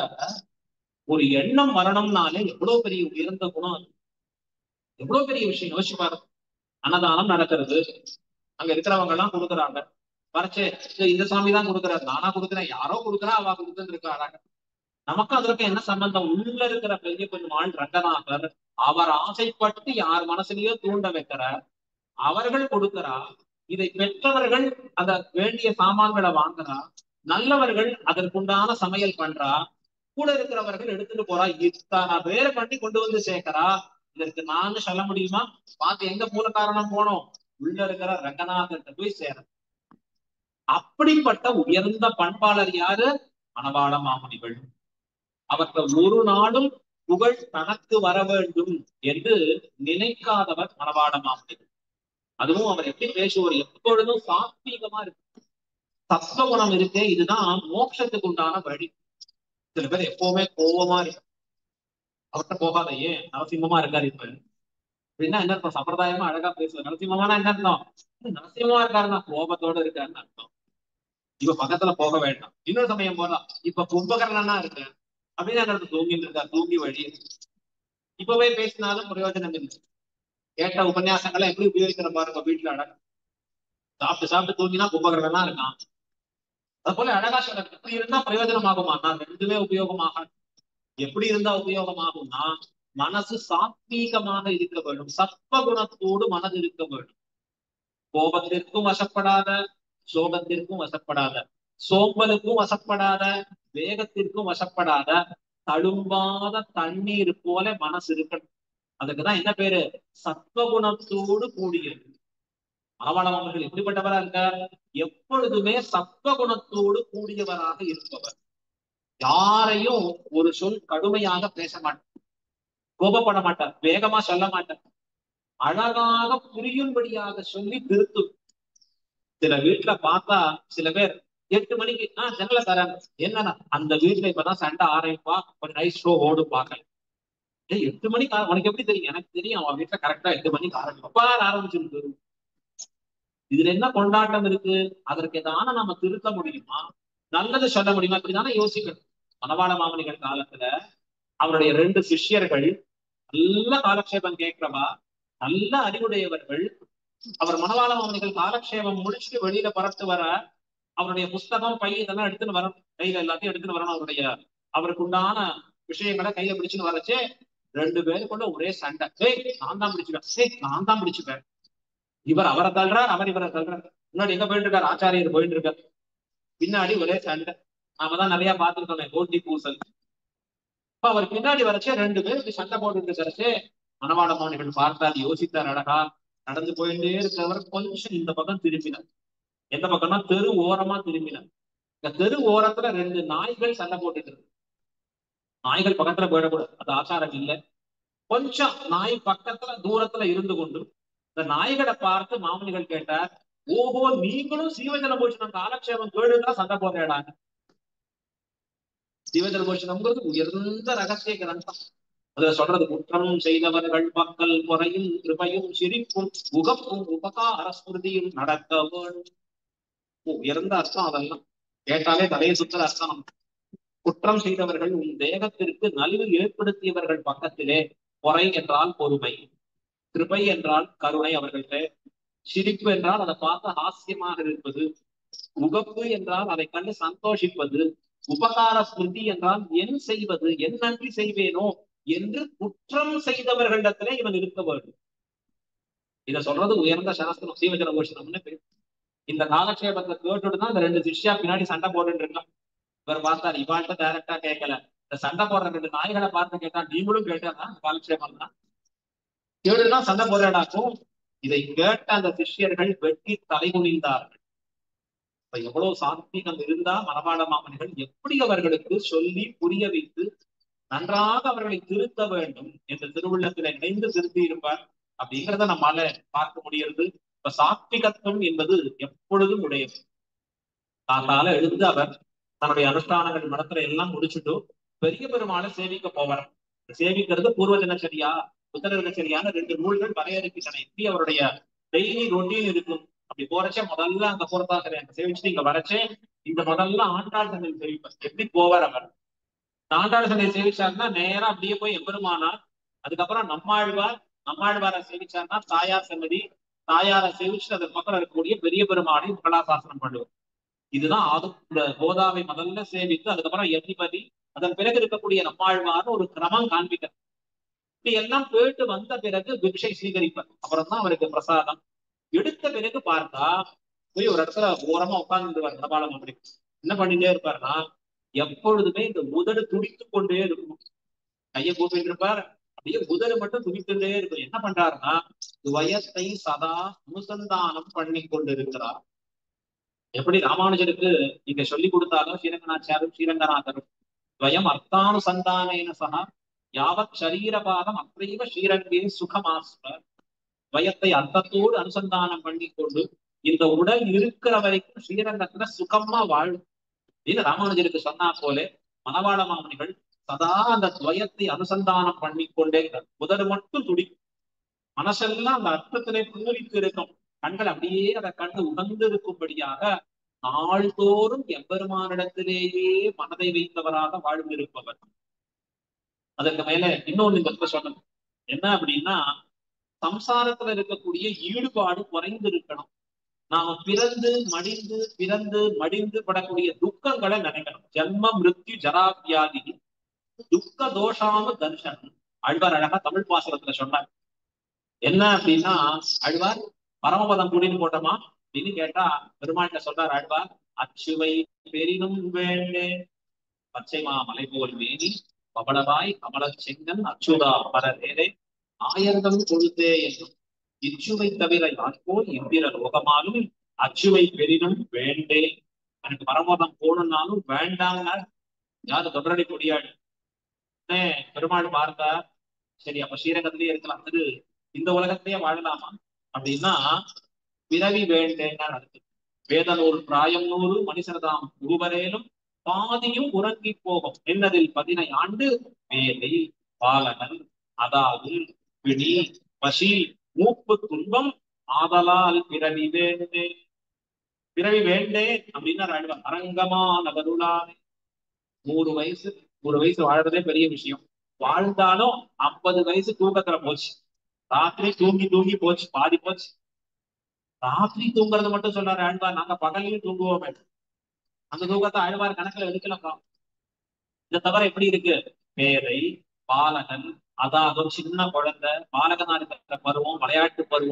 ஒரு எண்ணம் வரணும்னாலே எவ்வளவு பெரிய உயர்ந்த குணம் எவ்வளவு பெரிய விஷயம் யோசிச்சு பாருங்க அன்னதானம் நடக்கிறது அங்க இருக்கிறவங்க எல்லாம் கொடுக்குறாங்க வரைச்சே இந்த சாமி தான் கொடுக்குறாரு நானா கொடுக்குறேன் யாரோ கொடுக்குறா அவ கொடுத்துட்டு இருக்காங்க நமக்கு அதற்கு என்ன சம்பந்தம் உள்ள இருக்கிற பெரிய பெருமாள் ரங்கநாதர் அவர் ஆசைப்பட்டு யார் மனசுலயோ தூண்ட வைக்கிறார் அவர்கள் கொடுக்கிறா இதை பெற்றவர்கள் அத வேண்டிய சாமான்களை வாங்குறா நல்லவர்கள் அதற்குண்டான சமையல் பண்றா கூட இருக்கிறவர்கள் எடுத்துட்டு போறா இத்தனை பேரை பண்ணி கொண்டு வந்து சேர்க்கிறா இதற்கு நான் சொல்ல முடியுமா பார்த்து எங்க மூல காரணம் போனோம் உள்ள இருக்கிற ரங்கநாதர்கிட்ட போய் சேர அப்படிப்பட்ட உயர்ந்த பண்பாளர் யாரு மணவாள மாமுனிகள் அவர்கள் ஒரு நாளும் புகழ் தனக்கு வர வேண்டும் என்று நினைக்காதவர் மணவாள மாமுனிகள் அதுவும் அவர் எப்படி பேசுவார் எப்பொழுதும் சாத்வீகமா இருக்கு தத்துவ குணம் இருக்கே இதுதான் மோட்சத்துக்கு உண்டான வழி சில பேர் எப்பவுமே கோபமா இருக்கு அவர்கிட்ட போகாத ஏன் நரசிம்மமா இருக்காரு இப்ப அப்படின்னா என்ன அர்த்தம் சம்பிரதாயமா அழகா பேசுவார் நரசிம்மமான என்ன அர்த்தம் நரசிம்மமா இருக்காருன்னா கோபத்தோட இருக்காருன்னு அர்த்தம் இப்ப பக்கத்துல போக வேண்டாம் இன்னொரு சமயம் போலாம் இப்ப கும்பகர்ணனா இருக்கு அப்படின்னு அந்த இடத்துல தூங்கிட்டு இருக்கா தூங்கி வழி இப்பவே பேசினாலும் பிரயோஜனம் இல்லை கேட்ட உபன்யாசங்களை எப்படி உபயோகிக்கிற பாருங்க வீட்டுல அழகா சாப்பிட்டு சாப்பிட்டு தூங்கினா கும்பகர்ணனா இருக்கான் அது போல அழகா சொல்ற எப்படி இருந்தா பிரயோஜனம் ஆகுமா நான் ரெண்டுமே உபயோகமாக எப்படி இருந்தா உபயோகமாகும்னா மனசு சாத்வீகமாக இருக்க வேண்டும் சத்வகுணத்தோடு மனது இருக்க வேண்டும் கோபத்திற்கும் வசப்படாத சோகத்திற்கும் வசப்படாத சோம்பலுக்கும் வசப்படாத வேகத்திற்கும் வசப்படாத தழும்பாத தண்ணீர் போல மனசு இருக்கணும் அதுக்குதான் என்ன பேரு சத்வகுணத்தோடு கூடியது ஆவணம் அவர்கள் எப்படிப்பட்டவரா இருக்கார் எப்பொழுதுமே சத்வகுணத்தோடு கூடியவராக இருப்பவர் யாரையும் ஒரு சொல் கடுமையாக பேச மாட்டார் கோபப்பட மாட்டார் வேகமா சொல்ல மாட்டார் அழகாக புரியும்படியாக சொல்லி திருத்தும் சில வீட்டுல பார்த்தா சில பேர் எட்டு மணிக்கு ஆஹ் ஜன்னல தரேன் என்னன்னா அந்த வீட்டுல இப்பதான் சண்டை ஆரம்பிப்பா ஒரு நைட் ஷோ ஓடும் பார்க்க ஏய் எட்டு மணிக்கு உனக்கு எப்படி தெரியும் எனக்கு தெரியும் அவன் வீட்டுல கரெக்டா எட்டு மணிக்கு ஆரம்பிப்பா ஆரம்பிச்சிருக்கு இதுல என்ன கொண்டாட்டம் இருக்கு அதற்கு எதான நம்ம திருத்த முடியுமா நல்லது சொல்ல முடியுமா இப்படிதானே யோசிக்கணும் மணவாள மாமனிகள் காலத்துல அவருடைய ரெண்டு சிஷ்யர்கள் நல்ல காலக்ஷேபம் கேட்கிறவா நல்ல அறிவுடையவர்கள் அவர் மணவாள மாமனிகள் காலக்ஷேபம் முடிச்சுட்டு வெளியில பறத்து வர அவருடைய புஸ்தகம் பை இதெல்லாம் எடுத்துன்னு வரணும் கையில எல்லாத்தையும் எடுத்துன்னு வரணும் அவருடைய அவருக்கு உண்டான விஷயங்களை கையில பிடிச்சுன்னு வரச்சே ரெண்டு பேருக்குள்ள ஒரே சண்டை ஏய் நான் தான் பிடிச்சுப்பேன் ஏய் நான் தான் பிடிச்சுப்பேன் இவர் அவரை தள்ளுறார் அவர் இவரை தள்ளுறார் முன்னாடி எங்க போயிட்டு இருக்காரு ஆச்சாரியர் போயிட்டு இருக்காரு பின்னாடி ஒரே சண்டை நாம தான் நிறைய பார்த்துருக்கோமே கோட்டி பூசல் இப்ப அவர் பின்னாடி வரைச்சே ரெண்டு பேர் இப்படி சண்டை போட்டு இருக்கிறச்சு மணவாள மாணிகள் பார்த்தார் யோசித்தார் அழகா நடந்து போயிட்டே இருக்கிறவர் கொஞ்சம் இந்த பக்கம் திரும்பினார் எந்த பக்கம்னா தெரு ஓரமா திரும்பினார் இந்த தெரு ஓரத்துல ரெண்டு நாய்கள் சண்டை போட்டுட்டு இருக்கு நாய்கள் பக்கத்துல போயிடக்கூடாது அது ஆச்சாரம் இல்லை கொஞ்சம் நாய் பக்கத்துல தூரத்துல இருந்து கொண்டு இந்த நாய்களை பார்த்து மாமனிகள் கேட்டார் ஓஹோ நீங்களும் சீவஜன போஷணம் காலக்ஷேபம் கேடுதான் சண்டை போடுறேடாங்க சீவஜன போஷணம்ங்கிறது உயர்ந்த ரகசிய கிரந்தம் அதுல சொல்றது குற்றம் செய்தவர்கள் மக்கள் குறையும் கிருபையும் சிரிப்பும் உகப்பும் உபகார ஸ்மிருதியும் நடக்க வேணும் உயர்ந்த அர்த்தம் அதெல்லாம் கேட்டாலே தலையை சுத்தர அர்த்தம் குற்றம் செய்தவர்கள் உன் தேகத்திற்கு நலிவு ஏற்படுத்தியவர்கள் பக்கத்திலே குறை என்றால் பொறுமை கிருபை என்றால் கருணை அவர்கள்ட்ட சிரிப்பு என்றால் அதை பார்த்து ஹாஸ்யமாக இருப்பது உகப்பு என்றால் அதை கண்டு சந்தோஷிப்பது உபகார ஸ்மிருதி என்றால் என் செய்வது என் நன்றி செய்வேனோ என்று குற்றம் செய்தவர்களிடத்திலே இவன் இருக்க வேண்டும் இத சொல்றது உயர்ந்த சாஸ்திரம் சீவஜன கோஷனம்னு பேர் இந்த காலக்ஷேபத்தை கேட்டுட்டு தான் இந்த ரெண்டு சிஷ்யா பின்னாடி சண்டை போட்டுட்டு இருக்கான் இவர் பார்த்தார் இவாள்கிட்ட டைரக்டா கேட்கல இந்த சண்டை போடுற ரெண்டு நாய்களை பார்த்து கேட்டா நீங்களும் கேட்டா காலக்ஷேபம் தான் கேடுதான் சண்டை போடுறாடாக்கும் இதை கேட்ட அந்த சிஷ்யர்கள் வெட்டி தலைகுனிந்தார்கள் இப்ப எவ்வளவு சாத்வீகம் இருந்தா மனபாட மாமனிகள் எப்படி அவர்களுக்கு சொல்லி புரிய வைத்து நன்றாக அவர்களை திருத்த வேண்டும் என்ற திருவுள்ளத்துல இணைந்து திருத்தி இருப்பார் அப்படிங்கிறத நம்மால பார்க்க முடிகிறது இப்ப சாத்விகத்துவம் என்பது எப்பொழுதும் உடையது காத்தால எழுந்து அவர் தன்னுடைய அனுஷ்டானங்கள் மடத்துல எல்லாம் முடிச்சுட்டு பெரிய பெருமாளை சேவிக்க போவார் சேவிக்கிறது பூர்வ தினச்சரியா உத்தர தினச்சரியான ரெண்டு நூல்கள் வரையறுக்கின்றன எப்படி அவருடைய டெய்லி ரொட்டீன் இருக்கும் அப்படி போறச்சே முதல்ல அங்க போறதாக சேவிச்சுட்டு இங்க வரச்சே இந்த முதல்ல ஆண்டாள் சந்தை சேவிப்பார் எப்படி போவார் அவர் ஆண்டாள் சந்தை சேவிச்சாருன்னா நேரா அப்படியே போய் எம்பெருமானார் அதுக்கப்புறம் நம்மாழ்வார் நம்மாழ்வாரை சேவிச்சார்னா தாயார் சன்னதி தாயாரை சேவிச்சுட்டு அதன் பக்கம் இருக்கக்கூடிய பெரிய பெருமானை மங்களாசாசனம் பண்ணுவார் இதுதான் ஆது இந்த கோதாவை முதல்ல சேவித்து அதுக்கப்புறம் எதிபதி அதன் பிறகு இருக்கக்கூடிய நம்மாழ்வார்னு ஒரு கிரமம் காண்பிக்க இப்படி எல்லாம் போயிட்டு வந்த பிறகு பிக்ஷை சீகரிப்பார் அப்புறம் தான் அவருக்கு பிரசாதம் எடுத்த பிறகு பார்த்தா போய் ஒரு இடத்துல ஓரமா உட்கார்ந்துருவார் நபாலம் அப்படி என்ன பண்ணிட்டே இருப்பாருன்னா எப்பொழுதுமே இந்த உதடு துடித்து கொண்டே இருக்கும் கையை கூப்பிட்டு இருப்பார் அப்படியே உதடு மட்டும் துடித்துட்டே இருக்கும் என்ன பண்றாருன்னா துவயத்தை சதா அனுசந்தானம் பண்ணி கொண்டிருக்கிறார் எப்படி ராமானுஜருக்கு நீங்க சொல்லி கொடுத்தாலும் ஸ்ரீரங்கநாச்சாரும் ஸ்ரீரங்கநாதரும் துவயம் அர்த்தானுசந்தானேன சகா யாவத் சரீரபாதம் அத்தைவ ஸ்ரீரங்கே சுகமாஸ்வ துவயத்தை அர்த்தத்தோடு அனுசந்தானம் பண்ணி கொண்டு இந்த உடல் இருக்கிற வரைக்கும் ஸ்ரீரங்கத்துல சுகமா வாழும் அப்படின்னு ராமானுஜருக்கு சொன்னா போல மணவாள மாமனிகள் சதா அந்த துவயத்தை அனுசந்தானம் பண்ணி கொண்டே உதடு மட்டும் துடி மனசெல்லாம் அந்த அர்த்தத்திலே பூரித்து இருக்கும் கண்கள் அப்படியே அதை கண்டு உணர்ந்து இருக்கும்படியாக நாள்தோறும் எம்பெருமானிடத்திலேயே மனதை வைத்தவராக வாழ்ந்திருப்பவர் அதற்கு மேல இன்னொன்னு இந்த சொல்லணும் என்ன அப்படின்னா சம்சாரத்துல இருக்கக்கூடிய ஈடுபாடு குறைந்து இருக்கணும் நாம பிறந்து மடிந்து பிறந்து மடிந்து படக்கூடிய துக்கங்களை நினைக்கணும் ஜென்ம மிருத்யு ஜராவியாதி துக்க தோஷாம தர்ஷனம் அழ்வார் அழகா தமிழ் பாசனத்துல சொன்னார் என்ன அப்படின்னா அழ்வார் பரமபதம் குடின்னு போட்டோமா அப்படின்னு கேட்டா பெருமாள்கிட்ட சொல்றார் ஆழ்வார் அச்சுவை பெரினும் வேண்டே பச்சைமா மலை போல் மேனி பவளவாய் கமல செங்கன் அச்சுதா பரதேரே ஆயிரதம் கொழுத்தே என்னும் இச்சுவை தவிர யார்போல் இந்திர லோகமாலும் அச்சுவை பெரினும் வேண்டே எனக்கு பரமபதம் போகணும்னாலும் வேண்டாம்னா யாரு தொடரடி கொடியாடு பெருமாள் பார்த்தா சரி அப்ப ஸ்ரீரங்கத்திலேயே இருக்கலாம் திரு இந்த உலகத்திலேயே வாழலாமா அப்படின்னா பிறவி வேண்டேன்னா அடுத்து வேத நூல் பிராயம் நூறு மனுஷர்தாம் குருவரேலும் பாதியும் உறங்கி போகும் என்னதில் பதினை ஆண்டு வேலை பாலகன் அதாவது பிடி பசி மூப்பு துன்பம் ஆதலால் பிறவி வேண்டே பிறவி வேண்டே அப்படின்னா ஆழ்வார் அரங்கமான கருளானே நூறு வயசு நூறு வயசு வாழறதே பெரிய விஷயம் வாழ்ந்தாலும் ஐம்பது வயசு தூக்கத்துல போச்சு ராத்திரி தூங்கி தூங்கி போச்சு பாதி போச்சு ராத்திரி தூங்குறது மட்டும் சொல்றாரு ஆழ்வார் நாங்க பகலையும் தூங்குவோமே அந்த தூக்கத்தை ஆழ்வார் கணக்குல எடுக்கலாம் இதை தவிர எப்படி இருக்கு பேரை பாலகன் அதாவது சின்ன குழந்தை பாலகனா இருக்கிற பருவம் விளையாட்டு பருவம்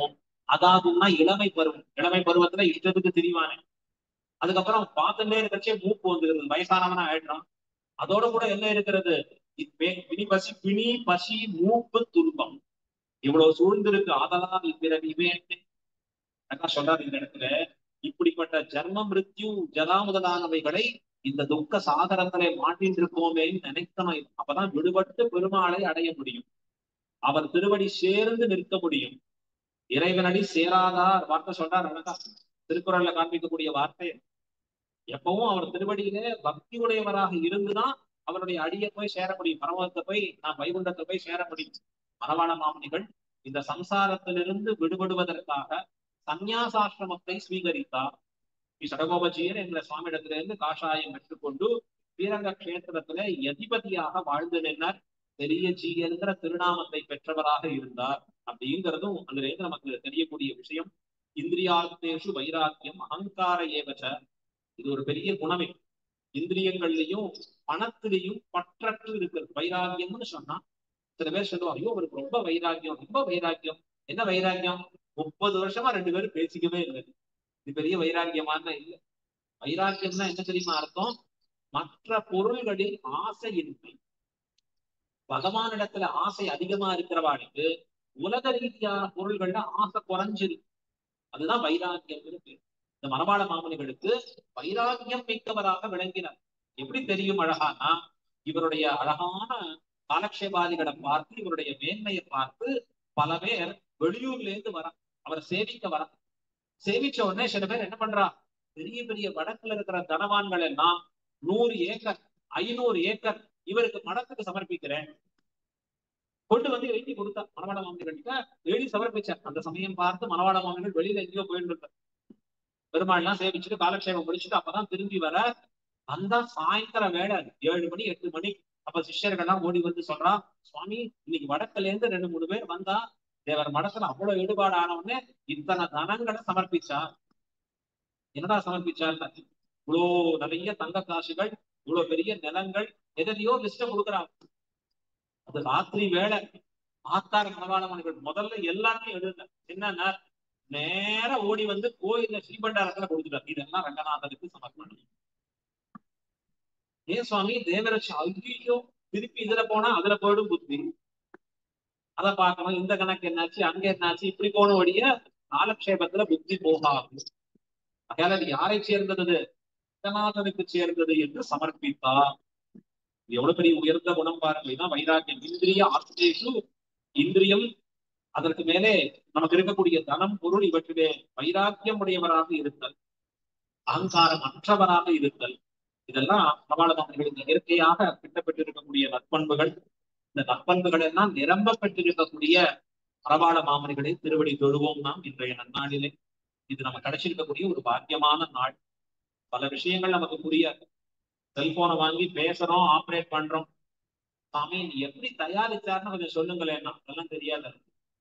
அதாகும்னா இளமை பருவம் இளமை பருவத்துல இஷ்டத்துக்கு திரிவானே அதுக்கப்புறம் பார்த்துட்டே இருக்கச்சே மூப்பு வந்துருது வயசானவனா ஆயிடுறான் அதோட கூட என்ன இருக்கிறது பிணி பசி பிணி பசி மூப்பு துன்பம் இவ்வளவு சூழ்ந்திருக்கு ஆதலால் பிறவி வேண்டும் அதான் சொல்றாரு இந்த இடத்துல இப்படிப்பட்ட ஜன்ம மிருத்யு ஜலா முதலானவைகளை இந்த துக்க சாகரத்திலே மாட்டின்றிருப்போமேன்னு நினைக்கணும் அப்பதான் விடுபட்டு பெருமாளை அடைய முடியும் அவர் திருவடி சேர்ந்து நிற்க முடியும் இறைவனடி சேராதார் வார்த்தை சொல்றார் அழகா திருக்குறள்ல காண்பிக்கக்கூடிய வார்த்தை எப்பவும் அவர் திருவடியிலே பக்தி உடையவராக இருந்துதான் அவருடைய அடியை போய் சேர முடியும் பரமத்தை போய் நான் வைகுண்டத்தை போய் சேர முடியும் மனவாள மாமனிகள் இந்த சம்சாரத்திலிருந்து விடுபடுவதற்காக சந்நியாசாசிரமத்தை ஸ்வீகரித்தார் ஸ்ரீ சடகோபஜியர் என்ற சுவாமியிடத்திலிருந்து காஷாயம் பெற்றுக்கொண்டு ஸ்ரீரங்க கஷேத்திரத்திலே எதிபதியாக வாழ்ந்து நின்னர் பெரிய ஜி என்கிற திருநாமத்தை பெற்றவராக இருந்தார் அப்படிங்கிறதும் அதுல இருந்து நமக்கு தெரியக்கூடிய விஷயம் இந்திரியார்த்தேஷு வைராக்கியம் அகங்கார ஏவச்ச இது ஒரு பெரிய குணமே இந்திரியங்கள்லயும் பணத்திலையும் பற்றற்று இருக்கிறது வைராக்கியம்னு சொன்னா சில பேர் சொல்லுவாங்க ஐயோ அவருக்கு ரொம்ப வைராக்கியம் ரொம்ப வைராக்கியம் என்ன வைராக்கியம் முப்பது வருஷமா ரெண்டு பேரும் பேசிக்கவே இல்லை இது பெரிய வைராக்கியமான இல்லை வைராக்கியம்னா என்ன தெரியுமா அர்த்தம் மற்ற பொருள்களில் ஆசையின்மை பகவானிடத்துல ஆசை அதிகமா இருக்கிறவாளுக்கு உலக ரீதியான பொருள்கள்ல ஆசை குறைஞ்சிருக்கு அதுதான் வைராக்கியம் இருக்கு இந்த மனவாள மாமனிகளுக்கு வைராக்கியம் மிக்கவராக விளங்கினார் எப்படி தெரியும் அழகானா இவருடைய அழகான காலக்ஷேபாதிகளை பார்த்து இவருடைய மேன்மையை பார்த்து பல பேர் வெளியூர்ல இருந்து வர அவரை சேவிக்க வர சேவிச்ச உடனே சில பேர் என்ன பண்றா பெரிய பெரிய வடக்குல இருக்கிற தனவான்கள் எல்லாம் நூறு ஏக்கர் ஐநூறு ஏக்கர் இவருக்கு மடத்துக்கு சமர்ப்பிக்கிறேன் கொண்டு வந்து எழுதி கொடுத்தா மணவாள மாமனிகள்கிட்ட எழுதி சமர்ப்பிச்சார் அந்த சமயம் பார்த்து மணவாள மாமனிகள் வெளியில எங்கேயோ போயிட்டு இருந்தார் பெருமாள் எல்லாம் சேவிச்சுட்டு காலக்ஷேபம் முடிச்சுட்டு அப்பதான் திரும்பி வர அந்த சாயந்தரம் வேலை ஏழு மணி எட்டு மணி அப்ப சிஷ்யர்கள் எல்லாம் ஓடி வந்து சொல்றா சுவாமி இன்னைக்கு வடக்குல இருந்து ரெண்டு மூணு பேர் வந்தா தேவர் மடத்துல அவ்வளவு ஈடுபாடு ஆனவுடனே இத்தனை தனங்களை சமர்ப்பிச்சார் என்னடா சமர்ப்பிச்சார் இவ்வளோ நிறைய தங்க காசுகள் இவ்வளவு பெரிய நிலங்கள் எதையோ லிஸ்ட கொடுக்குறாங்க அது ராத்திரி வேலை ஆத்தார மனவாளமணிகள் முதல்ல எல்லாத்தையும் எழுதுன என்னன்னா நேர ஓடி வந்து கோயில்ல ஸ்ரீபண்டாரத்துல கொடுத்துட்டார் இதெல்லாம் ரங்கநாதருக்கு சமர்ப்பணம் ஏன் சுவாமி தேவரட்சி ஐயோ திருப்பி இதுல போனா அதுல போயிடும் புத்தி அதை பார்க்கணும் இந்த கணக்கு என்னாச்சு அங்க என்னாச்சு இப்படி போன வழிய காலக்ஷேபத்துல புத்தி போகாது அதனால அது யாரை சேர்ந்தது ரங்கநாதனுக்கு சேர்ந்தது என்று சமர்ப்பித்தார் எவ்வளவு பெரிய உயர்ந்த குணம் பாருங்க இதான் வைராக்கியம் இந்திரிய ஆத்மேஷு இந்திரியம் அதற்கு மேலே நமக்கு இருக்கக்கூடிய தனம் பொருள் இவற்றிலே வைராக்கியம் உடையவராக இருத்தல் அகங்காரம் அற்றவராக இருத்தல் இதெல்லாம் பிரபாளமானவர்களுக்கு இயற்கையாக கிட்டப்பட்டிருக்கக்கூடிய நற்பண்புகள் இந்த நற்பண்புகள் எல்லாம் நிரம்ப பெற்றிருக்கக்கூடிய பிரபாள மாமனிகளை திருவடி தொழுவோம் நாம் இன்றைய நன்னாளிலே இது நம்ம கிடைச்சிருக்கக்கூடிய ஒரு பாக்கியமான நாள் பல விஷயங்கள் நமக்கு புரியாது செல்போனை வாங்கி பேசுறோம் ஆப்ரேட் பண்றோம் சாமி நீ எப்படி தயாரிச்சாருன்னு கொஞ்சம் சொல்லுங்களேன் அதெல்லாம் தெரியாது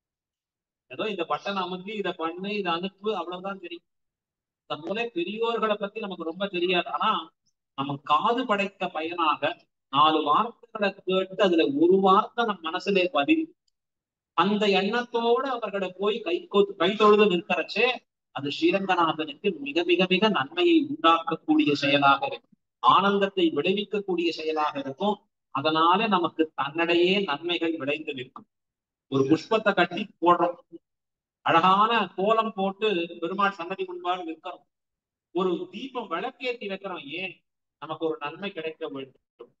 ஏதோ இந்த பட்டன் அமுக்கி இதை பண்ணு இதை அனுப்பு அவ்வளவுதான் தெரியும் இந்த மூலை பெரியோர்களை பத்தி நமக்கு ரொம்ப தெரியாது ஆனா நம்ம காது படைத்த பயனாக நாலு வார்த்தைகளை கேட்டு அதுல ஒரு வார்த்தை நம்ம மனசுலே பதிவு அந்த எண்ணத்தோட அவர்களை போய் கை கொத்து கை தொழுது நிற்கிறச்சே அது ஸ்ரீரங்கநாதனுக்கு மிக மிக மிக நன்மையை உண்டாக்கக்கூடிய செயலாக இருக்கும் ஆனந்தத்தை விளைவிக்கக்கூடிய செயலாக இருக்கும் அதனால நமக்கு தன்னடையே நன்மைகள் விளைந்து நிற்கும் ஒரு புஷ்பத்தை கட்டி போடுறோம் அழகான கோலம் போட்டு பெருமாள் சன்னதி முன்பாக நிற்கிறோம் ஒரு தீபம் விளக்கேற்றி வைக்கிறோம் ஏன் நமக்கு ஒரு நன்மை கிடைக்க வேண்டும்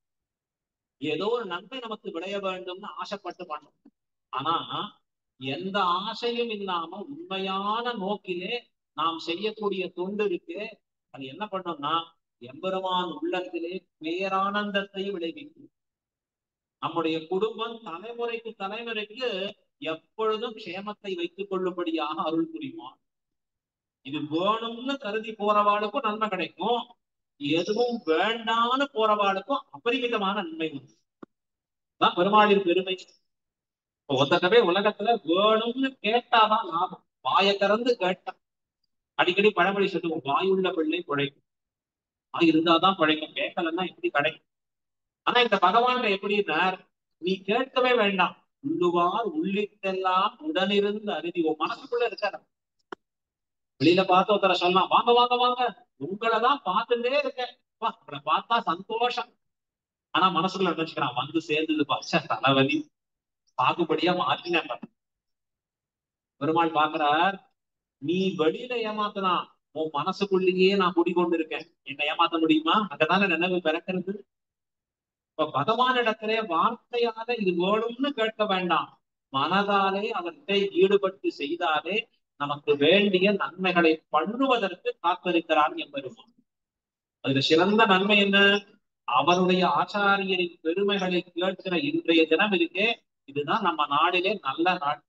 ஏதோ ஒரு நன்மை நமக்கு விளைய வேண்டும்னு ஆசைப்பட்டு பண்ணோம் ஆனா எந்த ஆசையும் இல்லாம உண்மையான நோக்கிலே நாம் செய்யக்கூடிய தொண்டு இருக்கு அது என்ன பண்ணோம்னா எம்பெருமான் உள்ளத்திலே பேரானந்தத்தை விளைவிக்கும் நம்முடைய குடும்பம் தலைமுறைக்கு தலைமுறைக்கு எப்பொழுதும் க்ஷேமத்தை வைத்துக் கொள்ளும்படியாக அருள் புரிவான் இது வேணும்னு கருதி போறவாளுக்கும் நன்மை கிடைக்கும் எதுவும் வேண்டான்னு போறவாளுக்கும் அபரிமிதமான நன்மை உண்டு தான் பெருமாளின் பெருமை ஒத்தக்கவே உலகத்துல வேணும்னு கேட்டாதான் லாபம் வாயை திறந்து கேட்டா அடிக்கடி பழமொழி சொல்லுவோம் வாயுள்ள பிள்ளை பிழைக்கும் வாய் இருந்தாதான் பிழைக்கும் கேட்கலன்னா எப்படி கிடைக்கும் ஆனா இந்த பகவான் எப்படின்னா நீ கேட்கவே வேண்டாம் உள்ளுவார் உள்ளிட்டெல்லாம் உடனிருந்து அருதி உன் மனசுக்குள்ள இருக்காரு வெளியில பார்த்து ஒருத்தர சொல்லலாம் வாங்க வாங்க வாங்க உங்களை தான் பார்த்துட்டே இருக்கேன் வா உங்களை பார்த்தா சந்தோஷம் ஆனா மனசுக்குள்ள நினைச்சுக்கிறான் வந்து சேர்ந்தது பச்சை தலைவலி பாகுபடியா மாற்றினேன் பாரு. பெருமாள் பாக்குறார் நீ வெளியில ஏமாத்தனா உன் மனசுக்குள்ளேயே நான் குடிகொண்டு இருக்கேன் என்னை ஏமாத்த முடியுமா அங்கதானே நினைவு பிறக்கிறது இப்ப பகவான் இடத்திலே வார்த்தையால இது வேணும்னு கேட்க வேண்டாம் மனதாலே அவர்கிட்ட ஈடுபட்டு செய்தாலே நமக்கு வேண்டிய நன்மைகளை பண்ணுவதற்கு காத்திருக்கிறான் என்பெருமான் அதுல சிறந்த நன்மை என்ன அவருடைய ஆச்சாரியரின் பெருமைகளை கேட்கிற இன்றைய தினம் இருக்கே இதுதான் நம்ம நாடிலே நல்ல நாள்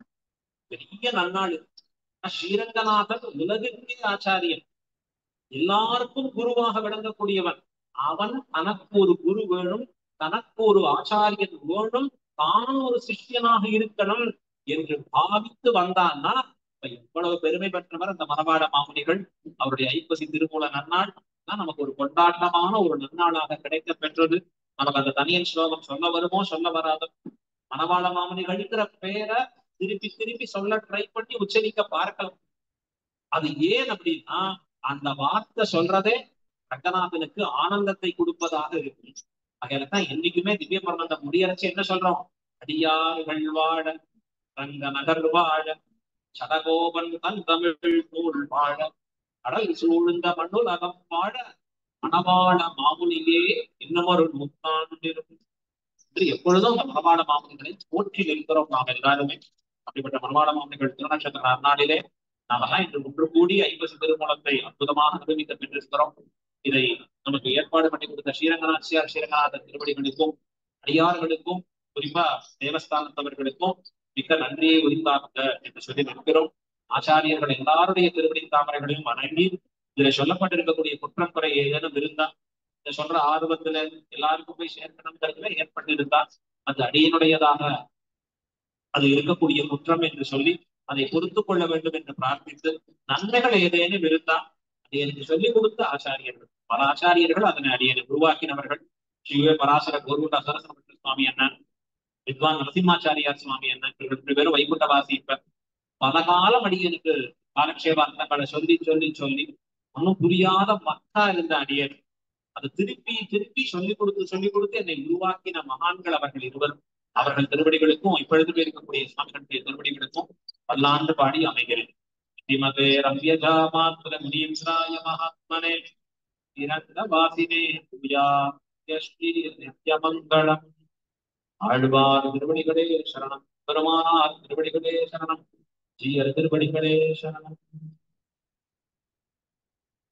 பெரிய நன்னாள் ஸ்ரீரங்கநாதன் உலகிற்கே ஆச்சாரியன் எல்லாருக்கும் குருவாக விளங்கக்கூடியவன் அவன் தனக்கு ஒரு குரு வேணும் தனக்கு ஒரு ஆச்சாரியன் வேணும் தான் ஒரு சிஷ்யனாக இருக்கணும் என்று பாவித்து வந்தான்னா இப்ப எவ்வளவு பெருமை பெற்றவர் அந்த மரபாட மாமுனிகள் அவருடைய ஐப்பசி திருமூல நன்னாள் தான் நமக்கு ஒரு கொண்டாட்டமான ஒரு நன்னாளாக கிடைக்க பெற்றது நமக்கு அந்த தனியன் ஸ்லோகம் சொல்ல வருமோ சொல்ல வராதோ மணவாள மாமுனிகள்ங்கிற பேரை திருப்பி திருப்பி சொல்ல ட்ரை பண்ணி உச்சரிக்க பார்க்கலாம் அது ஏன் அப்படின்னா அந்த வார்த்தை சொல்றதே ரங்கநாதனுக்கு ஆனந்தத்தை கொடுப்பதாக இருக்கும் அதையத்தான் என்னைக்குமே திவ்ய பிரபந்தம் முடியறச்சு என்ன சொல்றோம் அடியார்கள் வாழ ரங்க நகர் வாழ சடகோபன் தன் தமிழ் நூல் வாழ கடல் சூழ்ந்த மண்ணுல் அகம் வாழ மணவாள மாமுனியே இன்னமொரு நூற்றாண்டு இருக்கும் என்று எப்பொழுதும் அந்த மணவாள மாமுனிகளை போற்றி நிற்கிறோம் நாம் எல்லாருமே அப்படிப்பட்ட மணவாள மாமுனிகள் திருநட்சத்திர அந்நாளிலே நாமெல்லாம் இன்று ஒன்று கூடி ஐப்பசி திருமூலத்தை அற்புதமாக அனுபவிக்க பெற்றிருக்கிறோம் இதை நமக்கு ஏற்பாடு பண்ணி கொடுத்த ஸ்ரீரங்கநாச்சியார் ஸ்ரீரங்கநாதர் திருவடிகளுக்கும் அடியார்களுக்கும் குறிப்பா தேவஸ்தானத்தவர்களுக்கும் மிக்க நன்றியை உரித்தாங்க என்று சொல்லி நிற்கிறோம் ஆச்சாரியர்கள் எல்லாருடைய திருவடி தாமரைகளையும் வணங்கி இதுல சொல்லப்பட்டிருக்கக்கூடிய குற்றம் குறை ஏதேனும் இருந்தா இதை சொல்ற ஆர்வத்துல எல்லாருக்கும் போய் சேர்க்கணுங்கிறதுல ஏற்பட்டிருந்தா அது அடியினுடையதாக அது இருக்கக்கூடிய குற்றம் என்று சொல்லி அதை பொறுத்து கொள்ள வேண்டும் என்று பிரார்த்தித்து நன்மைகள் ஏதேனும் இருந்தா அதை எனக்கு சொல்லிக் கொடுத்த ஆச்சாரியர்கள் பல ஆச்சாரியர்கள் அதனை அடியனை உருவாக்கினவர்கள் ஸ்ரீ பராசர கோர்குண்ட சரசரமற்ற சுவாமி அண்ணன் வித்வான் நரசிம்மாச்சாரியார் சுவாமி அண்ணன் இவர்கள் ரெண்டு பேரும் வைகுண்டவாசி இப்ப பல காலம் அடியனுக்கு காலக்ஷேப அர்த்தங்களை சொல்லி சொல்லி சொல்லி ஒன்னும் புரியாத மக்கா இருந்த அடியன் அதை திருப்பி திருப்பி சொல்லிக் கொடுத்து சொல்லிக் கொடுத்து என்னை உருவாக்கின மகான்கள் அவர்கள் இருவரும் அவர்கள் திருவடிகளுக்கும் இப்பொழுது இருக்கக்கூடிய சுவாமிகளுடைய திருவடிகளுக்கும் பல்லாண்டு பாடி அமைகிறேன் ஸ்ரீமதே ரம்யஜா மாத்திர முனீந்திராய மகாத்மனே இரண்ட வாசினே பூயா ஸ்ரீ நித்யமங்கலம் ஆழ்வார் திருவடிகளே சரணம் பெருமானார் திருவடிகளே சரணம் ஜீயர் திருவடிகளே சரணம்